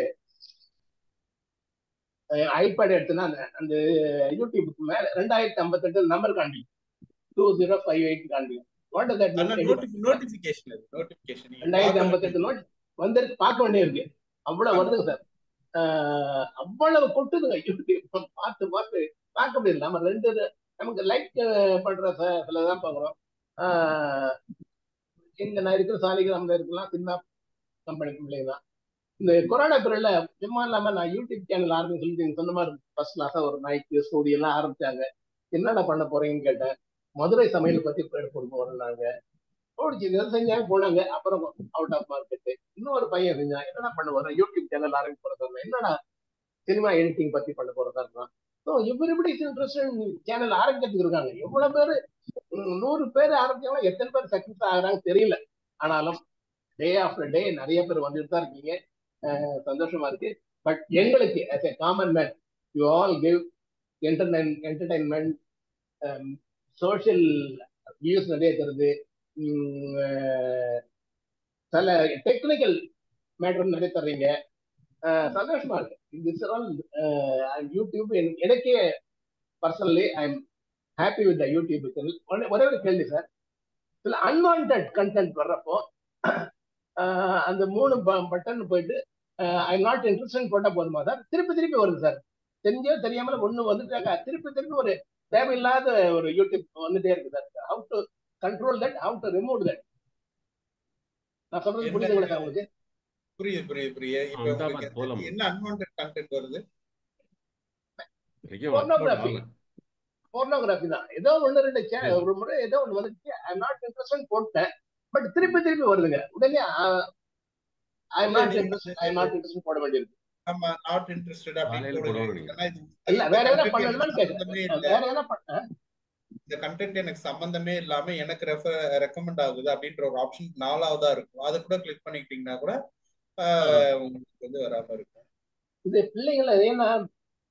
ஐபேட் எடுத்துனா அந்த அந்த யூடியூபுக்கு மேல ரெண்டாயிரத்தி ஐம்பத்தெட்டு நம்பர் காண்டி டூ ஜீரோ ஃபைவ் எயிட் காண்டி வாட் இஸ் தட் ஆனா நோட்டிபிகேஷன் அது நோட்டிபிகேஷன் நீங்க ரெண்டாயிரத்தி பார்க்க ஐம்பத்தெட்டு நோட் வந்திருக்கு பார்க்க வேண்டிய இருக்கு அவ்வளவு வருதுங்க சார் அவ்வளவு கொட்டுதுங்க யூடியூப் பார்த்து பார்த்து பார்க்க முடியல நம்ம ரெண்டு நமக்கு லைக் பண்ற சில தான் பார்க்குறோம் இங்க நான் இருக்கிற சாலிகிராமில் இருக்கலாம் சின்ன கம்பெனி பிள்ளைங்க தான் இந்த கொரோனா பீரியட்ல சும்மா இல்லாம நான் யூடியூப் சேனல் ஆரம்பிச்சு சொல்லிட்டு நீங்க சொன்ன மாதிரி ஃபர்ஸ்ட் கிளாஸா ஒரு நைட்டு ஸ்டூடியோ எல்லாம் ஆரம்பிச்சாங்க என்னடா பண்ண போறீங்கன்னு கேட்டேன் மதுரை சமையல் பத்தி போட்டு போறாங்க ஓடிச்சு இதை செஞ்சாங்க போனாங்க அப்புறம் அவுட் ஆஃப் மார்க்கெட் இன்னொரு பையன் செஞ்சான் என்னடா பண்ண போறேன் யூடியூப் சேனல் ஆரம்பிக்க போறதா என்னடா சினிமா எடிட்டிங் பத்தி பண்ண போறதா இருந்தான் ஸோ எவ்ரிபடி இன்ட்ரெஸ்ட் சேனல் ஆரம்பிக்கிறதுக்கு இருக்காங்க எவ்வளவு பேர் நூறு பேர் ஆரம்பிச்சாலும் எத்தனை பேர் சக்சஸ் ஆகுறாங்க தெரியல ஆனாலும் டே ஆஃப்டர் டே நிறைய பேர் வந்துட்டு தான் இருக்கீங்க சந்தோஷமா இருக்கு பட் எங்களுக்கு as a common man you all give entertain entertainment social views நிறைய தருது சில டெக்னிக்கல் மேட்டர் நிறைய தர்றீங்க சந்தோஷமா இருக்கு திஸ் ஆல் யூடியூப் எனக்கே personally I am happy with the YouTube channel ஒரே ஒரு கேள்வி சார் சில அன்வான்ட் கண்டென்ட் வர்றப்போ அந்த மூணு பட்டன் போயிட்டு ஐ நாட் இன்ட்ரெஸ்ட் போட்டா போதுமா சார் திருப்பி திருப்பி வருது சார் தெரிஞ்சோ தெரியாமல ஒண்ணு வந்துட்டாங்க திருப்பி திருப்பி ஒரு தேவையில்லாத ஒரு யூடியூப் வந்துட்டே இருக்கு sir how to control that how to remove that நான் சொல்றது புரியுதுங்களா சார் உங்களுக்கு புரியுது புரியுது புரியுது இப்ப உங்களுக்கு என்ன அன்வான்ட் கண்டென்ட் வருது போர்னோகிராஃபி போர்னோகிராஃபி தான் ஏதோ ஒண்ணு ரெண்டு ஒரு முறை ஏதோ ஒண்ணு வந்துச்சு ஐ நாட் இன்ட்ரெஸ்ட் போட்டேன் பட் திருப்பி திருப்பி வருதுங்க உடனே I not interest I not interest போட வேண்டியிருக்கு நம்ம நாட் இன்ட்ரெஸ்டட் அப்படின்னு இல்ல வேற எதனா பண்ணணுமான்னு கேக்குறேன் வேற எதனா பண்ண இந்த கண்டென்ட் எனக்கு சம்பந்தமே இல்லாம எனக்கு ரெஃபர் ரெக்கமெண்ட் ஆகுது அப்படின்ற ஒரு ஆப்ஷன் நாலாவதா இருக்கும் அதை கூட கிளிக் பண்ணிக்கிட்டீங்கன்னா கூட உங்களுக்கு வந்து வராம இருக்கும் இது பிள்ளைங்கள ஏன்னா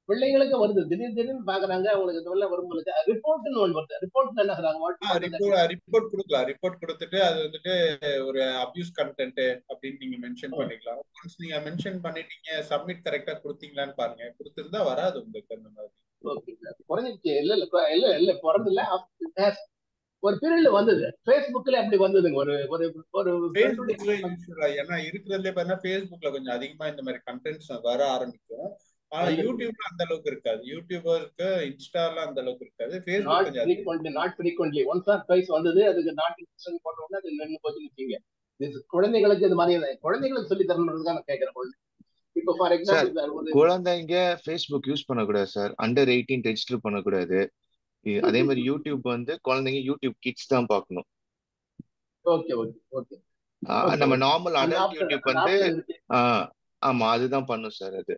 பிள்ளைங்களுக்கு வருது திடீர் திடீர்னு பாக்குறாங்க அவங்களுக்கு இந்த மாதிரிலாம் வரும்போது ரிப்போர்ட்னு ஒன்று வருது ரிப்போர்ட் என்ன சொல்றாங்க வாட் ரிப்போர்ட் ரிப்போர்ட் கொடுக்கலாம் ரிப்போர்ட் கொடுத்துட்டு அது வந்துட்டு ஒரு அபியூஸ் கண்டென்ட் அப்படின்னு நீங்க மென்ஷன் பண்ணிக்கலாம் ஒன்ஸ் நீங்க மென்ஷன் பண்ணிட்டீங்க சப்மிட் கரெக்டா கொடுத்தீங்களான்னு பாருங்க கொடுத்திருந்தா வராது உங்களுக்கு அந்த மாதிரி ஓகே குறைஞ்சிச்சு இல்ல இல்ல கொ- இல்ல இல்ல பிறந்து இல்ல ஒரு பீரியட்ல வந்தது Facebookல அப்படி வந்ததுங்க ஒரு ஒரு ஒரு ஃபேஸ்புக்ல யூஸ்வலா ஏன்னா இருக்கிறதுலே பார்த்தா ஃபேஸ்புக்ல கொஞ்சம் அதிகமா இந்த மாதிரி கண்டென்ட்ஸ் வர ஆரம்பிக்கும் ஆனா வந்துருக்கு. யூடியூப்ல அந்த அளவுக்கு இருக்காது யூடியூபருக்கு இன்ஸ்டால அந்த அளவுக்கு இருக்காது ஃபேஸ்புக் நாட் கொஞ்சம் அதிகம் frequently not frequently once or twice வந்தது அதுக்கு நாட் இன்ட்ரெஸ்ட் போட்ட உடனே அது நின்று போச்சுன்னு வச்சுங்க இது குழந்தைகளுக்கு இது மாதிரி தான். குழந்தைகளுக்கு சொல்லி தரணுன்றது தான் நான் கேட்கறேன் ஒண்ணு. இப்போ ஃபார் சார் எக்ஸாம்பிள் ஒரு குழந்தைங்க ஃபேஸ்புக் யூஸ் பண்ணக்கூடாது சார் அண்டர் எயிட்டீன் ரெஜிஸ்டர் பண்ணக்கூடாது இ- அதே மாதிரி யூடியூப் வந்து குழந்தைங்க யூடியூப் கிட்ஸ் தான் பார்க்கணும் ஓகே ஓகே ஓகே ஆ, ஓகே நம்ம ஓகே நார்மல் அந்த அடல்ட் ஆப்ஷன் யூடியூப் அந்த வந்து ஆப்ஷன் இருக்கு ஆ, ஆமா அதுதான் பண்ணும் சார் அது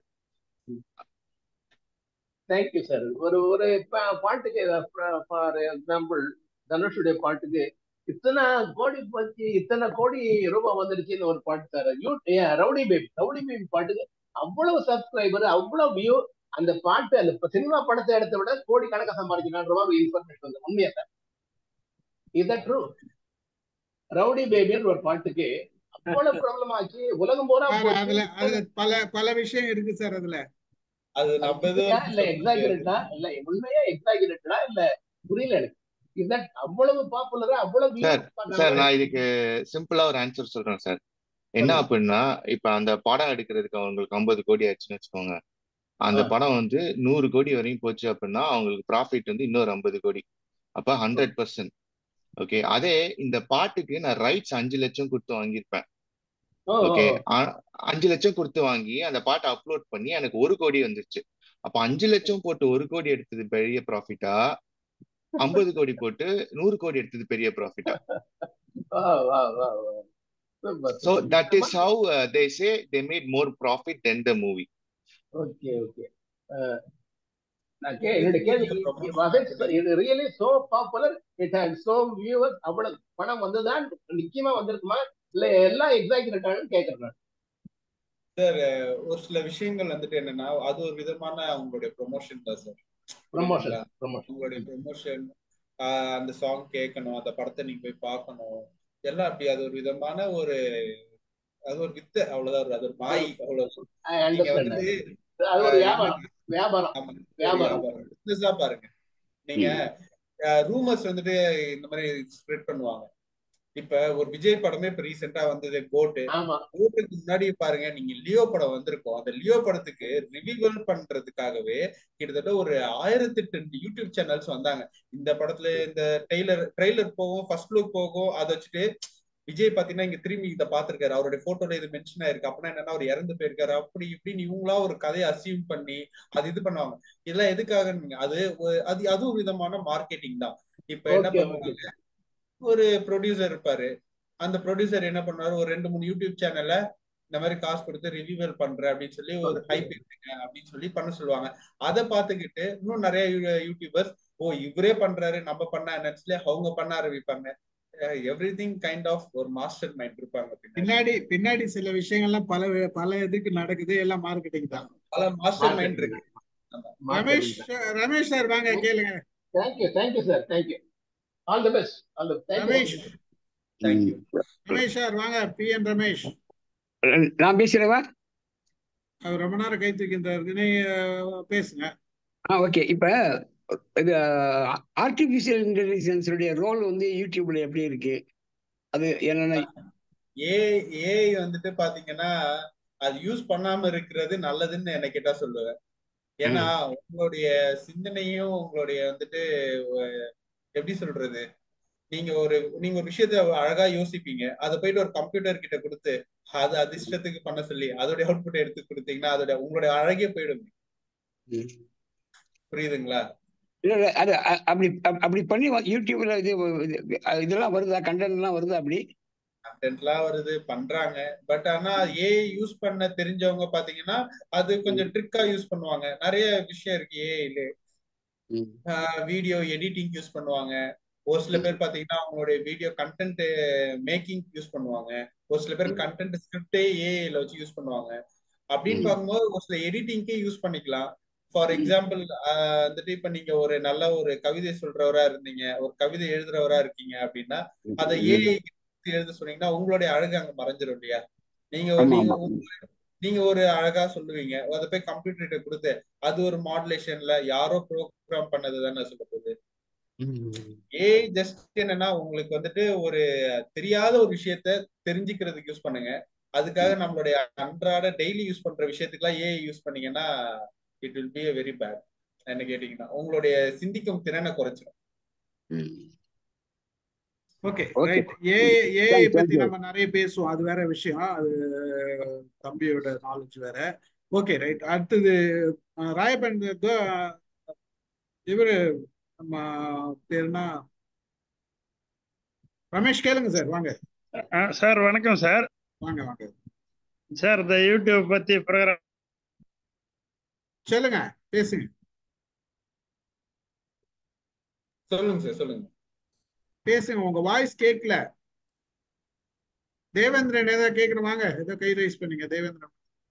தேங்க்யூ சார் ஒரு ஒரு பா- பாட்டுக்கு ஃபார் எக்ஸாம்பிள் தனுஷுடைய பாட்டுக்கு இத்தனை கோடி பத்தி இத்தனை கோடி ரூபாய் வந்துடுச்சுன்னு ஒரு பாட்டு சார் யூ ஏன் ரவுடி பேபி ரவுடி பேபி பாட்டுக்கு அவ்வளவு சப்ஸ்கிரைபர் அவ்வளவு வியூ அந்த பாட்டு அந்த சினிமா படத்தை எடுத்த விட கோடி கணக்கா சம்பாதிக்கிறான் ரூபாய் இன்ஃபர்மேஷன் வந்து உண்மையா sir is that true rowdy பேபின்னு ஒரு பாட்டுக்கு அவ்வளவு ப்ராப்ளம் ஆச்சு உலகம் பூரா சார் போச்சு அதுல அதுல பல பல விஷயம் இருக்கு சார் அதுல அது அது நம்ம எதுவும் உண்மையா இல்ல சொல்ல முடியாது எக்ஸாகிரேட்டா இல்ல உண்மையா எக்ஸாகிரேட்டடா இல்ல புரியல எனக்கு இஸ் தட் அவ்வளவு பாப்புலரா அவ்வளவு சார் வியூஸ் சார் பாக்குறாங்க நான் இதுக்கு சிம்பிளா ஒரு ஆன்சர் சொல்றேன் சார் என்ன சொல்லுங்க அப்படின்னா இப்ப அந்த படம் எடுக்கிறதுக்கு அவங்களுக்கு ஐம்பது கோடி ஆச்சுன்னு வச்சுக்கோங்க அந்த ஆ படம் வந்து நூறு கோடி வரையும் போச்சு அப்படின்னா அவங்களுக்கு ப்ராஃபிட் வந்து இன்னொரு ஐம்பது கோடி அப்ப ஹண்ட்ரட் பர்சன்ட் ஓகே அதே இந்த பாட்டுக்கு நான் ரைட்ஸ் அஞ்சு லட்சம் கொடுத்து வாங்கியிருப்பேன் ஓ ஓகே அஞ்சு லட்சம் கொடுத்து வாங்கி அந்த பாட்டை அப்லோட் பண்ணி எனக்கு ஒரு கோடி வந்துருச்சு அப்ப அஞ்சு லட்சம் போட்டு ஒரு கோடி எடுத்தது பெரிய ப்ராஃபிட்டா ஐம்பது கோடி போட்டு நூறு கோடி எடுத்தது பெரிய ப்ராஃபிட்டா வா வா வா வா super So super that is how uh, they say they made more profit than the movie. Okay okay நான் கே என்னோட இதுக்கு கேள்வி நீங்க ப்ரொமோஷன் was it so- இது really so popular it had so viewers அவ்வளவு பணம் வந்துதான் நிச்சயமா வந்திருக்குமா இல்ல எல்லாம் எக்ஸாகிரேட்டானு கேட்கறேன் நான். சார் ஒரு சில விஷயங்கள் வந்துட்டு என்னன்னா அது ஒரு விதமான அவங்களுடைய ப்ரொமோஷன் தான் சார் ப்ரமோஷன் புரியுதுங்களா ப்ரமோஷன் உங்களுடைய ப்ரொமோஷன் அந்த சாங் கேட்கணும் அந்த படத்தை நீங்க போய் பார்க்கணும் எல்லாம் அப்படி அது ஒரு விதமான ஒரு அது ஒரு வித்தை அவ்வளவுதான் ஒரு- அது ஒரு மாய் அவ்வளவு ஐ நீங்க அண்டர்ஸ்டாண்ட் வந்து அது ஒரு ஆஹ், வியாபாரம் என்னன்னா வியாபாரம் ஆமா இது ஒரு வியாபாரம் வியாபாரம் பிசினஸா பாருங்க நீங்க ம். ரூமர்ஸ் வந்துட்டு இந்த மாதிரி ஸ்ப்ரெட் பண்ணுவாங்க இப்ப ஒரு விஜய் படமே இப்ப ரீசெண்டா வந்தது கோட்டு ஆமா கோட்டுக்கு முன்னாடி பாருங்க நீங்க லியோ படம் வந்திருக்கும் அந்த லியோ படத்துக்கு ரிவிவல் பண்றதுக்காகவே கிட்டத்தட்ட ஒரு ஆயிரத்தி எட்டு யூடியூப் சேனல்ஸ் வந்தாங்க இந்த படத்துல இந்த ட்ரெய்லர் ட்ரெய்லர் போகும் ஃபர்ஸ்ட் லுக் போகும் அதை வச்சுட்டு விஜய் பாத்தீங்கன்னா இங்க திரும்பி இதை பாத்திருக்காரு அவருடைய போட்டோல இது மென்ஷன் ஆயிருக்கு அப்படின்னா என்னன்னா அவர் இறந்து போயிருக்காரு அப்படி இப்படின்னு இவங்களா ஒரு கதையை அசீவ் பண்ணி அது இது பண்ணுவாங்க இதெல்லாம் எதுக்காக அது ஒரு- அது அது ஒரு விதமான மார்க்கெட்டிங் தான் இப்ப என்ன ஓகே ஓகே பண்ணுவாங்க ஒரு ப்ரொடியூசர் இருப்பாரு அந்த ப்ரொடியூசர் என்ன பண்ணுவாரு ஒரு ரெண்டு மூணு யூடியூப் சேனல்ல இந்த மாதிரி காசு கொடுத்து ரிவியூவல் பண்றேன் அப்படின்னு சொல்லி ஒரு ஓகே ஹைப் இருக்குங்க அப்படின்னு சொல்லி பண்ண சொல்லுவாங்க அதை பார்த்துக்கிட்டு இன்னும் நிறைய யூ- யூடியூபர்ஸ் ஓ இவரே பண்றாரு நம்ம பண்ண என்னன்னு சொல்லி அவங்க பண்ண ஆரம்பிப்பாங்க எவ்ரி திங் கைண்ட் ஆஃப் ஒரு மாஸ்டர் மைண்ட் இருப்பாங்க பின்னாடி பின்னாடி பின்னாடி சில விஷயங்கள்லாம் பல பல இதுக்கு நடக்குது எல்லாம் மார்க்கெட்டிங் தான் பல மாஸ்டர் மைண்ட் மார்க்கெட்டிங் இருக்கு ஆமா. ரமேஷ் மார்க்கெட்டிங் ரமேஷ் சார் வாங்க கேளுங்க thank you thank you sir thank you all the best all the thank you Ramesh thank you Ramesh sir வாங்க பி என் ரமேஷ் நான் பேசுறவா அவர் ரொம்ப நேரம் கை தூக்கின்றாரு நீங்க பேசுங்க ஆ ஓகே இப்போ இது ஆர்டிஃபிஷியல் இன்டெலிஜென்ஸுடைய ரோல் வந்து யூடியூப்ல எப்படி இருக்கு அது என்னென்ன ஏ ஏஐ வந்துட்டு பாத்தீங்கன்னா அது யூஸ் பண்ணாம இருக்கிறது நல்லதுன்னு என்ன கேட்டா சொல்லுவேன் ஏன்னா உங்களுடைய சிந்தனையும் உங்களுடைய வந்துட்டு அஹ், எப்படி சொல்றது நீங்க ஒரு நீங்க ஒரு விஷயத்த அழகா யோசிப்பீங்க அதை போயிட்டு ஒரு கம்ப்யூட்டர் கிட்ட கொடுத்து அது அது இஷ்டத்துக்கு பண்ண சொல்லி அதோட அவுட்புட் எடுத்து கொடுத்தீங்கன்னா அதோட உங்களுடைய அழகே போயிடும் புரியுதுங்களா இல்ல இல்ல அது அ- அப்படி அப்- அப்படி பண்ணி வ- யூடியூப்ல இது இது- இதெல்லாம் வருதா கண்டென்ட்லாம் வருதா அப்படி கண்டென்ட்லாம் வருது பண்றாங்க பட் ஆனா ஏஐ யூஸ் பண்ண தெரிஞ்சவங்க பாத்தீங்கன்னா அது கொஞ்சம் ட்ரிக்கா யூஸ் பண்ணுவாங்க நிறைய விஷயம் இருக்கு ஏஐல வீடியோ எடிட்டிங் யூஸ் பண்ணுவாங்க ஒரு சில பேர் பாத்தீங்கன்னா அவங்களுடைய வீடியோ கண்டென்ட் மேக்கிங் யூஸ் பண்ணுவாங்க ஒரு சில பேர் கண்டென்ட் ஸ்கிரிப்டே ஏஐல வச்சு யூஸ் பண்ணுவாங்க அப்படின்னு ம். பார்க்கும்போது ஒரு சில எடிட்டிங்க்கே யூஸ் பண்ணிக்கலாம் ஃபார் எக்ஸாம்பிள் வந்துட்டு இப்ப நீங்க ஒரு நல்ல ஒரு கவிதை சொல்றவரா இருந்தீங்க ஒரு கவிதை எழுதுறவரா இருக்கீங்க அப்படின்னா அதை ஏஐ எழுத சொன்னீங்கன்னா உங்களுடைய அழகு அங்க மறைஞ்சிரும் இல்லையா நீங்க ஆமா நீங்க ஆமா உங்க- நீங்க ஒரு அழகா சொல்லுவீங்க அதை போய் கம்ப்யூட்டர்கிட்ட கொடுத்து அது ஒரு மாடுலேஷன்ல யாரோ ப்ரோக்ராம் பண்ணது தானே சொல்ல போகுது ஏஐ ஜஸ்ட் என்னன்னா உங்களுக்கு வந்துட்டு ஒரு தெரியாத ஒரு விஷயத்த தெரிஞ்சுக்கிறதுக்கு யூஸ் பண்ணுங்க அதுக்காக நம்மளுடைய அன்றாட டெய்லி யூஸ் பண்ற விஷயத்துக்குலாம் ஏஐ யூஸ் பண்ணீங்கன்னா it will be a very bad என்ன கேட்டீங்கன்னா உங்களுடைய சிந்திக்கும் திறனை குறைச்சிடும் okay okay right a AI thank பத்தி தேங்க்யூ நம்ம நிறைய பேசுவோம் அது வேற விஷயம் அது தம்பியோட நாலேஜ் வேற ஓகே ரைட் அடுத்தது அஹ், ராயப்பன் க- இவரு நம்ம பேருனா ரமேஷ் கேளுங்க சார் வாங்க ஆ, சார் வணக்கம் சார் வாங்க வாங்க சார் இந்த யூடியூப் பத்தி ப்ரோக்ராம் சொல்லுங்க பேசுங்க சொல்லுங்க சார் சொல்லுங்க பேசுங்க உங்க வாய்ஸ் கேட்கல தேவேந்திரன் ஏதாவது கேட்கணும் வாங்க ஏதோ கை ரைஸ் பண்ணீங்க தேவேந்திரன்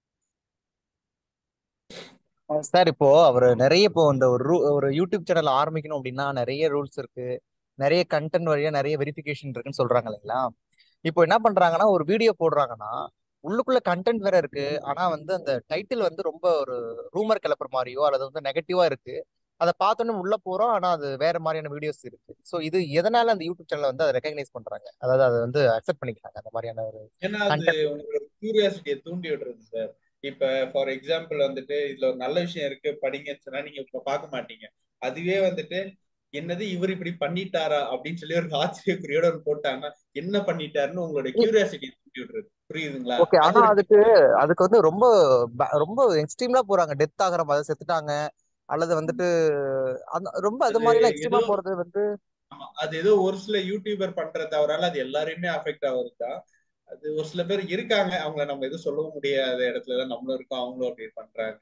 சார் இப்போ அவர் நிறைய இப்போ இந்த ஒரு ரூ ஒரு யூடியூப் சேனல் ஆரம்பிக்கணும் அப்படின்னா நிறைய ரூல்ஸ் இருக்கு நிறைய கண்டென்ட் வழியா நிறைய வெரிஃபிகேஷன் இருக்குன்னு சொல்றாங்க இல்லைங்களா இப்போ என்ன பண்றாங்கன்னா ஒரு வீடியோ போடுறாங்கன்னா உள்ளுக்குள்ள கண்டென்ட் வேற இருக்கு ஆனா வந்து அந்த டைட்டில் வந்து ரொம்ப ஒரு ரூமர் கிளப்புற மாதிரியோ அல்லது வந்து நெகட்டிவா இருக்கு அதை பார்த்தோன்னே உள்ள போறோம் ஆனா அது வேற மாதிரியான வீடியோஸ் இருக்கு ஸோ இது எதனால அந்த யூடியூப் சேனலை வந்து அதை ரெகக்னைஸ் பண்றாங்க அதாவது அதை வந்து அக்செப்ட் பண்ணிக்கிறாங்க அந்த மாதிரியான ஒரு ஏன்னா அது கண்டென்ட் உங்களோட கியூரியாசிட்டியை தூண்டி விடுறது சார் இப்ப ஃபார் எக்ஸாம்பிள் வந்துட்டு இதுல ஒரு நல்ல விஷயம் இருக்கு படிங்கன்னு சொன்னா நீங்க இப்ப பார்க்க மாட்டீங்க அதுவே வந்துட்டு என்னது இவர் இப்படி பண்ணிட்டாரா அப்படின்னு சொல்லி ஒரு ஆச்சரியக்குறியோட ஒரு போட்டாங்கன்னா என்ன பண்ணிட்டாருன்னு உங்களோட கியூரியாசிட்டியை தூண்டி விடுறது புரியுதுங்களா ஓகே அது ஆனா ஒரு அதுக்கு அதுக்கு வந்து ரொம்ப ப- ரொம்ப எக்ஸ்ட்ரீம்லா போறாங்க டெத் ஆகுற மாதிரி செத்துட்டாங்க அல்லது வந்துட்டு அந்த ரொம்ப அது அது மாதிரி எல்லாம் ஏதோ எக்ஸ்ட்ரீமா போறது வந்து ஆமா அது ஏதோ ஒரு சில யூடியூபர் பண்ற தவறால அது எல்லாரையுமே அஃபெக்ட் ஆகுதுதான் அது ஒரு சில பேர் இருக்காங்க அவங்கள நம்ம எதுவும் சொல்லவும் முடியாத இடத்துல தான் நம்மளும் இருக்கோம் அவங்களும் அப்படி பண்றாங்க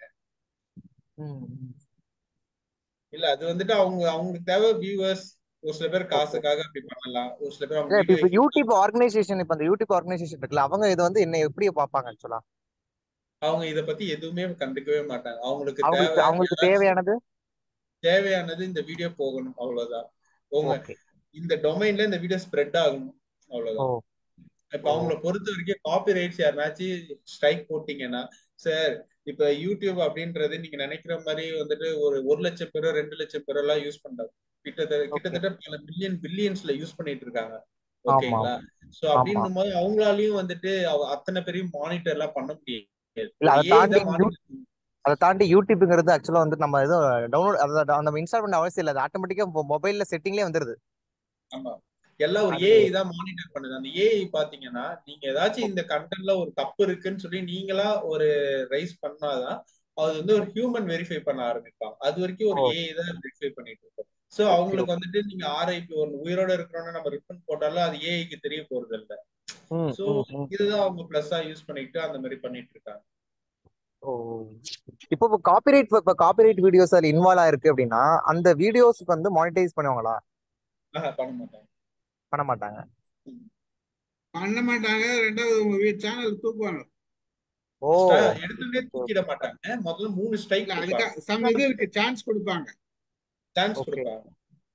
ம், ம். இல்ல அது வந்துட்டு அவங்க அவங்களுக்கு தேவை வியூவர்ஸ் ஒரு சில பேர் ஓகே காசுக்காக அப்படி பண்ணலாம் ஒரு சில பேர் அவங்க இல்ல இப்ப வீடியோ இப்ப யூடியூப் ஆர்கனைசேஷன் இப்ப அந்த யூடியூப் ஆர்கனைசேஷன் இருக்குல்ல அவங்க இது வந்து என்ன எப்படி பார்ப்பாங்க ஆக்சுவலா அவங்க இத பத்தி எதுவுமே கண்டுக்கவே மாட்டாங்க அவங்களுக்கு அவங்களுக்கு தேவை அவங்களுக்கு யாராச்சும் தேவையானது தேவையானது இந்த வீடியோ போகணும் அவ்வளவுதான் உங்க ஓகே இந்த டொமைன்ல இந்த வீடியோ ஸ்ப்ரெட் ஆகணும் ஓ அவ்வளவுதான் இப்ப ஓ அவங்கள பொறுத்த வரைக்கும் காப்பி ரைட்ஸ் யாருனாச்சும் ஸ்ட்ரைக் போட்டீங்கன்னா சார் இப்ப யூடியூப் அப்படின்றது நீங்க நினைக்கிற மாதிரி வந்துட்டு ஒரு ஒரு லட்சம் பேரோ ரெண்டு லட்சம் பேரோ எல்லாம் யூஸ் பண்றாங்க கிட்டத்தட்ட ஓகே கிட்டத்தட்ட பல மில்லியன் பில்லியன்ஸ்ல யூஸ் பண்ணிட்டு இருக்காங்க ஆமா ஓகேங்களா சோ ஆமா அப்படின்னும் போது அவங்களாலயும் வந்துட்டு அவ- அத்தனை பேரையும் மானிட்டர் எல்லாம் பண்ண முடியாது இல்ல ஒரு அதை ஏஐ தாண்டி தான் யூ மானிட்டர் அதை தாண்டி யூடியூப்ங்கிறது ஆக்சுவலா வந்து நம்ம எதுவும் டவுன்லோட் அதை நம்ம இன்ஸ்டால் பண்ண அவசியம் இல்லை அது ஆட்டோமேட்டிக்கா மொபைல்ல செட்டிங்லேயே வந்துருது ஆமா எல்லாம் ஒரு அது ஏஐ தான் மானிட்டர் பண்ணுது அந்த ஏஐ பாத்தீங்கன்னா நீங்க ஏதாச்சும் இந்த கண்டென்ட்ல ஒரு தப்பு இருக்குன்னு சொல்லி நீங்களா ஒரு ரைஸ் பண்ணாதான் அது வந்து ஒரு ஹியூமன் வெரிஃபை பண்ண ஆரம்பிப்பாங்க அது வரைக்கும் ஒரு ஓ ஏஐ தான் வெரிஃபை பண்ணிட்டு இருக்கோம் சோ ஓகே அவங்களுக்கு ஓகே வந்துட்டு நீங்க ஆர்ஐபி ஒரு உயிரோட இருக்கிறோம்னு நம்ம ரிப்பன் போட்டாலும் அது ஏஐக்கு தெரிய போறது இல்ல ம் சோ ம் ம் இதுதான் அவங்க பிளஸ்ஸா யூஸ் பண்ணிட்டு அந்த மாதிரி பண்ணிட்டு இருக்காங்க ஓ இப்போ இப்போ காப்பிரைட் இப்போ காப்பிரைட் வீடியோஸ் அதில் இன்வால்வ் ஆயிருக்கு அப்படின்னா அந்த வீடியோஸ்க்கு வந்து மானிட்டைஸ் பண்ணுவாங்களா ஆஹா பண்ண மாட்டாங்க பண்ண மாட்டாங்க ம். பண்ண மாட்டாங்க ரெண்டாவது உங்க சேனல் தூக்குவாங்க ஓ ஸ்ட- எடுத்தோடனே ஓகே தூக்கிட மாட்டாங்க முதல்ல மூணு ஸ்ட்ரைக் இல்ல கொடுப்பாங்க அதுக்கு சம் இது இருக்கு சான்ஸ் கொடுப்பாங்க சான்ஸ் ஓகே கொடுப்பாங்க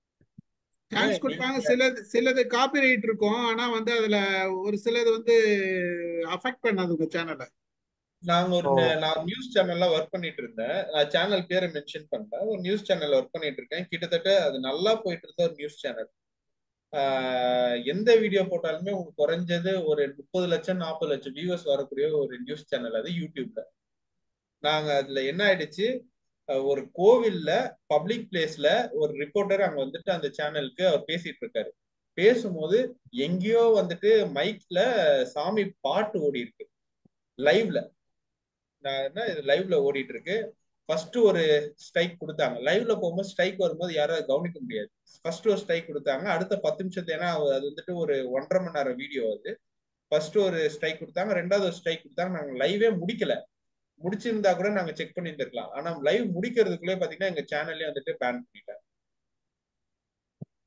சான்ஸ் ஏன் கொடுப்பாங்க நீங்க சிலது சிலது காப்பிரைட் இருக்கும் ஆனா வந்து அதுல ஒரு சிலது வந்து அஃபெக்ட் பண்ணாது உங்க சேனலை நாங்க ஒரு ஓ ந- நான் நியூஸ் சேனல்ல ஒர்க் பண்ணிட்டு இருந்தேன் நான் சேனல் பேரை மென்ஷன் பண்ணல ஒரு நியூஸ் சேனல்ல ஒர்க் பண்ணிட்டு இருக்கேன் கிட்டத்தட்ட அது நல்லா போயிட்டு இருந்த ஒரு நியூஸ் சேனல் எந்த வீடியோ போட்டாலுமே உங்களுக்கு குறைஞ்சது ஒரு முப்பது லட்சம் நாற்பது லட்சம் வியூவர்ஸ் வரக்கூடிய ஒரு நியூஸ் சேனல் அது யூடியூப்ல நாங்க அதுல என்ன ஆயிடுச்சு அஹ் ஒரு கோவில்ல பப்ளிக் பிளேஸ்ல ஒரு ரிப்போர்ட்டர் அங்க வந்துட்டு அந்த சேனலுக்கு அவர் பேசிட்டு இருக்காரு பேசும்போது எங்கேயோ வந்துட்டு மைக்ல சாமி பாட்டு ஓடி இருக்கு லைவ்ல நான் என்ன இது லைவ்ல ஓடிட்டு இருக்கு ஃபர்ஸ்ட் ஒரு ஸ்ட்ரைக் கொடுத்தாங்க லைவ்ல போகும்போது ஸ்ட்ரைக் வரும்போது யாரும் கவனிக்க முடியாது ஃபர்ஸ்ட் ஒரு ஸ்ட்ரைக் கொடுத்தாங்க அடுத்த பத்து நிமிஷத்துல ஏன்னா அது வந்துட்டு ஒரு ஒன்றரை மணி நேரம் வீடியோ அது ஃபர்ஸ்ட் ஒரு ஸ்ட்ரைக் கொடுத்தாங்க ரெண்டாவது ஒரு ஸ்ட்ரைக் கொடுத்தாங்க நாங்க லைவே முடிக்கல முடிச்சிருந்தா கூட நாங்க செக் பண்ணியிருந்திருக்கலாம் ஆனா லைவ் முடிக்கிறதுக்குள்ளே பாத்தீங்கன்னா எங்க சேனல்லே வந்துட்டு பேன் பண்ணிட்டாங்க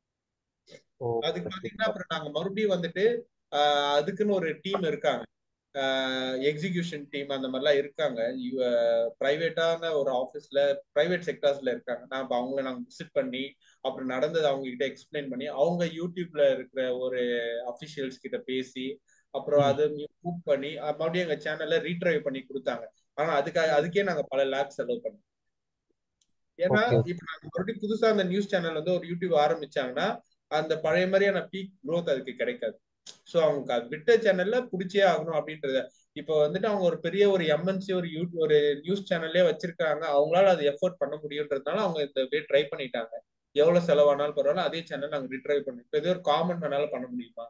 அதுக்கு ஓகே பாத்தீங்கன்னா அப்புறம் நாங்க மறுபடியும் வந்துட்டு ஆஹ் அதுக்குன்னு ஒரு டீம் இருக்காங்க எக்ஸிகியூஷன் டீம் அந்த மாதிரிலாம் இருக்காங்க ப்ரைவேட்டான ஒரு ஆஃபீஸ்ல ப்ரைவேட் செக்டர்ஸ்ல இருக்காங்க நான் அப்ப அவங்கள நாங்கள் விசிட் பண்ணி அப்புறம் நடந்தது அவங்க கிட்ட எக்ஸ்பிளைன் பண்ணி அவங்க யூடியூப்ல இருக்கிற ஒரு அஃபிஷியல்ஸ் கிட்ட பேசி அப்புறம் அதை மூவ் பண்ணி அஹ் மறுபடியும் எங்க சேனல்ல ரீட்ரைவ் பண்ணி கொடுத்தாங்க ஆனா அதுக்காக அதுக்கே நாங்க பல லேக்ஸ் செலவு பண்ணோம் ஏன்னா ஓகே இப்ப நாங்க மறுபடியும் புதுசா அந்த நியூஸ் சேனல் வந்து ஒரு யூடியூப் ஆரம்பிச்சாங்கன்னா அந்த பழைய மாதிரியான பீக் க்ரோத் அதுக்கு கிடைக்காது சோ அவங்க அது விட்ட சேனல்ல புடிச்சே ஆகணும் அப்படின்றத இப்ப வந்துட்டு அவங்க ஒரு பெரிய ஒரு எம்என்சி ஒரு யூ ஒரு நியூஸ் சேனல்லே வச்சிருக்காங்க அவங்களால அது எஃபோர்ட் பண்ண முடியுன்றதுனால அவங்க இந்த வே ட்ரை பண்ணிட்டாங்க எவ்வளவு செலவானாலும் பரவாயில்ல அதே சேனல் நாங்க ரீட்ரை பண்ணோம் இப்ப ஏதோ ஒரு காமன் வேணால பண்ண முடியுமா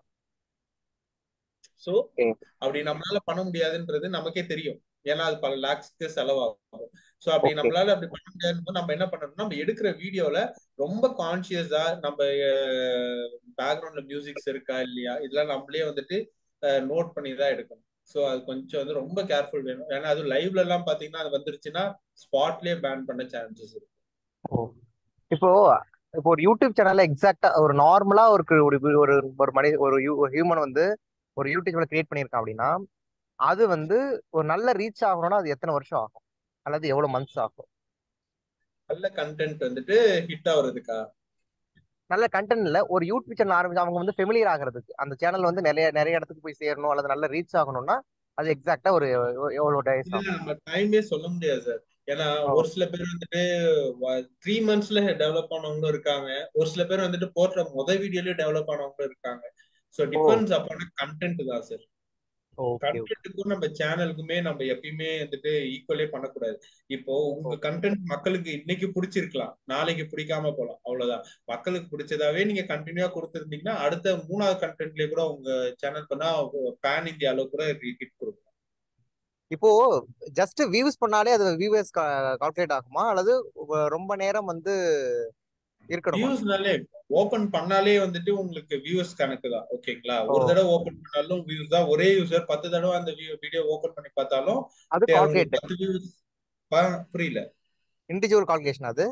சோ அப்படி நம்மளால பண்ண முடியாதுன்றது நமக்கே தெரியும் ஏன்னா அது பல லேக்ஸ்க்கு செலவாகும் சோ அப்படி ஓகே நம்மளால அப்படி பண்ண முடியாதுன்னு நம்ம என்ன பண்ணணும்னா நம்ம எடுக்கிற வீடியோல ரொம்ப கான்சியஸா நம்ம பேக்ரவுண்ட்ல மியூசிக்ஸ் இருக்கா இல்லையா இதெல்லாம் நம்மளே வந்துட்டு நோட் பண்ணி தான் எடுக்கணும் சோ அது கொஞ்சம் வந்து ரொம்ப கேர்ஃபுல் வேணும் ஏன்னா அது லைவ்ல எல்லாம் பாத்தீங்கன்னா அது வந்துருச்சுன்னா ஸ்பாட்லயே பேன் பண்ண சான்சஸ் இருக்கு ஓ இப்போ இப்போ ஒரு யூடியூப் சேனல்ல எக்ஸாக்டா ஒரு நார்மலா ஒரு ஒரு ஒரு ஒரு மனித ஒரு ஹியூமன் வந்து ஒரு யூடியூப் சேனல் கிரியேட் பண்ணியிருக்கான் அப்படின்னா அது வந்து ஒரு நல்ல ரீச் ஆகணும்னா அது எத்தனை வருஷம் ஆகும் அல்லது எவ்வளவு மந்த்ஸ் ஆகும் நல்ல கண்டென்ட் வந்துட்டு ஹிட் ஆகுறதுக்கா நல்ல கண்டென்ட் இல்ல ஒரு யூடியூப் சேனல் ஆரம்பிச்சு அவங்க வந்து ஃபெமிலியர் ஆகிறதுக்கு அந்த சேனல் வந்து நிறைய நிறைய இடத்துக்கு போய் சேரணும் அல்லது நல்ல ரீச் ஆகணும்னா அது எக்ஸாக்டா ஒரு எவ்வளவு டேஸ் இதுல ஆகும் நம்ம டைமே சொல்ல முடியாது சார் ஏன்னா ஓ ஒரு சில பேர் வந்துட்டு த்ரீ மந்த்ஸ்ல டெவலப் ஆனவங்களும் இருக்காங்க ஒரு சில பேர் வந்துட்டு போடுற முத வீடியோலயே டெவலப் ஆனவங்களும் இருக்காங்க ஸோ ஓ டிபெண்ட்ஸ் அப்பான கண்டென்ட் தான் சார் ஓகே ஓகே கண்டென்ட்டுக்கும் நம்ம சேனலுக்குமே நம்ம எப்பயுமே வந்துட்டு ஈக்குவலே பண்ணக்கூடாது இப்போ உங்க கண்டென்ட் மக்களுக்கு இன்னைக்கு பிடிச்சிருக்கலாம் நாளைக்கு பிடிக்காம போலாம் அவ்வளவுதான் மக்களுக்கு பிடிச்சதாவே நீங்க கண்டினியூவா கொடுத்துருந்தீங்கன்னா அடுத்த மூணாவது கண்டென்ட்லயே கூட உங்க சேனல் பண்ணா பேன் இந்தியா அளவுக்கு கூட ஹிட் கொடுக்கும் இப்போ ஜஸ்ட் வியூஸ் பண்ணாலே அது வியூவர்ஸ் கால்குலேட் ஆகுமா அல்லது வ- ரொம்ப நேரம் வந்து இருக்கணுமா வியூஸ்னாலே ஓபன் பண்ணாலே வந்துட்டு உங்களுக்கு வியூஸ் கணக்கு தான் ஓகேங்களா ஓ ஒரு தடவை ஓபன் பண்ணாலும் வியூஸ் தான் ஒரே யூசர் பத்து தடவை அந்த வீடியோ ஓபன் பண்ணி பார்த்தாலும் அது தே- உங்களுக்கு கால்குலேட் பத்து வியூஸ் புரியல இண்டிவிஜுவல் கால்குலேஷன் அது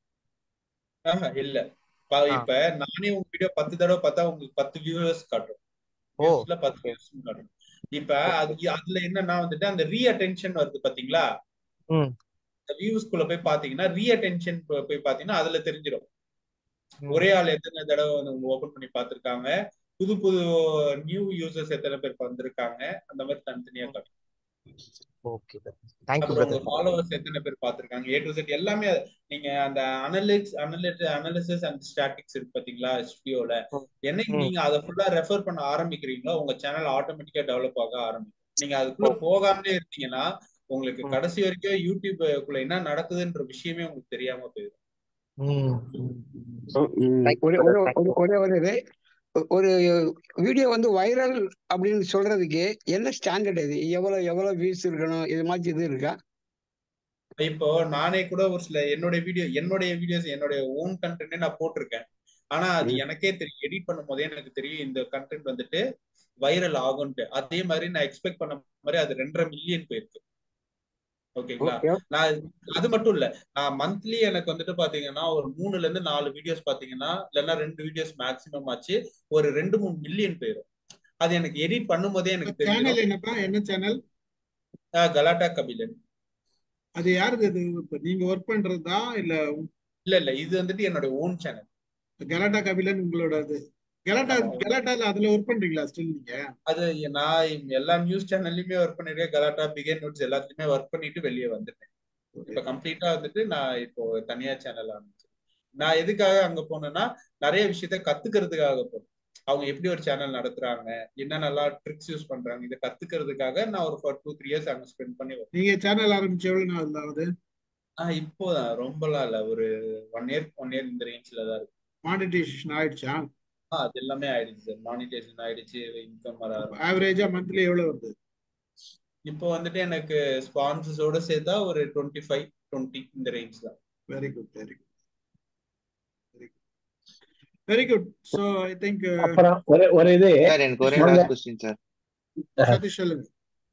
ஆஹா இல்ல ப- ஆ இப்ப நானே உங்க வீடியோ பத்து தடவை பார்த்தா உங்களுக்கு பத்து வியூவர்ஸ் காட்டும் ஓ வியூஸ்ல பத்து வியூஸ் காட்டும் இப்ப அது அதுல என்னன்னா வந்துட்டு அந்த ரீ அட்டென்ஷன் வருது பாத்தீங்களா ம் இந்த வியூஸ்குள்ள போய் பாத்தீங்கன்னா ரீ அட்டென்ஷன் போய் பாத்தீங்கன்னா அதுல தெரிஞ்சிடும் ம் ஒரே ஆள் எத்தனை தடவை வந்து ஓபன் பண்ணி பார்த்திருக்காங்க புது புது நியூ யூசர்ஸ் எத்தனை பேர் வந்திருக்காங்க அந்த மாதிரி தனித்தனியா காட்டும் ஓகே தேங்க்யூ அப்புறம் உங்க பிரதர் ஃபாலோவர்ஸ் எத்தனை பேர் பார்த்திருக்காங்க ஏ டு செட் எல்லாமே அது- நீங்க அந்த அனலிக்ஸ் அனலிட் அனாலிசிஸ் அண்ட் ஸ்டாட்டிக்ஸ் இருக்கு பாத்தீங்களா எஸ்பிஓல என்னைக்கு ம் நீங்க அதை ஃபுல்லா ரெஃபர் பண்ண ஆரம்பிக்கிறீங்களோ உங்க சேனல் ஆட்டோமேட்டிக்கா டெவலப் ஆக ஆரம்பிக்கும் நீங்க அதுக்குள்ள போகாமலே இருந்தீங்கன்னா உங்களுக்கு ம் கடைசி வரைக்கும் யூடியூப்குள்ள என்ன நடக்குதுன்ற விஷயமே உங்களுக்கு தெரியாம போயிடும் ம் ம், தேங்க்யூ ஒரே பிரதர் ஒரே தேங்க்யூ ஒரே ஒரே இது ஒரு வீடியோ வந்து வைரல் அப்படின்னு சொல்றதுக்கு என்ன ஸ்டாண்டர்ட் இது எவ்வளவு எவ்வளவு வியூஸ் இருக்கணும் இது மாதிரி இது இருக்கா இப்போ நானே கூட ஒரு சில என்னுடைய வீடியோ என்னுடைய வீடியோஸ் என்னுடைய ஓன் கண்டென்ட்டே நான் போட்டிருக்கேன் ஆனா அது ம், எனக்கே தெரியும் எடிட் பண்ணும் போதே எனக்கு தெரியும் இந்த கண்டென்ட் வந்துட்டு வைரல் ஆகும்ட்டு அதே மாதிரி நான் எக்ஸ்பெக்ட் பண்ண மாதிரி அது ரெண்டரை மில்லியன் போயிருக்கு ஓகேங்களா ஓகே நான் அது மட்டும் இல்ல நான் மந்த்லி எனக்கு வந்துட்டு பாத்தீங்கன்னா ஒரு மூணுல இருந்து நாலு வீடியோஸ் பாத்தீங்கன்னா இல்லைன்னா ரெண்டு வீடியோஸ் மேக்ஸிமம் ஆச்சு ஒரு ரெண்டு மூணு மில்லியன் போயிடும் அது எனக்கு எடிட் பண்ணும் போதே எனக்கு சேனல் தெரிஞ்சிடும் என்னப்பா என்ன சேனல் கலாட்டா கபிலன் அது யாருது இது இப்ப நீங்க ஒர்க் பண்றதா இல்ல இல்ல இல்ல இது வந்துட்டு என்னோட ஓன் சேனல் கலாட்டா கபிலன் உங்களோட இது கலாட்டா ஆமா கலாட்டால அதுல ஒர்க் பண்றீங்களா ஸ்டில் நீங்க அது நான் எல்லா நியூஸ் சேனல்லையுமே ஒர்க் பண்ணிருக்கேன் கலாட்டா பிகே நியூஸ் எல்லாத்துலயுமே ஒர்க் பண்ணிட்டு வெளியே வந்துட்டேன் ஓகே இப்ப கம்ப்ளீட்டா வந்துட்டு நான் இப்போ தனியா சேனல் ஆரம்பிச்சேன் நான் எதுக்காக அங்க போனேன்னா நிறைய விஷயத்த கத்துக்கிறதுக்காக போனேன் அவங்க எப்படி ஒரு சேனல் நடத்துறாங்க என்ன நல்லா ட்ரிக்ஸ் யூஸ் பண்றாங்க இதை கத்துக்கிறதுக்காக நான் ஒரு ஃபார் டூ த்ரீ இயர்ஸ் அங்க ஸ்பெண்ட் பண்ணி வருவேன் நீங்க சேனல் ஆரம்பிச்சு எவ்வளவு நாள் ஆகுது ஆஹ் இப்போ ரொம்பலாம் இல்ல ஒரு ஒன் இயர் ஒன் இயர் இந்த ரேஞ்ச்ல தான் இருக்கு மானிட்டைசேஷன் ஆயிடுச்சா ஆஹ் அது எல்லாமே ஆயிடுச்சு சார் மானிட்டேஷன் ஆயிடுச்சு இன்கம் வர ஆரம்பிச்சு ஆவரேஜா மந்த்லி எவ்வளவு வருது இப்போ வந்துட்டு எனக்கு ஸ்பான்சர்ஸோட சேர்த்தா ஒரு டுவெண்ட்டி ஃபைவ் டுவெண்ட்டி இந்த ரேஞ்ச் தான் very good very good very good very good so I think அப்புறம் ஒரு ஒரு இது சார் எனக்கு ஒரே முதல்ல லாஸ்ட் கொஸ்டின் சார் சதீஷ் சொல்லுங்க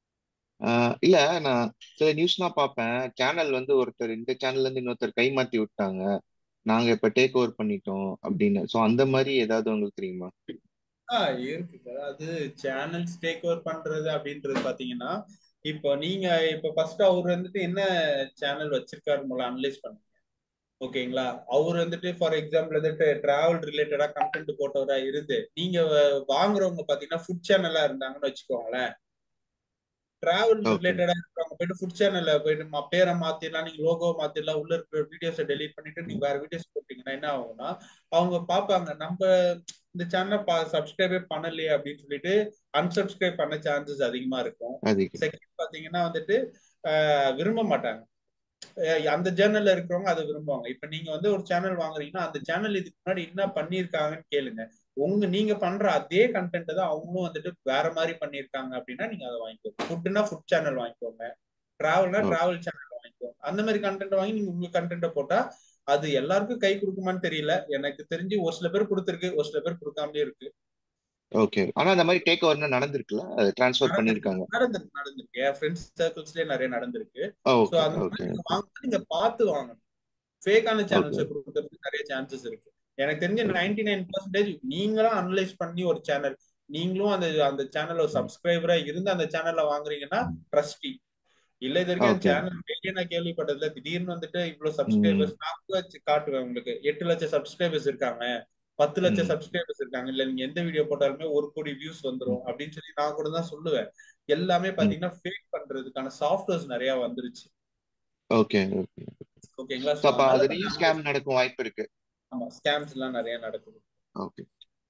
ஆஹ் இல்ல நான் சில நியூஸ்லாம் பார்ப்பேன் சேனல் வந்து ஒருத்தர் இந்த சேனல்ல இருந்து இன்னொருத்தர் கை மாத்தி விட்டாங்க நாங்க இப்ப டேக் ஓவர் பண்ணிட்டோம் அப்படின்னு சோ அந்த மாதிரி ஏதாவது உங்களுக்கு தெரியுமா ஆ இருக்கு சார் அது சேனல்ஸ் டேக் ஓவர் பண்றது அப்படின்றது பாத்தீங்கன்னா இப்போ நீங்க இப்போ ஃபர்ஸ்ட் அவர் வந்துட்டு என்ன சேனல் வச்சிருக்காரு முதல்ல அனலைஸ் பண்ணுங்க ஓகேங்களா அவர் வந்துட்டு ஃபார் எக்ஸாம்பிள் வந்துட்டு டிராவல் ரிலேட்டடா கண்டென்ட் போட்டவரா இருந்து நீங்க வாங்குறவங்க பாத்தீங்கன்னா ஃபுட் சேனலா இருந்தாங்கன்னு வச்சுக்கோங்களேன் டிராவல் ஓகே ரிலேட்டடா இருக்கிறவங்க போயிட்டு ஃபுட் சேனல்ல போயிட்டு ம- பேரை மாத்திடலாம் நீங்க லோகோ மாத்திடலாம் உள்ள இருக்கிற வீடியோஸை டெலீட் பண்ணிட்டு நீங்க வேற வீடியோஸ் போட்டீங்கன்னா என்ன ஆகும்னா அவங்க பார்ப்பாங்க நம்ம இந்த சேனலை சப்ஸ்கிரைபே பண்ணலையே அப்படின்னு சொல்லிட்டு அன்சப்ஸ்கிரைப் பண்ண சான்சஸ் அதிகமா இருக்கும் அதிகம் செகண்ட் பாத்தீங்கன்னா வந்துட்டு ஆஹ் விரும்ப மாட்டாங்க அஹ் அந்த சேனல்ல இருக்கிறவங்க அதை விரும்புவாங்க இப்ப நீங்க வந்து ஒரு சேனல் வாங்குறீங்கன்னா அந்த சேனல் இதுக்கு முன்னாடி என்ன பண்ணியிருக்காங்கன்னு கேளுங்க உங்க நீங்க பண்ற அதே கண்டென்ட் தான் அவங்களும் வந்துட்டு வேற மாதிரி பண்ணியிருக்காங்க அப்படின்னா நீங்க அதை வாங்கிக்கோங்க ஃபுட்னா ஃபுட் சேனல் வாங்கிக்கோங்க டிராவல்னா ஓகே டிராவல் சேனல் வாங்கிக்கோங்க அந்த மாதிரி கண்டென்ட் வாங்கி நீங்க உங்க கண்டென்ட்டை போட்டா அது எல்லாருக்கும் கை கொடுக்குமான்னு தெரியல எனக்கு தெரிஞ்சு ஒரு சில பேர் கொடுத்துருக்கு ஒரு சில பேர் கொடுக்காமலே இருக்கு ஓகே ஆனா அந்த மாதிரி டேக் ஓவர் நடந்திருக்குல்ல அது டிரான்ஸ்ஃபர் நடந்திருக்கு பண்ணிருக்காங்க நடந்திருக்கு நடந்திருக்கு என் ஃப்ரெண்ட்ஸ் சர்க்கிள்ஸ்லயே நிறைய நடந்திருக்கு ஸோ ஓகே அந்த ஓகே மாதிரி நீங்க வாங்க நீங்க பார்த்து வாங்கணும் ஃபேக்கான ஓகே சேனல்ஸை கொடுக்கறதுக்கு நிறைய சான்சஸ் இருக்கு எனக்கு தெரிஞ்ச நைன்டி நைன் பர்சன்டேஜ் நீங்களும் அனலைஸ் பண்ணி ஒரு சேனல் நீங்களும் அந்த அந்த சேனல் ஒரு சப்ஸ்கிரைபரா இருந்து அந்த சேனல்ல வாங்குறீங்கன்னா ட்ரஸ்டி இல்ல இது வரைக்கும் அந்த ஓகே சேனல் வெளியே நான் கேள்விப்பட்டதுல திடீர்னு வந்துட்டு இவ்வளவு ம் சப்ஸ்கிரைபர்ஸ் நான் கூட வச்சு காட்டுவேன் உங்களுக்கு எட்டு லட்சம் சப்ஸ்கிரைபர்ஸ் இருக்காங்க பத்து லட்சம் ம் சப்ஸ்கிரைபர்ஸ் இருக்காங்க இல்ல நீங்க எந்த வீடியோ போட்டாலுமே ஒரு கோடி வியூஸ் வந்துரும் அப்படின்னு சொல்லி நான் கூட தான் சொல்லுவேன் எல்லாமே ம் பாத்தீங்கன்னா ஃபேக் பண்றதுக்கான சாஃப்ட்வேர்ஸ் நிறைய வந்துருச்சு ஓகே ஓகே ஓகேங்களா ஸோ சோ அப்ப அதனால அது கொஞ்சம் ரீஸ்கேம் நடக்கும் வாய்ப்பு இருக்கு ஆமா ஸ்கேம்ஸ் எல்லாம் நிறைய நடக்குது ஓகே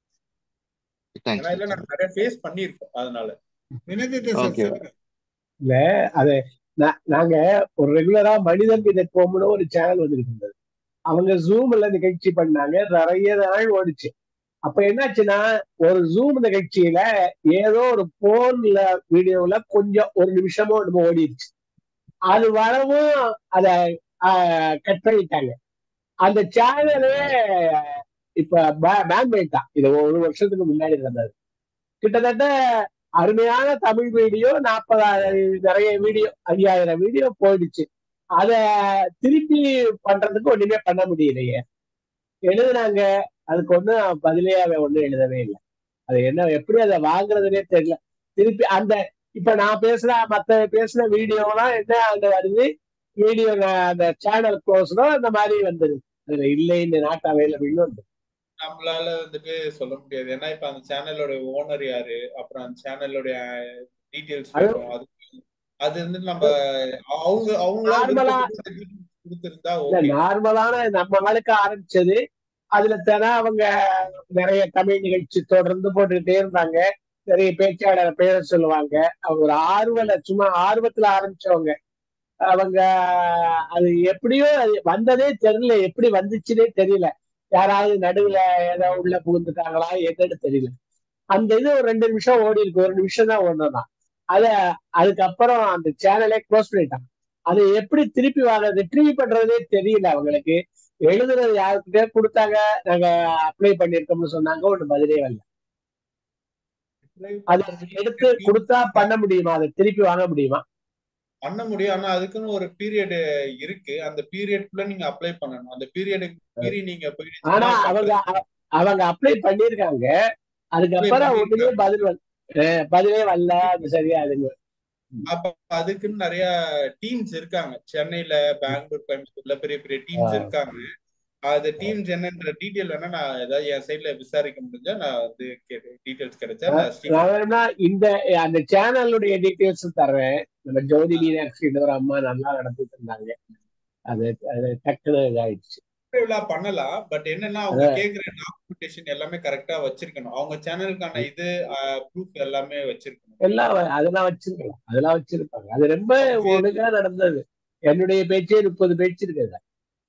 ஏன்னா தேங்க்ஸ் இல்ல நாங்க நிறைய ஃபேஸ் பண்ணியிருக்கோம் அதனால வினோதித்த சார் ஓகே சொல்லுங்க இல்ல அது நா- நாங்க ஒரு ரெகுலரா மனிதன் வித கோம்னு ஒரு சேனல் வந்துட்டு இருந்தது அவங்க ஜூம்ல நிகழ்ச்சி பண்ணாங்க நிறைய நாள் ஓடிச்சு அப்ப என்னாச்சுன்னா ஒரு ஜூம் நிகழ்ச்சியில ஏதோ ஒரு போன்ல வீடியோல கொஞ்சம் ஒரு நிமிஷமோ நம்ம ஓடிடுச்சு அது வரவும் அத கட் பண்ணிட்டாங்க அந்த சேனலே இப்ப பேன் பண்ணிட்டான் இது ஒரு வருஷத்துக்கு முன்னாடி நடந்தது கிட்டத்தட்ட அருமையான தமிழ் வீடியோ நாற்பதாயிரம் நிறைய வீடியோ ஐயாயிரம் வீடியோ போயிடுச்சு அத திருப்பி பண்றதுக்கு ஒண்ணுமே பண்ண முடியலையே எழுதுனாங்க அதுக்கு ஒண்ணும் பதிலே அவன் ஒண்ணும் எழுதவே இல்லை அது என்ன எப்படி அதை வாங்குறதுனே தெரியல திருப்பி அந்த இப்ப நான் பேசுற மத்த பேசுன வீடியோலாம் என்ன அந்த வருது வீடியோ அந்த சேனல் க்ளோஸ்னோ அந்த மாதிரி வந்துருது அதுல இல்லை இந்த நாட்டு அவைலபிள்னு வந்து நம்மளால வந்துட்டு சொல்ல முடியாது ஏன்னா இப்ப அந்த சேனலோட ஓனர் யாரு அப்புறம் அந்த சேனலோட டீடைல்ஸ் அது வேணும் அது அது வந்து நம்ம அவங்க அவங்களா நார்மலா விருப்பப்பட்டு அந்த details கொடுத்திருந்தா இல்ல ஓகே நார்மலான நம்ம ஆளுக்கு ஆரம்பிச்சது அதுல தானே அவங்க நிறைய தமிழ் நிகழ்ச்சி தொடர்ந்து போட்டுக்கிட்டே இருந்தாங்க நிறைய பேச்சாளர் பேர சொல்லுவாங்க அவங்க ஒரு ஆர்வல சும்மா ஆர்வத்துல ஆரம்பிச்சவங்க அவங்க அது எப்படியோ அது வந்ததே தெரியல எப்படி வந்துச்சுன்னே தெரியல யாராவது நடுவுல ஏதோ உள்ள புகுந்துட்டாங்களா என்னன்னு தெரியல அந்த இது ஒரு ரெண்டு நிமிஷம் ஓடி இருக்கு ஒரு நிமிஷம் தான் ஓடணும் அத அதுக்கப்புறம் அந்த சேனலே க்ளோஸ் பண்ணிட்டாங்க அதை எப்படி திருப்பி வாங்க ரிட்ரீவ் பண்றதே தெரியல அவங்களுக்கு எழுதுறது யாருக்கிட்டே கொடுத்தாங்க நாங்க அப்ளை பண்ணிருக்கோம்னு சொன்னாங்க ஒண்ணு பதிலே வரல அதை எடுத்து கொடுத்தா பண்ண முடியுமா அதை திருப்பி வாங்க முடியுமா பண்ண முடியும் ஆனா அதுக்குன்னு ஒரு பீரியட் இருக்கு அந்த பீரியட்குள்ள நீங்க அப்ளை பண்ணணும் அந்த பீரியடுக்கு மீறி நீங்க ஆனா போயிடுச்சுன்னா அவங்க பண்றது அவ- அவங்க அப்ளை பண்ணிருக்காங்க அப்ளை அதுக்கப்புறம் ஒண்ணுமே பண்ணிருக்காங்க பதில் வரல அஹ் பதிலே வரல அது சரியா அதுங்க அப்ப அதுக்குன்னு நிறைய டீம்ஸ் இருக்காங்க சென்னையில பெங்களூர் கோயம்புத்தூர்ல பெரிய பெரிய டீம்ஸ் இருக்காங்க அது டீம்ஸ் என்னன்ற டீட்டெயில் வேணா நான் ஏதாவது என் சைட்ல விசாரிக்க முடிஞ்சா நான் வந்து டீட்டெயில்ஸ் கிடைச்சா நான் நான் ஸ்ரீ நான் வேணும்னா இந்த அந்த சேனலுடைய டீட்டெயில்ஸ் தர்றேன் நம்ம ஜோதி மீனாட்சி ஒரு அம்மா நல்லா நடத்திட்டு இருந்தாங்க அது அது டக்குனு இதாயிடுச்சு விழா பண்ணலாம் பட் என்னன்னா அவங்க அதான் கேக்குற டாக்குமெண்டேஷன் எல்லாமே கரெக்டா வச்சிருக்கணும் அவங்க சேனலுக்கான இது ப்ரூஃப் எல்லாமே வச்சிருக்கணும் எல்லாம் வ- அதெல்லாம் வச்சிருக்கலாம் அதெல்லாம் வச்சிருப்பாங்க அது ரொம்ப அவங்க ஒழுங்கா நடந்தது என்னுடைய பேச்சே முப்பது பேச்சு இருக்குது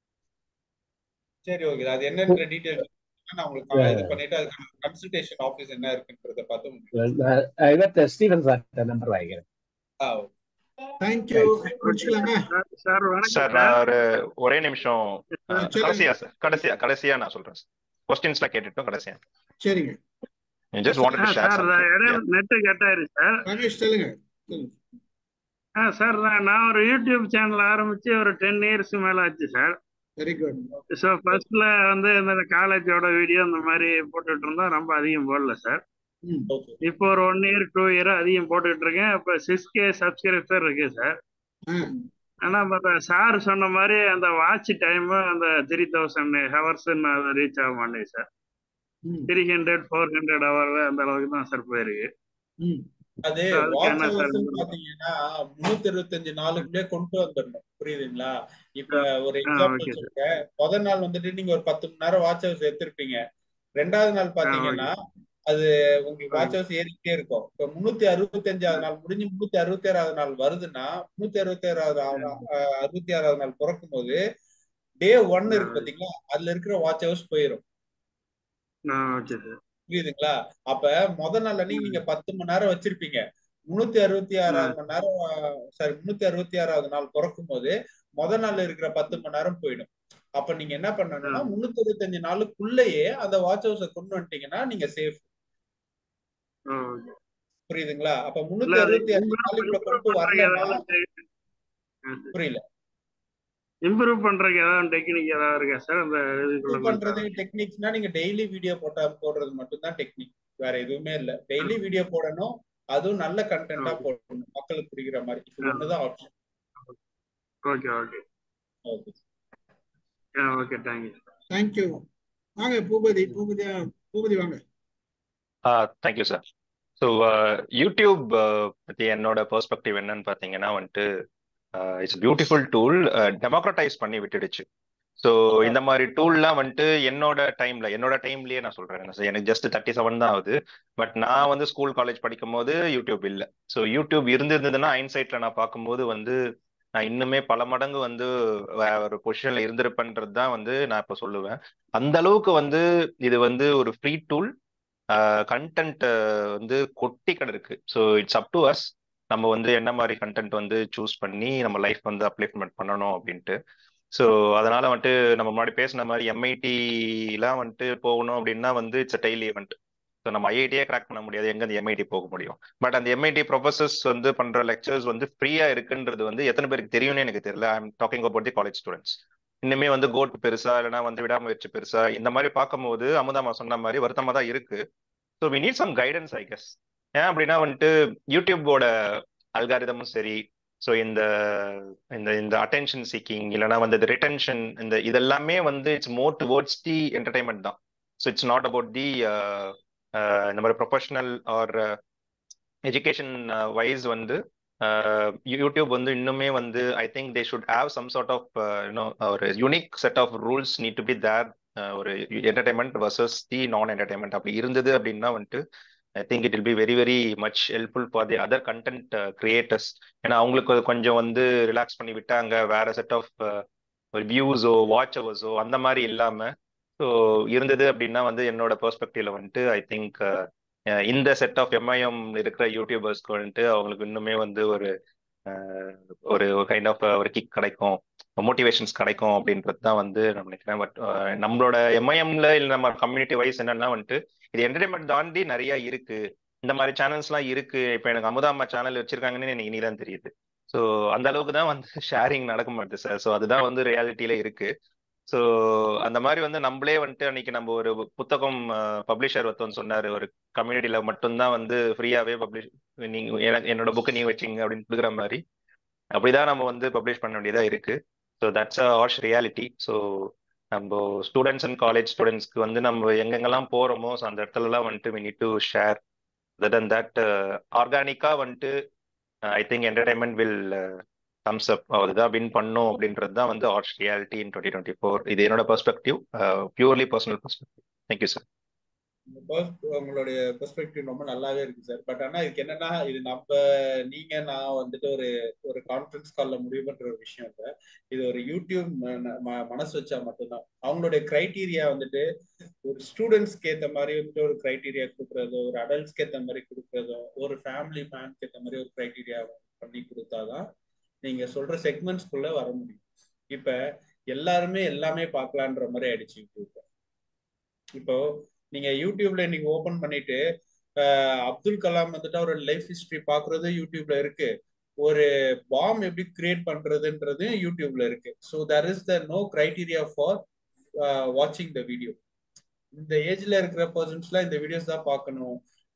சரி ஓகே அது என்னன்ற டீட்டெயில் நான் உங்களுக்கு இது பண்ணிட்டு அதுக்கான கன்சல்டேஷன் ஆஃபீஸ் என்ன இருக்குன்றத பார்த்து உங்களுக்கு இவர் ஸ்டீவன் சார் நம்பர் வாங்கிக்கிறேன் ஆ ஓகே தேங்க்யூ முடிச்சுக்கலாமா சார் வணக்கம் சார் சார் நான் ஒரு ஒரே நிமிஷம் ஆ, அஹ், சொல்லுங்க கடைசியா சார் கடைசியா கடைசியா நான் சொல்றேன் சார் கொஸ்டின்ஸ்லாம் கேட்டுட்டோம் கடைசியா சரிங்க just wanted to share sir something இடையில நெட்டு கட் ஆயிருச்சு சார் ரமேஷ் சொல்லுங்க சொல்லுங்க ஆ சார் நான் நான் ஒரு யூடியூப் சேனல் ஆரம்பிச்சு ஒரு டென் இயர்ஸ் மேல ஆச்சு சார் வெரி குட் ஸோ ஃபர்ஸ்ட்ல வந்து இந்த காலேஜோட வீடியோ இந்த மாதிரி போட்டுட்டு இருந்தோம் ரொம்ப அதிகம் போடல சார் ம் ஓகே இப்போ ஒரு ஒன் இயர் டூ இயர் அதிகம் போட்டுக்கிட்டு இருக்கேன் இப்போ சிக்ஸ் கே சப்ஸ்கிரைபர் இருக்கு சார் ம் ஆனால் பார்த்தா சார் சொன்ன மாதிரி அந்த வாட்ச் டைமு அந்த த்ரீ தௌசண்ட் ஹவர்ஸ்ன்னு அது ரீச் ஆக மாட்டேங்குது சார் ம் three hundred four hundred hour அந்த அளவுக்கு தான் சார் போயிருக்கு ம் அது So, அதுக்கு வாட்ச் என்ன சார் ஹவர்ஸ் பாத்தீங்கன்னா முன்னூத்தி இருபத்தஞ்சு நாளுக்குள்ளே கொண்டு வந்துடணும் புரியுதுங்களா இப்ப ஒரு ஆ எக்ஸாம்பிள் ஓகே சார் சொல்றேன் முதல் நாள் வந்துட்டு நீங்க ஒரு பத்து மணி நேரம் வாட்ச் ஹவர்ஸ் எடுத்திருப்பீங்க ரெண்டாவது நாள் ஆ பாத்தீங்கன்னா ஓகே அது உங்களுக்கு வாட்ச் ஹவர்ஸ் ஏறிக்கிட்டே இருக்கும் இப்ப முன்னூத்தி அறுபத்தஞ்சாவது நாள் முடிஞ்சு முன்னூத்தி அறுபத்தி ஆறாவது நாள் வருதுன்னா முன்னூத்தி அறுபத்தி ஆறாவது அறுபத்தி ஆறாவது நாள் பிறக்கும் போது டே ஒன் இருக்கு பாத்தீங்களா அதுல இருக்கிற வாட்ச் ஹவர்ஸ் போயிடும் ஆ ஓகே சார் புரியுதுங்களா அப்ப முத நாள் அன்னைக்கு நீங்க பத்து மணி நேரம் வச்சிருப்பீங்க முன்னூத்தி அறுபத்தி ஆறாவது மணி நேரம் சாரி முன்னூத்தி அறுபத்தி ஆறாவது நாள் பிறக்கும் போது முத நாள் இருக்கிற பத்து மணி நேரம் போயிடும் அப்ப நீங்க என்ன பண்ணணும்னா முன்னூத்தி அறுபத்தஞ்சு நாளுக்குள்ளேயே அந்த வாட்ச் ஹவுஸ கொண்டு வந்துட்டீங்கன்னா நீங்க சேஃப் ஓகே புரியுதுங்களா அப்ப இல்ல முன்னூத்தி அது அறுபத்தி அஞ்சு நாளுக்குள்ள இம்ப்ரூவ் கொண்டு பண்றதுக்கு வரலன்னா ஏதாவது புரியல இம்ப்ரூவ் பண்றதுக்கு ஏதாவது டெக்னிக் ஏதாவது இருக்கா சார் அந்த இதுக்குள்ள இம்ப்ரூவ் பண்றது டெக்னிக்ஸ்னா நீங்க டெய்லி வீடியோ போட்டா போடுறது மட்டும்தான் டெக்னிக் வேற எதுவுமே இல்ல டெய்லி வீடியோ போடணும் அதுவும் நல்ல கண்டென்ட்டா போடணும் மக்களுக்கு புரிகிற மாதிரி இது ஒண்ணுதான் option okay okay okay okay thank you thank you வாங்க பூபதி பூபதியா பூபதி வாங்க தேங்க்யூ சார் ஸோ யூடியூப் பற்றி என்னோட பெர்ஸ்பெக்டிவ் என்னன்னு பார்த்தீங்கன்னா வந்துட்டு இட்ஸ் பியூட்டிஃபுல் டூல் டெமோக்ரட்டைஸ் பண்ணி விட்டுடுச்சு ஸோ இந்த மாதிரி டூல்லாம் வந்துட்டு என்னோட டைம்ல என்னோட டைம்லயே நான் சொல்றேன் எனக்கு ஜஸ்ட் தேர்ட்டி செவன் தான் ஆகுது பட் நான் வந்து ஸ்கூல் காலேஜ் படிக்கும் போது யூடியூப் இல்லை ஸோ யூடியூப் இருந்திருந்ததுன்னா ஐன்சைட்ல நான் பார்க்கும்போது வந்து நான் இன்னுமே பல மடங்கு வந்து ஒரு பொசிஷன்ல இருந்திருப்பேன்றது தான் வந்து நான் இப்போ சொல்லுவேன் அந்த அளவுக்கு வந்து இது வந்து ஒரு ஃப்ரீ டூல் கண்டென்ட் வந்து கொட்டி கிடக்கு so it's up to us நம்ம வந்து என்ன மாதிரி கண்டென்ட் வந்து சூஸ் பண்ணி நம்ம லைஃப் வந்து அப்ளிமெண்ட் பண்ணணும் அப்படின்ட்டு ஸோ அதனால வந்துட்டு நம்ம முன்னாடி பேசின மாதிரி எம்ஐடிலாம் வந்துட்டு போகணும் அப்படின்னா வந்து இட்ஸ் டெய்லி ஈவெண்ட் ஸோ நம்ம ஐஐடியே கிராக் பண்ண முடியாது எங்க அந்த எம்ஐடி போக முடியும் பட் அந்த எம்ஐடி ப்ரொஃபசர்ஸ் வந்து பண்ற லெக்சர்ஸ் வந்து ஃப்ரீயா இருக்குன்றது வந்து எத்தனை பேருக்கு தெரியும்னு எனக்கு தெரியல I am talking about the college students இன்னுமே வந்து கோட் பெருசா இல்லைன்னா வந்து விடாமுயற்சி பெருசா இந்த மாதிரி பார்க்கும்போது அமுதாமா சொன்ன மாதிரி வருத்தமா தான் இருக்கு so we need some guidance I guess ஏன் அப்படின்னா வந்துட்டு யூடியூபோட அல்காரிதமும் சரி ஸோ இந்த இந்த இந்த அட்டென்ஷன் சீக்கிங் இல்லைனா வந்து ரிட்டென்ஷன் இந்த இதெல்லாமே வந்து it's more towards the entertainment தான் so it's not about the இந்த மாதிரி ப்ரொஃபஷனல் ஆர் எஜுகேஷன் வைஸ் வந்து யூடியூப் வந்து இன்னுமே வந்து I think they should have some sort of you know ஒரு unique set of rules need to be there ஒரு entertainment versus தி நான் என்டர்டைன்மெண்ட் அப்படி இருந்தது அப்படின்னா வந்துட்டு I think it will be very very much helpful for the other content creators ஏன்னா அவங்களுக்கு கொஞ்சம் வந்து ரிலாக்ஸ் பண்ணி விட்டாங்க வேற செட் ஆஃப் ஒரு வியூஸோ வாட்ச் ஹவர்ஸோ அந்த மாதிரி இல்லாம ஸோ இருந்தது அப்படின்னா வந்து என்னோட பெர்ஸ்பெக்டிவ்ல வந்துட்டு ஐ திங்க் இந்த செட் ஆஃப் எம்ஐஎம் இருக்கிற யூடியூபர்ஸ்க்கு வந்துட்டு அவங்களுக்கு இன்னுமே வந்து ஒரு ஒரு கைண்ட் ஆஃப் ஒரு கிக் கிடைக்கும் மோட்டிவேஷன்ஸ் கிடைக்கும் அப்படின்றது தான் வந்து நான் நினைக்கிறேன் பட் நம்மளோட எம்ஐஎம்ல இல்லை நம்ம கம்யூனிட்டி வைஸ் என்னன்னா வந்துட்டு இது என்டர்டைன்மெண்ட் தாண்டி நிறைய இருக்கு இந்த மாதிரி சேனல்ஸ்லாம் இருக்கு இப்போ எனக்கு அமுதாமா சேனல் வச்சிருக்காங்கன்னு எனக்கு இனிதான் தெரியுது ஸோ அந்த அளவுக்கு தான் வந்து ஷேரிங் நடக்க மாட்டேது சார் ஸோ அதுதான் வந்து ரியாலிட்டியில இருக்கு ஸோ அந்த மாதிரி வந்து நம்மளே வந்துட்டு அன்னைக்கு நம்ம ஒரு புத்தகம் பப்ளிஷர் ஒருத்தவன் சொன்னார் ஒரு கம்யூனிட்டியில மட்டும்தான் வந்து ஃப்ரீயாவே பப்ளிஷ் நீங்க என்னோட புக்கை நீங்க வச்சிங்க அப்படின்னு கொடுக்குற மாதிரி அப்படிதான் நம்ம வந்து பப்ளிஷ் பண்ண வேண்டியதா இருக்கு so that's a harsh reality so நம்ம ஸ்டூடெண்ட்ஸ் அண்ட் காலேஜ் ஸ்டூடெண்ட்ஸ்க்கு வந்து நம்ம எங்கெங்கெல்லாம் போறோமோ ஸோ அந்த இடத்துலலாம் வந்துட்டு we need to share other than that ஆர்கானிக்கா வந்துட்டு I think entertainment will thumbs up அதுதான் வின் பண்ணும் அப்படின்றது தான் வந்து harsh reality in twenty twenty four இது என்னோட perspective purely personal perspective thank you sir உங்களுடைய பெர்ஸ்பெக்டிவ் ரொம்ப நல்லாவே இருக்கு சார் பட் ஆனா இதுக்கு என்னன்னா இது நம்ம நீங்க நான் வந்துட்டு ஒரு ஒரு கான்ஃபரன்ஸ் கால்ல முடிவு பண்ற ஒரு விஷயம் இல்லை இது ஒரு யூடியூப் மனசு வச்சா மட்டும்தான் அவங்களுடைய கிரைட்டீரியா வந்துட்டு ஒரு ஸ்டூடெண்ட்ஸ்க்கு ஏற்ற மாதிரி வந்துட்டு ஒரு கிரைட்டீரியா கொடுக்குறதோ ஒரு அடல்ட்ஸ்க்கு ஏற்ற மாதிரி கொடுக்குறதோ ஒரு ஃபேமிலி மேனுக்கு ஏற்ற மாதிரி ஒரு கிரைட்டீரியா பண்ணி கொடுத்தாதான் நீங்க சொல்ற செக்மெண்ட்ஸ்குள்ள வர முடியும் இப்ப எல்லாருமே எல்லாமே பார்க்கலான்ற மாதிரி ஆயிடுச்சு யூடியூப்ல இப்போ நீங்க யூடியூப்ல நீங்க ஓபன் பண்ணிட்டு அப்துல் கலாம் வந்துட்டு அவரோட லைஃப் ஹிஸ்டரி பாக்குறது யூடியூப்ல இருக்கு ஒரு பாம் எப்படி கிரியேட் பண்றதுன்றது யூடியூப்ல இருக்கு so there is the no criteria for வாட்சிங் த வீடியோ இந்த ஏஜ்ல இருக்கிற பர்சன்ஸ்லாம் இந்த வீடியோஸ் தான் பார்க்கணும்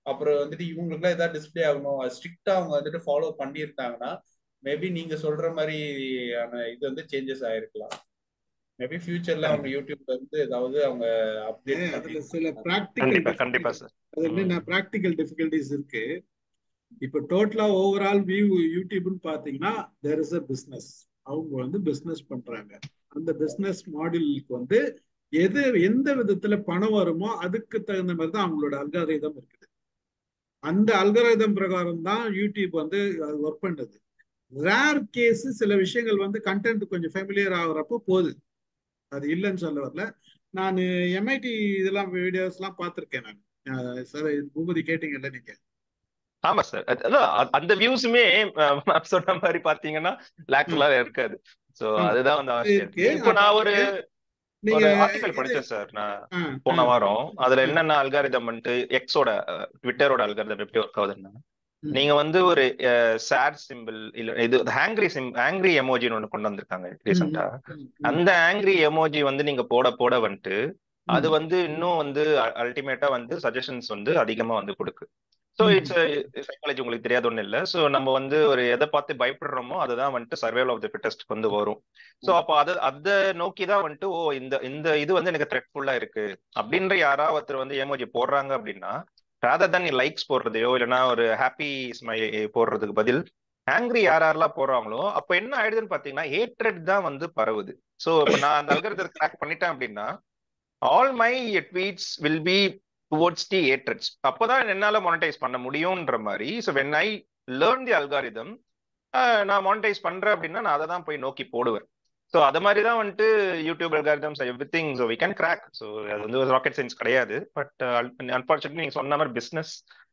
அப்புறம் வந்துட்டு இவங்களுக்குலாம் ஏதாவது டிஸ்பிளே ஆகணும் அது ஸ்ட்ரிக்டா அவங்க வந்துட்டு ஃபாலோ பண்ணியிருந்தாங்கன்னா மேபி நீங்க சொல்ற மாதிரியான இது வந்து சேஞ்சஸ் ஆயிருக்கலாம் மேபி ஃபியூச்சர்ல அவங்க யூடியூப்ல இருந்து ஏதாவது அவங்க அப்டேட் அதுல பண்ணி சில ப்ராக்டிக்கல் கண்டிப்பா கண்டிப்பா சார் அது என்னன்னா ப்ராக்டிக்கல் டிஃபிகல்டிஸ் இருக்கு இப்போ டோட்டலா ஓவரால் வியூ யூடியூப்னு பாத்தீங்கன்னா தேர் இஸ் அ பிஸ்னஸ் அவங்க வந்து பிஸ்னஸ் பண்றாங்க அந்த பிஸ்னஸ் மாடலுக்கு வந்து எது எந்த விதத்துல பணம் வருமோ அதுக்கு தகுந்த மாதிரி தான் அவங்களோட அல்காரிதம் இருக்குது அந்த அல்காரிதம் பிரகாரம் தான் யூடியூப் வந்து ஒர்க் பண்ணுது ரேர் கேஸ் சில விஷயங்கள் வந்து கண்டென்ட் கொஞ்சம் ஃபெமிலியர் ஆகுறப்போ போகுது அது இல்லைன்னு சொல்ல வரல நான் எம்ஐடி இதெல்லாம் வீடியோஸ் எல்லாம் பார்த்துருக்கேன் நான் சார் பூபதி கேட்டீங்கல்ல நீங்க ஆமா சார் அதான் அ- அந்த வியூஸுமே மேம் சொன்ன மாதிரி பாத்தீங்கன்னா லேக்ஸ்லாம் இருக்காது சோ ஆமா அதுதான் வந்து அது ஆச்சரியம் இருக்கு இப்போ நான் ஒரு நீங்க ஒரு ஆர்டிகல் இது படிச்சேன் சார் நான் ஆ போன ஆ வாரம் அதுல ஆ என்னென்ன அல்காரிதம் வந்துட்டு எக்ஸோட ட்விட்டரோட அல்காரிதம் எப்படி ஒர்க் ஆகுதுன்னா ம் நீங்க வந்து ஒரு சேட் சிம்பிள் இல்ல இது ஹேங்க்ரி சிம் ஆங்கிரி எமோஜின்னு ஒண்ணு கொண்டு வந்திருக்காங்க ம் ரீசெண்டா ம் ம் அந்த ஆங்கிரி எமோஜி வந்து நீங்க போட போட வந்துட்டு அது ம் வந்து இன்னும் வந்து அல்டிமேட்டா வந்து சஜஷன்ஸ் வந்து அதிகமா வந்து கொடுக்கு ஸோ ம் இட்ஸ் சைக்காலஜி உங்களுக்கு தெரியாத ஒன்றும் இல்லை ஸோ நம்ம வந்து ஒரு எதை பார்த்து பயப்படுறோமோ அதுதான் வந்துட்டு சர்வேல் ஆஃப் த ஃபிட்டஸ்ட் வந்து வரும் ஸோ ம் அப்போ அதை அதை நோக்கி தான் வந்துட்டு ஓ இந்த இந்த இது வந்து எனக்கு த்ரெட்ஃபுல்லா இருக்கு அப்படின்ற யாராவது ஒருத்தர் வந்து ஏமோஜி போடுறாங்க அப்படின்னா ராதர் தான் நீ லைக்ஸ் போடுறதையோ இல்லைன்னா ஒரு ஹாப்பி ஸ்மை போடுறதுக்கு பதில் ஆங்கிரி யார் யாரெல்லாம் போடுறாங்களோ அப்போ என்ன ஆயிடுதுன்னு பார்த்தீங்கன்னா ஹேட்ரட் தான் வந்து பரவுது ஸோ இப்போ நான் அந்த அல்கரத்தை கிராக் பண்ணிட்டேன் அப்படின்னா all my tweets will be towards the ஏட்ரட்ஸ் அப்போதான் என்னால மானிட்டைஸ் பண்ண முடியும்ன்ற மாதிரி so when I learn the algorithm நான் மானிட்டைஸ் பண்றேன் அப்படின்னா நான் அதை தான் போய் நோக்கி போடுவேன் ஸோ அது மாதிரி தான் வந்துட்டு YouTube algorithms everything so we can crack so அது வந்து ராக்கெட் சயின்ஸ் கிடையாது பட் அன்பார்ச்சுனேட்லி நீங்க சொன்ன மாதிரி பிஸ்னஸ்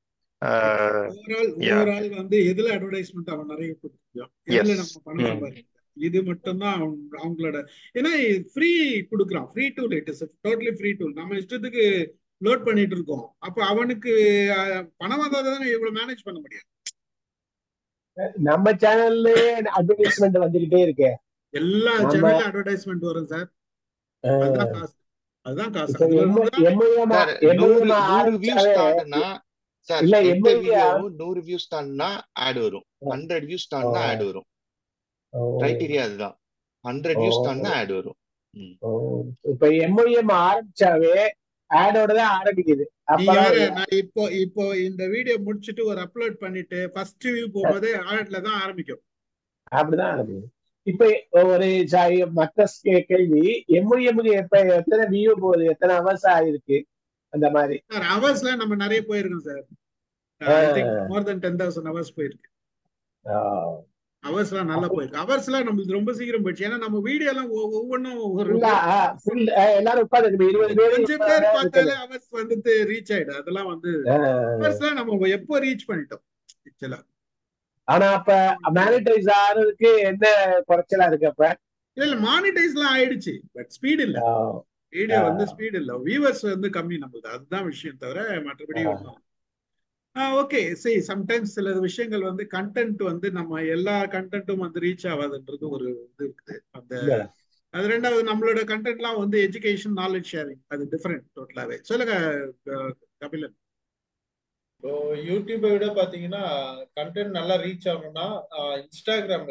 ஓவரால் யா ஓவரால் வந்து எதுல அட்வர்டைஸ்மெண்ட் அவன் நிறைய கொடுத்துருக்கான் எதுல எஸ் நம்ம பணம் சம்பாதிக்கலாம் இது மட்டும்தான் அவன் அவங்களோட ஏன்னா ஃப்ரீ கொடுக்குறான் free tool it is totally free tool நம்ம இஷ்டத்துக்கு லோட் பண்ணிட்டு இருக்கோம் அப்ப அவனுக்கு அஹ், பணம் வந்தா தானே இவ்வளவு மேனேஜ் பண்ண முடியும் நம்ம சேனல்ல அட்வர்டைஸ்மெண்ட் வந்துகிட்டே இருக்கு எல்லா நம்ம சேனல்ல அட்வர்டைஸ்மெண்ட் வரும் சார் அதுதான் அஹ், காசு அதுதான் காசு இப்ப அதுல எம்ம இருந்து தான் எம்ஐஎம் சார் நூறு எம்ஐஎம் நூறு வியூஸ் ஆரம்பிச்சாவே தாண்டுனா சார் இல்ல எந்த எம்ஐஎம் வீடியோவும் நூறு வியூஸ் தாண்டுனா ஆட் வரும் ஹண்ட்ரட் வியூஸ் தாண்டுனா ஆட் வரும் கிரைட்டீரியா அதுதான் ஹண்ட்ரட் வியூஸ் தாண்டுனா ஆட் வரும் ம். இப்ப எம்ஐஎம் ஆரம்பிச்சாவே ஆடோட தான் ஆரம்பிக்குது நீங்க அப்பதான் வேற நான் இப்போ இப்போ இந்த வீடியோ முடிச்சிட்டு ஒரு அப்லோட் பண்ணிட்டு ஃபர்ஸ்ட் வியூ போகும்போதே ஆட்ல தான் ஆரம்பிக்கும் அப்படிதான் ஆரம்பிக்குது இப்ப ஒரு சா- மத்த கே- கேள்வி எம்ஐஎம்க்கு எப்ப எத்தனை வியூ போகுது எத்தனை ஹவர்ஸ் ஆயிருக்கு அந்த மாதிரி சார் ஹவர்ஸ்ல நம்ம நிறைய போயிருக்கோம் sir I think more then ten thousand hours போயிருக்கு ஆஹ் ஹவர்ஸ்லாம் நல்லா அப்போ போயிருக்கு ஹவர்ஸ்லாம் நம்மளுக்கு ரொம்ப சீக்கிரம் போயிடுச்சு ஏன்னா நம்ம வீடியோ எல்லாம் ஒவ்வொ- ஒவ்வொன்றும் ஒரு ஃபுல்லா ஃபுல் எல்லாரும் உட்காந்து இருபது பேர் கொஞ்சம் முப்பது பேர் பேர் பார்த்தாலே இருக்குது ஹவர்ஸ் வந்துட்டு ரீச் ஆயிடும் அதெல்லாம் வந்து ஆஹ் ஹவர்ஸ்லாம் நம்ம எப்போ ரீச் பண்ணிட்டோம் ஆக்சுவலா ஆனா அப்ப மானிட்டைஸ் ஆறதுக்கு என்ன குறைச்சலா இருக்கு அப்ப இல்ல இல்ல மானிட்டைஸ்லாம் ஆயிடுச்சு பட் ஸ்பீட் இல்ல ஆஹ் வீடியோ வந்து ஆஹ் ஸ்பீட் இல்ல வியூவர்ஸ் வந்து கம்மி நம்மளுக்கு அதுதான் விஷயம் தவிர மற்றபடி ஆஹ் ஒன்றும் ஓகே சரி சம்டைம்ஸ் சில விஷயங்கள் வந்து கண்டென்ட் வந்து நம்ம எல்லா கண்டென்ட்டும் வந்து ரீச் ஆகாதுன்றது ஒரு இது இருக்குது அந்த இல்ல அது ரெண்டாவது நம்மளோட கண்டென்ட்லாம் வந்து எஜுகேஷன் நாலேஜ் ஷேரிங் அது டிஃப்ரெண்ட் டோட்டலாவே சொல்லுங்க அஹ், கபிலன் இப்போ யூடியூபை விட பாத்தீங்கன்னா கண்டென்ட் நல்லா ரீச் ஆகணும்னா இன்ஸ்டாகிராம்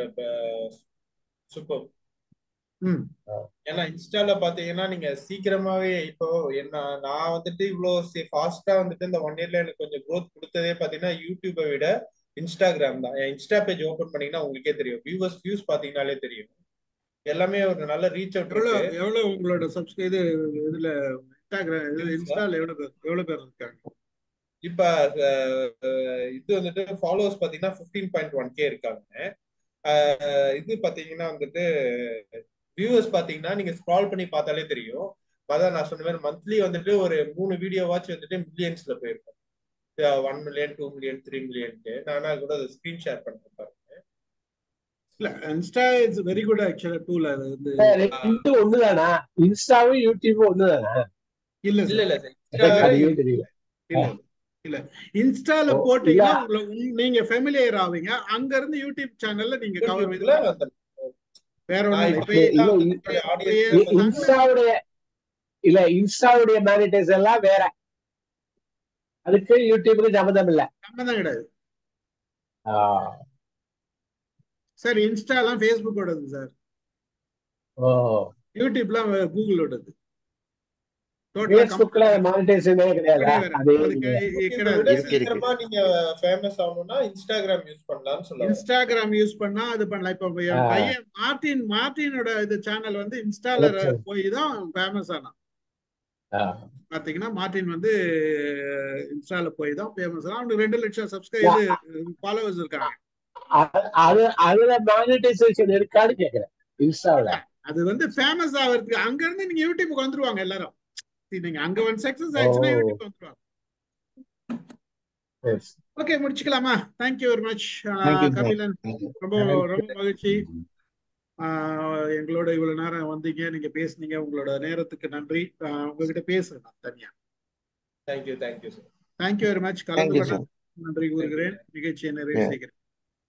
சூப்பர் ம் ஏன்னா இன்ஸ்டால பாத்தீங்கன்னா நீங்க சீக்கிரமாவே இப்போ என்ன நான் வந்துட்டு இவ்வளோ ஃபாஸ்டா வந்துட்டு இந்த ஒன் இயர்ல எனக்கு கொஞ்சம் growth கொடுத்ததே பாத்தீங்கன்னா யூடியூபை விட இன்ஸ்டாகிராம் தான் என் இன்ஸ்டா பேஜ் ஓபன் பண்ணீங்கன்னா உங்களுக்கே தெரியும் வியூவர்ஸ் வியூஸ் பாத்தீங்கன்னாலே தெரியும் எல்லாமே ஒரு நல்ல ரீச் அவுட் எவ்வளோ இருக்கு எவ்வளோ உங்களோட சப்ஸ்கிரை இது இதுல இன்ஸ்டாகிராம் இது வியூஸ்ல இன்ஸ்டால எவ்வளோ பேர் எவ்வளோ பேர் இருக்காங்க இப்ப அஹ், அஹ், இது வந்துட்டு ஃபாலோவர்ஸ் பாத்தீங்கன்னா ஃபிஃப்டீன் பாயிண்ட் ஒன் கே இருக்காங்க அஹ், இது பாத்தீங்கன்னா வந்துட்டு வியூவர்ஸ் பாத்தீங்கன்னா நீங்க ஸ்க்ரால் பண்ணி பார்த்தாலே தெரியும் அதான் நான் சொன்ன மாதிரி மந்த்லி வந்துட்டு ஒரு மூணு வீடியோ வாட்ச் வந்துட்டு மில்லியன்ஸ்ல போயிருக்கும் one million two million three மில்லியன்ட்டு நானா கூட அதை ஸ்கிரீன் ஷேர் பண்ணுறேன் பாருங்க இல்ல இன்ஸ்டா இட்ஸ் வெரி குட் ஆக்சுவலா டூல் அது வந்து ரெண்டும் ஒண்ணுதானா இன்ஸ்டாவும் யூடியூபும் ஒண்ணுதானா இல்ல இல்ல சார் இல்ல இன்ஸ்டா அதுவே தெரியல இல்ல இல்ல இன்ஸ்டால ஓ, இல்ல போட்டீங்கன்னா உங்களை உங்க- நீங்க ஃபெமிலியர் ஆவீங்க அங்க இருந்து யூடியூப் சேனல்ல நீங்க கவர் இது யூடியூப்ல பண்ணலாம் அந்த வேற நான் ஒண்ணும் இப்ப இல்ல இல்ல எல்லாம் இல்ல வந்துட்டு அப்படியே ஆடியன்ஸ் இ- சங்கடம் இன்ஸ்டாவுடைய இல்ல இன்ஸ்டாவுடைய மானிட்டைஸ் எல்லாம் வேற அதுக்கு யூடியூபுக்கு சம்மந்தம் இல்ல சம்மந்தம் கிடையாது ஆ, சார் இன்ஸ்டாலாம் ஃபேஸ்புக்கோடது சார் ஓ யூடியூப்லாம் கூகுளோடது டோட்டலா பேஸ்புக்ல மானிட்டைசேஷனே கிடையாதா கிடையாது அது அதுக்கு இதை கிடையாது விட இருக்கு இருக்கு சீக்கிரமா நீங்க ஃபேமஸ் ஆகணும்னா இன்ஸ்டாகிராம் யூஸ் பண்ணலாம்னு சொல்ல வரேன் இன்ஸ்டாகிராம் யூஸ் பண்ணா அது பண்ணலாம் இப்ப ஆ, என் பையன் மார்டின் மார்டினோட இது சேனல் வந்து இன்ஸ்டால அலெக்சா. போய் தான் ஃபேமஸ் ஆனான் ஆ, பாத்தீங்கன்னா மார்டின் வந்து இன்ஸ்டால போய் தான் ஃபேமஸ் ஆனான் அவனுக்கு ரெண்டு லட்சம் சப்ஸ்கிரைப் இது ஃபாலோவர்ஸ் இருக்காங்க அது அது அதுல மானிட்டைசேஷன் இருக்கான்னு கேக்குறேன் இன்ஸ்டாவில் அது வந்து ஃபேமஸ் ஆகிறதுக்கு அங்க இருந்து நீங்க யூடியூப்க்கு வந்துருவாங்க எல்லாரும் See, நீங்க அங்க ஒன் சக்சஸ் ஓ ஆயிடுச்சுன்னா யூடியூப் வந்துருவாங்க yes. ஓகே முடிச்சுக்கலாமா thank you very much thank you sir Kabilan thank you ரொம்ப ரொம்ப மகிழ்ச்சி ஆஹ் எங்களோட இவ்வளவு நேரம் வந்தீங்க நீங்க பேசுனீங்க உங்களோட நேரத்துக்கு நன்றி ஆஹ் உங்ககிட்ட பேசுறேன் நான் தனியா thank you thank you sir thank you very much கலந்து தேங்க்யூ கொண்ட சார் நன்றி கூறுகிறேன் நிகழ்ச்சியை நிறைவு செய்கிறேன்